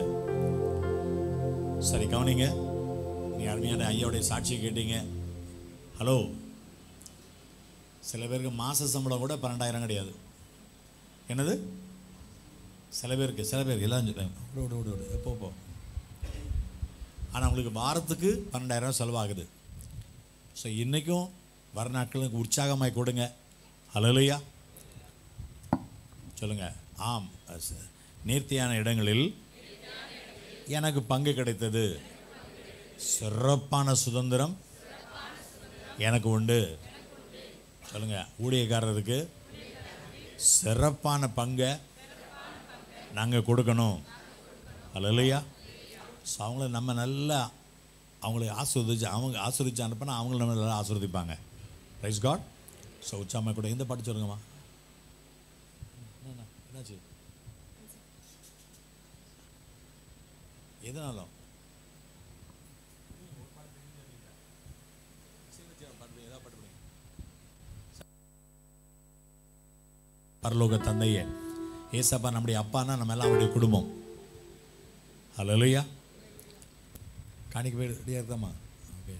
சரி கவனிங்க நீ அருமையான ஐயாவுடைய சாட்சியை கேட்டீங்க ஹலோ சில பேருக்கு மாச சம்பளம் கூட பன்னெண்டாயிரம் கிடையாது என்னது சில பேருக்கு சில பேருக்கு எல்லாம் சொல்றாங்க விடு விடு விடு விடு போ போ ஆனால் உங்களுக்கு வாரத்துக்கு பன்னெண்டாயிரம் செலவாகுது ஸோ இன்றைக்கும் வர நாட்களுக்கு உற்சாகமாய் கொடுங்க அலலுயா சொல்லுங்க ஆம் அஸ்- நேர்த்தியான இடங்களில் எனக்கு பங்கு கிடைத்தது சிறப்பான சுதந்திரம் எனக்கு உண்டு சொல்லுங்க ஊழியக்காரருக்கு சிறப்பான பங்கை நாங்கள் கொடுக்கணும் அல்லையா ஸோ அவங்கள நம்ம நல்லா அவங்களை ஆசிர்வதிச்சு அவங்க ஆசிர்வதிச்சு அனுப்பினா அவங்கள நம்ம நல்லா ஆசிர்வதிப்பாங்க ரைஸ் காட் ஸோ உச்சாம கூட இந்த பாட்டு சொல்லுங்கம்மா என்னண்ணா, என்னாச்சு எதனாலும் பரலோக தந்தையே ஏசப்பா நம்முடைய அப்பானா நம்ம எல்லாம் அவருடைய குடும்பம் ஹலோலையா காணிக்க போய் ரெடியாக இருக்காமா ஓகே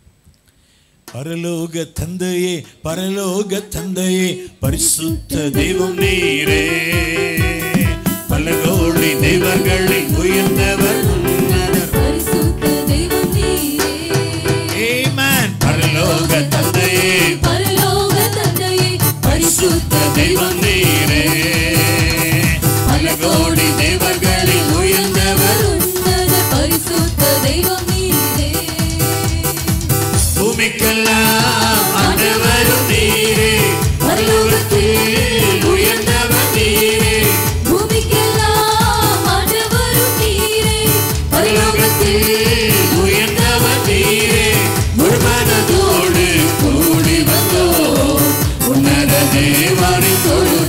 பரலோக தந்தையே பரலோக தந்தையே பரிசுத்த தெய்வம் நீரே பல கோடி தெய்வங்களை உயர்ந்தவர் உன்னதர். பரிசுத்த தெய்வம் நீரே Amen. பரலோக தந்தையே பரலோக தந்தையே பரிசுத்த தெய்வம் நீரே பல கோடி தெய்வங்களை உயர்ந்தவர் உன்னத பரிசுத்த தெய்வம் நீரே பூமிக்கெல்லாம் ஆண்டவரும் நீரே பரலோகத்தில் உயர்ந்தவர் நீரே பூமிக்கெல்லாம் ஆண்டவரும் நீரே பரலோகத்தில் உயர்ந்தவர் நீரே முழுமனதோடு கூடி வந்தோ உன்னத தேவனை தொழுது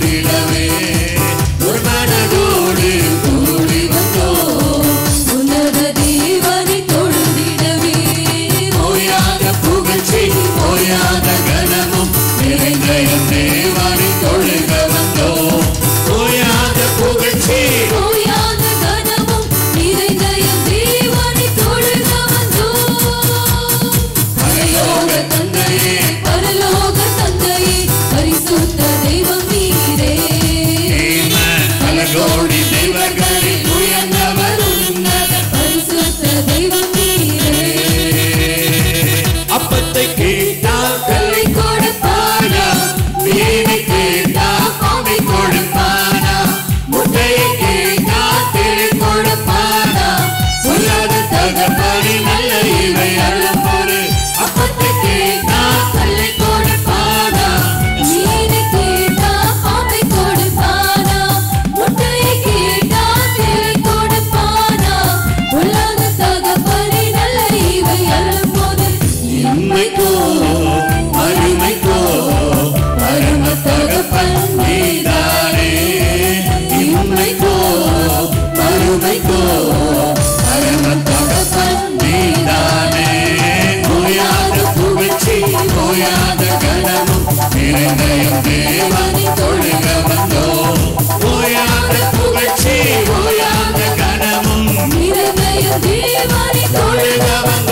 ஓயாத கனமும் நிறைந்தயம் தேவனை தொழுக வந்தோம் ஓயாத புகழ்ச்சி ஓயாத கனமும் நிறைந்தயம் தேவனை தொழுக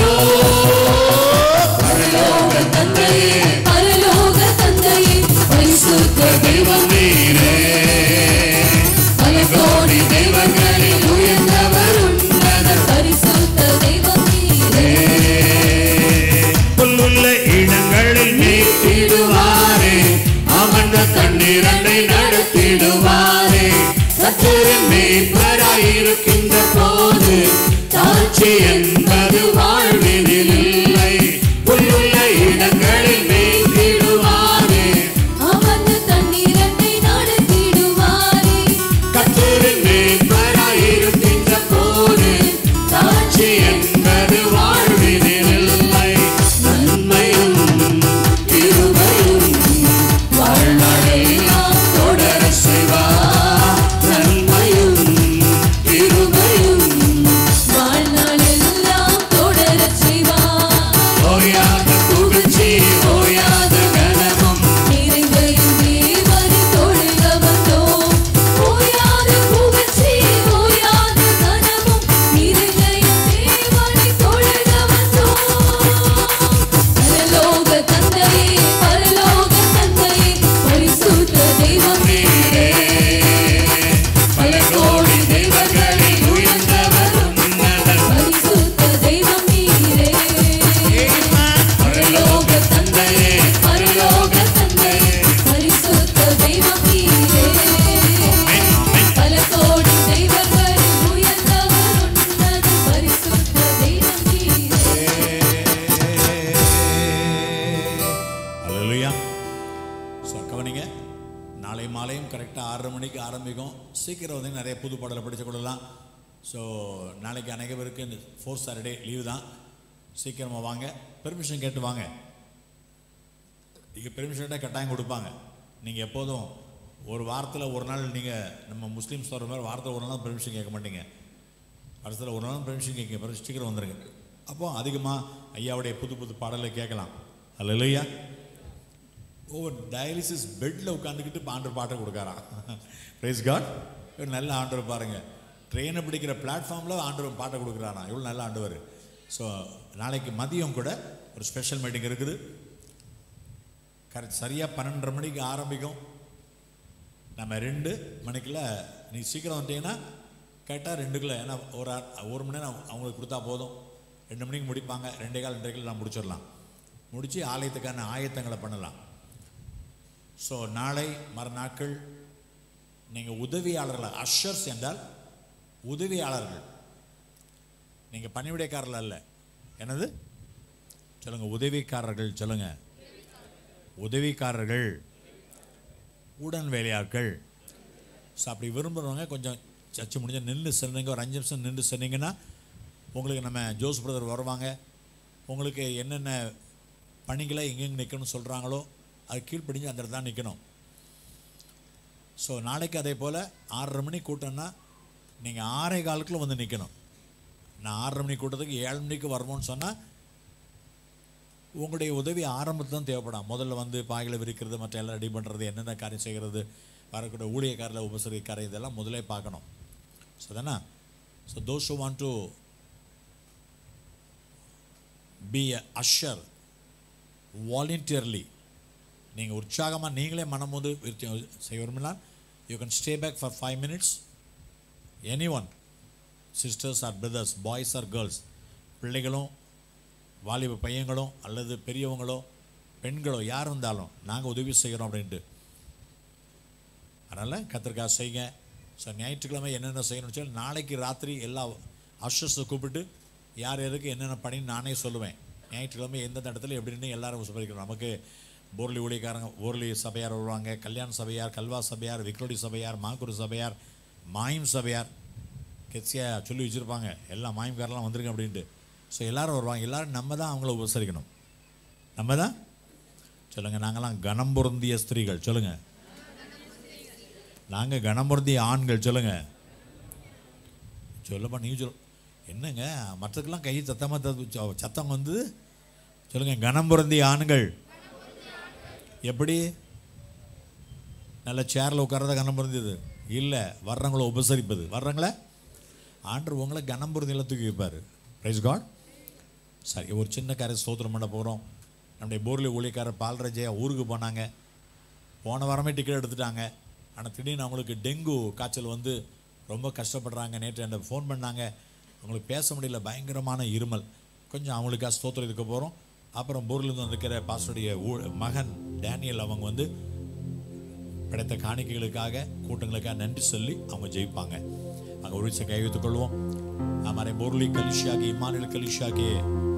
பரலோக தந்தையே பரலோக தந்தையே பரிசுத்த தெய்வம் நீரே பல கோடி தெய்வங்களில் உயர்ந்தவர் உன்னதர் பரிசுத்த தெய்வம் நீரே புல்லுள்ள இடங்களில் நீட்டிடுவாரே அமர்ந்த தண்ணீரண்டை நடத்திடுவாரே கத்தரின் மேய்ப்பராயிருக்கின்ற போது தாட்சி என்பது வாழ்வினில் இல்லை புல்லுள்ள இடங்களில் நீட்டிடுவாரே அமர்ந்த தண்ணீரண்டை நடத்திடுவாரே கத்தரின் மேய்ப்பராயிருக்கின்ற போது தாட்சி என்பது வாழ்வினில் இல்லை நன்மையும் கிருபையும் வாழ்நாளெல்லாம் தொடர செய்வார் நன்மையும் கிருபையும் வாழ்நாளெல்லாம் தொடரச் செய்வார் ஓயாத புகழ்ச்சி ஓயாத கனமும் நிறைந்தையும் தேவனை தொழுக வந்தோம் ஓயாத புகழ்ச்சி ஓயாத கனமும் நிறைந்தையும் தேவனை தொழுக வந்தோம் பரலோக தந்தையே பரலோக தந்தையே பரிசுத்த தெய்வம் நீரே பல கோடி தெய்வங்களில் உயர்ந்தவர் உன்னதர் பரிசுத்த தெய்வம் நீரே பரலோக தந்தையே பரலோக தந்தையே பரிசுத்த தெய்வம் நீரே பல கோடி தெய்வங்களில் உயர்ந்தவர் உன்னத பரிசுத்த தெய்வம் நீரே அல்லேலூயா ஸோ கவனிங்க நாளை மாலையும் கரெக்டாக ஆறரை மணிக்கு ஆரம்பிக்கும் சீக்கிரம் வந்து நிறைய புது பாடலை படித்து கொள்ளலாம் ஸோ நாளைக்கு அநேக பேருக்கு இந்த ஃபோர்த் சாட்டர்டே லீவு தான் சீக்கிரமாக வாங்க பெர்மிஷன் கேட்டு வாங்க நீங்கள் பெர்மிஷன் கேட்டால் கட்டாயம் கொடுப்பாங்க நீங்கள் எப்போதும் ஒரு வாரத்தில் ஒரு நாள் நீங்கள் நம்ம முஸ்லீம்ஸ் வர மாதிரி வாரத்தில் ஒரு நாள் பெர்மிஷன் கேட்க மாட்டீங்க வருஷத்தில் ஒரு நாள் பெர்மிஷன் கேட்க பிறகு சீக்கிரம் வந்துடுங்க அப்போ அதிகமாக ஐயாவுடைய புது புது பாடலை கேட்கலாம் அல்லையா ஓ டயாலிசிஸ் பெட்டில் உட்காந்துக்கிட்டு ஆண்டர் பாட்டை கொடுக்காராம் ப்ரைஸ் காட் இவர் நல்ல ஆண்டவர் பாருங்க ட்ரெயினை பிடிக்கிற பிளாட்ஃபார்மில் ஆண்டவர் பாட்டை கொடுக்குறானா இவ்வளோ நல்ல ஆண்டவர் ஸோ நாளைக்கு மதியம் கூட ஒரு ஸ்பெஷல் மீட்டிங் இருக்குது கரெக்ட் சரியாக பன்னெண்டரை மணிக்கு ஆரம்பிக்கும் நம்ம ரெண்டு மணிக்குள்ள நீ சீக்கிரம் வந்துட்டீங்கன்னா கேட்டால் ரெண்டுக்குள்ள ஏன்னா ஒரு ஆ- ஒரு மணி நேரம் அவங்களுக்கு கொடுத்தா போதும் ரெண்டு மணிக்கு முடிப்பாங்க ரெண்டே கால் ரெண்டரை நான் முடிச்சிடலாம் முடித்து ஆலயத்துக்கான ஆயத்தங்களை பண்ணலாம் ஸோ நாளை மறுநாட்கள் நீங்கள் உதவியாளர்கள் அஷர்ஸ் என்றால் உதவியாளர்கள் நீங்கள் பணிவிடைக்காரர்கள் அல்ல என்னது சொல்லுங்க உதவிக்காரர்கள் சொல்லுங்க உதவிக்காரர்கள் உடன் வேலையாட்கள் ஸோ அப்படி விரும்புகிறவங்க கொஞ்சம் சர்ச்சு முடிஞ்ச நின்று சென்னீங்க ஒரு அஞ்சு நிமிஷம் நின்று சென்னீங்கன்னா உங்களுக்கு நம்ம ஜோஸ் பிரதர் வருவாங்க உங்களுக்கு என்னென்ன பணிகளை எங்கெங்கே நிற்கணும்னு சொல்கிறாங்களோ அது கீழ்ப்படிஞ்சு அந்த இடத்துல தான் நிற்கணும் ஸோ நாளைக்கு அதே போல் ஆறரை மணி கூட்டம்னா நீங்கள் ஆறே காலுக்குள்ள வந்து நிற்கணும் நான் ஆறரை மணி கூட்டத்துக்கு ஏழு மணிக்கு வருவோம்னு சொன்னால் உங்களுடைய உதவி ஆரம்பத்தில் தான் தேவைப்படும் முதல்ல வந்து பாய்களை விரிக்கிறது மற்ற எல்லாம் ரெடி பண்ணுறது என்னென்ன காரியம் செய்கிறது வரக்கூடிய ஊழியக்காரில் உபசரிக்கார இதெல்லாம் முதலே பார்க்கணும் ஸோ தானே so those who want to be a usher voluntarily நீங்கள் உற்சாகமாக நீங்களே மனம் வந்து விருத்தி- செய்ய விரும்பினால் you can stay back for five minutes any one sisters or brothers boys or girls பிள்ளைகளும் வாலிப பையங்களும் அல்லது பெரியவங்களோ பெண்களோ யார் இருந்தாலும் நாங்கள் உதவி செய்கிறோம் அப்படின்ட்டு அதனால் கத்திரிக்காய் செய்யுங்க ஸோ ஞாயிற்றுக்கிழமை என்னென்ன செய்யணும்னு சொல்லி நாளைக்கு ராத்திரி எல்லா அஷர்ஸை கூப்பிட்டு யார் யாருக்கு என்னென்ன பண்ணின்னு நானே சொல்லுவேன் ஞாயிற்றுக்கிழமை எந்தெந்த இடத்துல எப்படின்னு எல்லாரும் உபசரிக்கணும் நமக்கு போர்லி ஊழியக்காரங்க போர்லி சபையார் வருவாங்க கல்யாண சபையார் கல்வா சபையார் விக்ரோடி சபையார் மாக்குரு சபையார் மாயும் சபையார் கெட்சியா சொல்லி வச்சுருப்பாங்க எல்லா மாயம்காரெல்லாம் வந்திருக்கேன் அப்படின்ட்டு ஸோ எல்லாரும் வருவாங்க எல்லாரும் நம்ம தான் அவங்கள உபசரிக்கணும் நம்ம தான் சொல்லுங்கள் நாங்களாம் கனம் பொருந்திய ஸ்திரீகள் சொல்லுங்கள் நாங்கள் கனம் பொருந்திய ஆண்கள் சொல்லுங்கள் சொல்லப்பா நீ சொல் என்னங்க மற்றதுக்கெல்லாம் கை சத்தமாக சத்தம் வந்து சொல்லுங்கள் கனம் பொருந்திய ஆண்கள் எப்படி நல்ல சேரில் உட்காரத கனம் புரிஞ்சது இல்லை வர்றவங்கள உபசரிப்பது வர்றவங்கள ஆண்டர் உங்களை கனம் புரிஞ்சு எல்லாம் தூக்கி வைப்பார் ரைஸ் காட் சரி ஒரு சின்ன காரை ஸ்தோத்திரம் பண்ண போகிறோம் நம்முடைய போர்லி ஊழியக்காரர் பால்ராஜையா ஊருக்கு போனாங்க போன வாரமே டிக்கெட் எடுத்துட்டாங்க ஆனால் திடீர்னு அவங்களுக்கு டெங்கு காய்ச்சல் வந்து ரொம்ப கஷ்டப்படுறாங்க நேற்று என்ன ஃபோன் பண்ணாங்க அவங்களுக்கு பேச முடியல பயங்கரமான இருமல் கொஞ்சம் அவங்களுக்காக ஸ்தோத்திரம் இருக்க போகிறோம் அப்புறம் போர்லேருந்து வந்திருக்கிற பாஸ்டருடைய ஊ மகன் டேனியல் அவங்க வந்து படைத்த காணிக்கைகளுக்காக கூட்டங்களுக்காக நன்றி சொல்லி அவங்க ஜெயிப்பாங்க அங்கே ஒரு விஷயம் கை வைத்துக் கொள்வோம் हमारे बोरली कलिशिया के इमानुएल कलिशिया के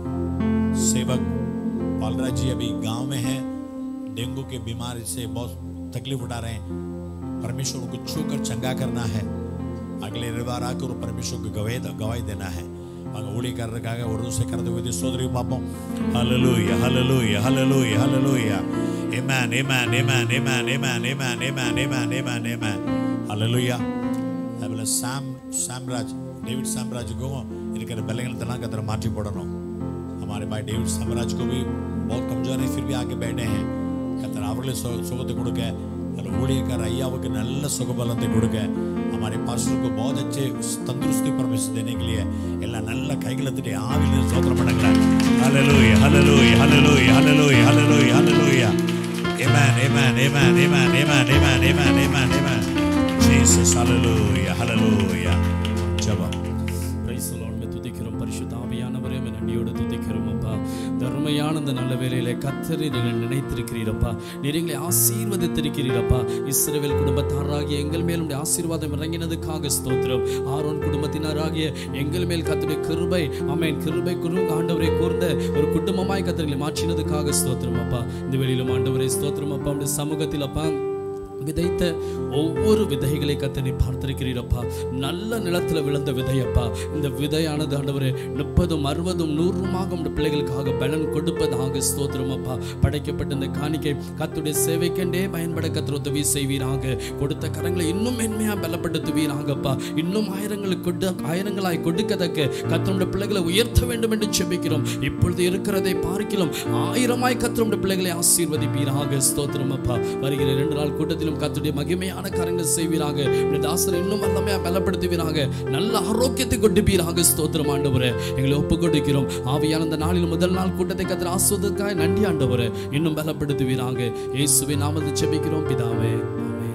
सेवक पालराज जी अभी गांव में हैं डेंगू के बीमारी से बहुत तकलीफ उठा रहे हैं परमेश्वर को छू कर चंगा करना है अगले रविवार आकर परमेश्वर को गवाही गवाही देना है அங்கே ஊழியக்காரருக்காக ஒரு நிமிஷம் கறந்து ஊதி சோதரி பார்ப்போம் ஹalleluya ஹalleluya ஹalleluya ஹalleluya amen amen amen amen amen amen amen amen amen amen ஹalleluya அதுபோல சாம் சாம்ராஜ் டேவிட் சாம்ராஜுக்கும் இருக்கிற பலகீனத்தெல்லாம் கத்திர மாற்றி போடணும் हमारे भाई डेविड साम्राज को भी बहुत कमजोर है फिर भी आगे बैठे हैं கத்தர் அவர்களே சு சுகத்தை கொடுக்க அதில் ஊழியக்கார ஐயாவுக்கு நல்ல சுகபலத்தை கொடுக்க हमारे पास्टर को बहुत अच्छे तंदुरुस्ती परमेश्वर देने के लिए எல்லாம் நல்ல கைகளை தட்டி ஆவியில் ஸ்தோத்திரம் பண்ணுங்களேன் ஹalleluya ஹalleluya ஹalleluya ஹalleluya ஹalleluya ஹalleluya amen amen amen amen amen amen amen amen amen Jesus hallelujah hallelujah ஜெபம் பிரைஸ் லார்ட் துதிக்கிறோம் பரிசுத்த ஆவியானவரே உம்மை நன்றியோடு துதிக்கிறோம் அப்பா தர்மையான இந்த நல்ல வேளையிலே கத்தரை நீங்கள் நினைத்திருக்கிறீரப்பா நீர் எங்களை ஆசீர்வதித்திருக்கிறீரப்பா இஸ்ரவேல் குடும்பத்தாராகிய எங்கள் மேல் உடைய ஆசீர்வாதம் இறங்கினதுக்காக ஸ்தோத்திரம் ஆரோன் குடும்பத்தினராகிய எங்கள் மேல் கத்தருடைய கிருபை அமேன் கிருபை குரு ஆண்டவரை கூர்ந்த ஒரு குடும்பமாய் கத்தர்களை மாற்றினதுக்காக ஸ்தோத்திரம் அப்பா இந்த வெளியிலும் ஆண்டவரை ஸ்தோத்திரம் அப்பா உடைய சமூகத்தில் அப்பா விதைத்த ஒவ்வொரு விதைகளை கத்தனை பார்த்திருக்கிறீரப்பா நல்ல நிலத்துல விழுந்த விதையப்பா இந்த விதையானது ஆண்டவரே முப்பதும் அறுபதும் நூறுமாக உடைய பிள்ளைகளுக்காக பலன் கொடுப்பதாக ஸ்தோத்திரம் அப்பா படைக்கப்பட்ட இந்த காணிக்கை கத்துடைய சேவைக்கண்டே பயன்பட கத்திர உதவி செய்வீராக கொடுத்த கரங்களை இன்னும் மென்மையா பலப்படுத்துவீராகப்பா இன்னும் ஆயிரங்களுக்கு கொடு ஆயிரங்களாய் கொடுக்கதக்க கத்தனுடைய பிள்ளைகளை உயர்த்த வேண்டும் என்று செபிக்கிறோம் இப்பொழுது இருக்கிறதை பார்க்கலாம் ஆயிரமாய் கத்தனுடைய பிள்ளைகளை ஆசீர்வதிப்பீராக ஸ்தோத்திரம் அப்பா வருகிற ரெண்டு நாள் கூட்டத்திலும் கத்துடைய மகிமையான கரங்கள் செய்வீராக உம்முடைய தாசரை இன்னும் வல்லமையா பலப்படுத்துவீராக நல்ல ஆரோக்கியத்தை கொடுப்பீராக ஸ்தோத்திரம் ஆண்டவரே எங்களை ஒப்பு கொடுக்கிறோம் ஆவியான இந்த நாளில் முதல் நாள் கூட்டத்தை கத்திர ஆஸ்வதற்காக நன்றி ஆண்டவரே இன்னும் பலப்படுத்துவீராக இயேசுவை நாமத்தை செபிக்கிறோம் பிதாவே ஆமென்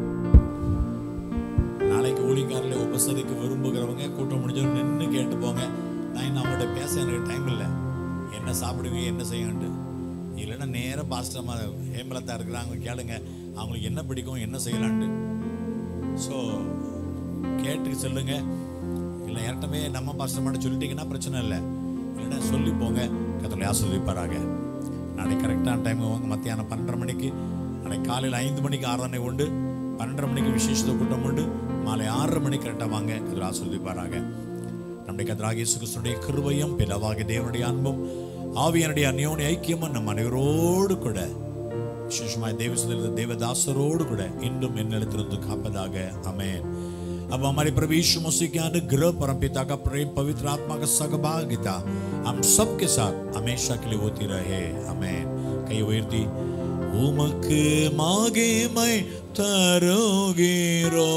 நாளைக்கு ஊழியக்காரில் உபசரிக்க விரும்புகிறவங்க கூட்டம் முடிஞ்சவங்க நின்று கேட்டு போங்க நான் இன்னும் அவங்கள்ட்ட பேச எனக்கு டைம் இல்லை என்ன சாப்பிடுவீங்க என்ன செய்யணுன்ட்டு இல்லைன்னா நேராக பாஸ்டமா ஹேமலதா இருக்கிறாங்க கேளுங்க அவங்களுக்கு என்ன பிடிக்கும் என்ன செய்யலான்ட்டு ஸோ கேட்டு சொல்லுங்க இல்லை யார்ட்டமே நம்ம பாஸ்டமாட்ட சொல்லிட்டீங்கன்னா பிரச்சனை இல்லை இல்லைன்னா சொல்லி போங்க கத்தலை ஆசிர்வதிப்பாராக நாளைக்கு கரெக்டான டைம் வாங்க மத்தியானம் பன்னெண்டரை மணிக்கு நாளைக்கு காலையில் ஐந்து மணிக்கு ஆராதனை உண்டு பன்னெண்டரை மணிக்கு விசேஷ கூட்டம் உண்டு மாலை ஆறரை மணிக்கு கரெக்டாக வாங்க கதில் ஆசிர்வதிப்பாராக நம்முடைய கதிராக இயேசு கிறிஸ்துடைய கிருபையும் பிதாவாகிய தேவனுடைய அன்பும் ஆவியனுடைய அந்யோன்ய ஐக்கியமும் நம் அனைவரோடு கூட விசேஷமாய் தேவசத்தில் தேவதாசரோடு கூட இன்றும் என்னிடத்திலிருந்து காப்பதாக அமேன் अब हमारे प्रभु यीशु मसीह के अनुग्रह परम पिता का प्रेम पवित्र आत्मा का सहभागिता हम सबके साथ हमेशा के लिए होती रहे अमेन कई उयर्ती உமக்கு மகிமை தருகிறோ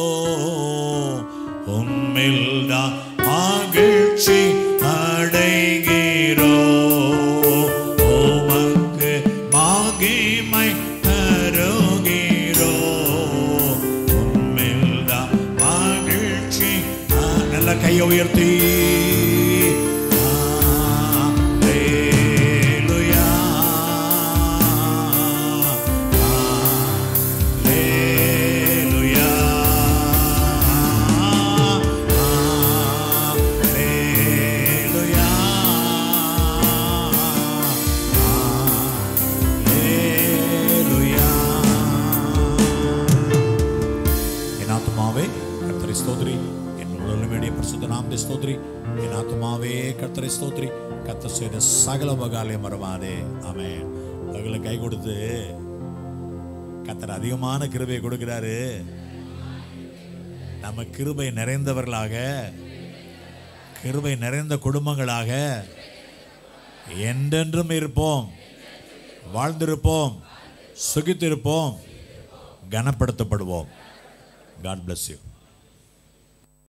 உம்மில்தான் மகிழ்ச்சி அடைகிறோ உமக்கு மகிமை தருகிறோ உம்மில்தான் மகிழ்ச்சி ஆ, நல்ல கையை உயர்த்தி Hallelujah. Hallelujah. என் ஆத்மாவே கர்த்தரை ஸ்தோத்ரி என் உடலுமேடைய பரிசுத்த நாமத்தை ஸ்தோத்ரி என் ஆத்மாவே கர்த்தரை ஸ்தோத்ரி கர்த்தர் செய்த சகல வகாலே மறவாதே ஆமென் அவர்களை கை கொடுத்து கர்த்தர் அதிகமான கிருபையை கொடுக்கிறாரு நம்ம கிருபை நிறைந்தவர்களாக கிருபை நிறைந்த குடும்பங்களாக என்றென்றும் இருப்போம் வாழ்ந்திருப்போம் சுகித்திருப்போம் கனப்படுத்தப்படுவோம் காட் bless யூ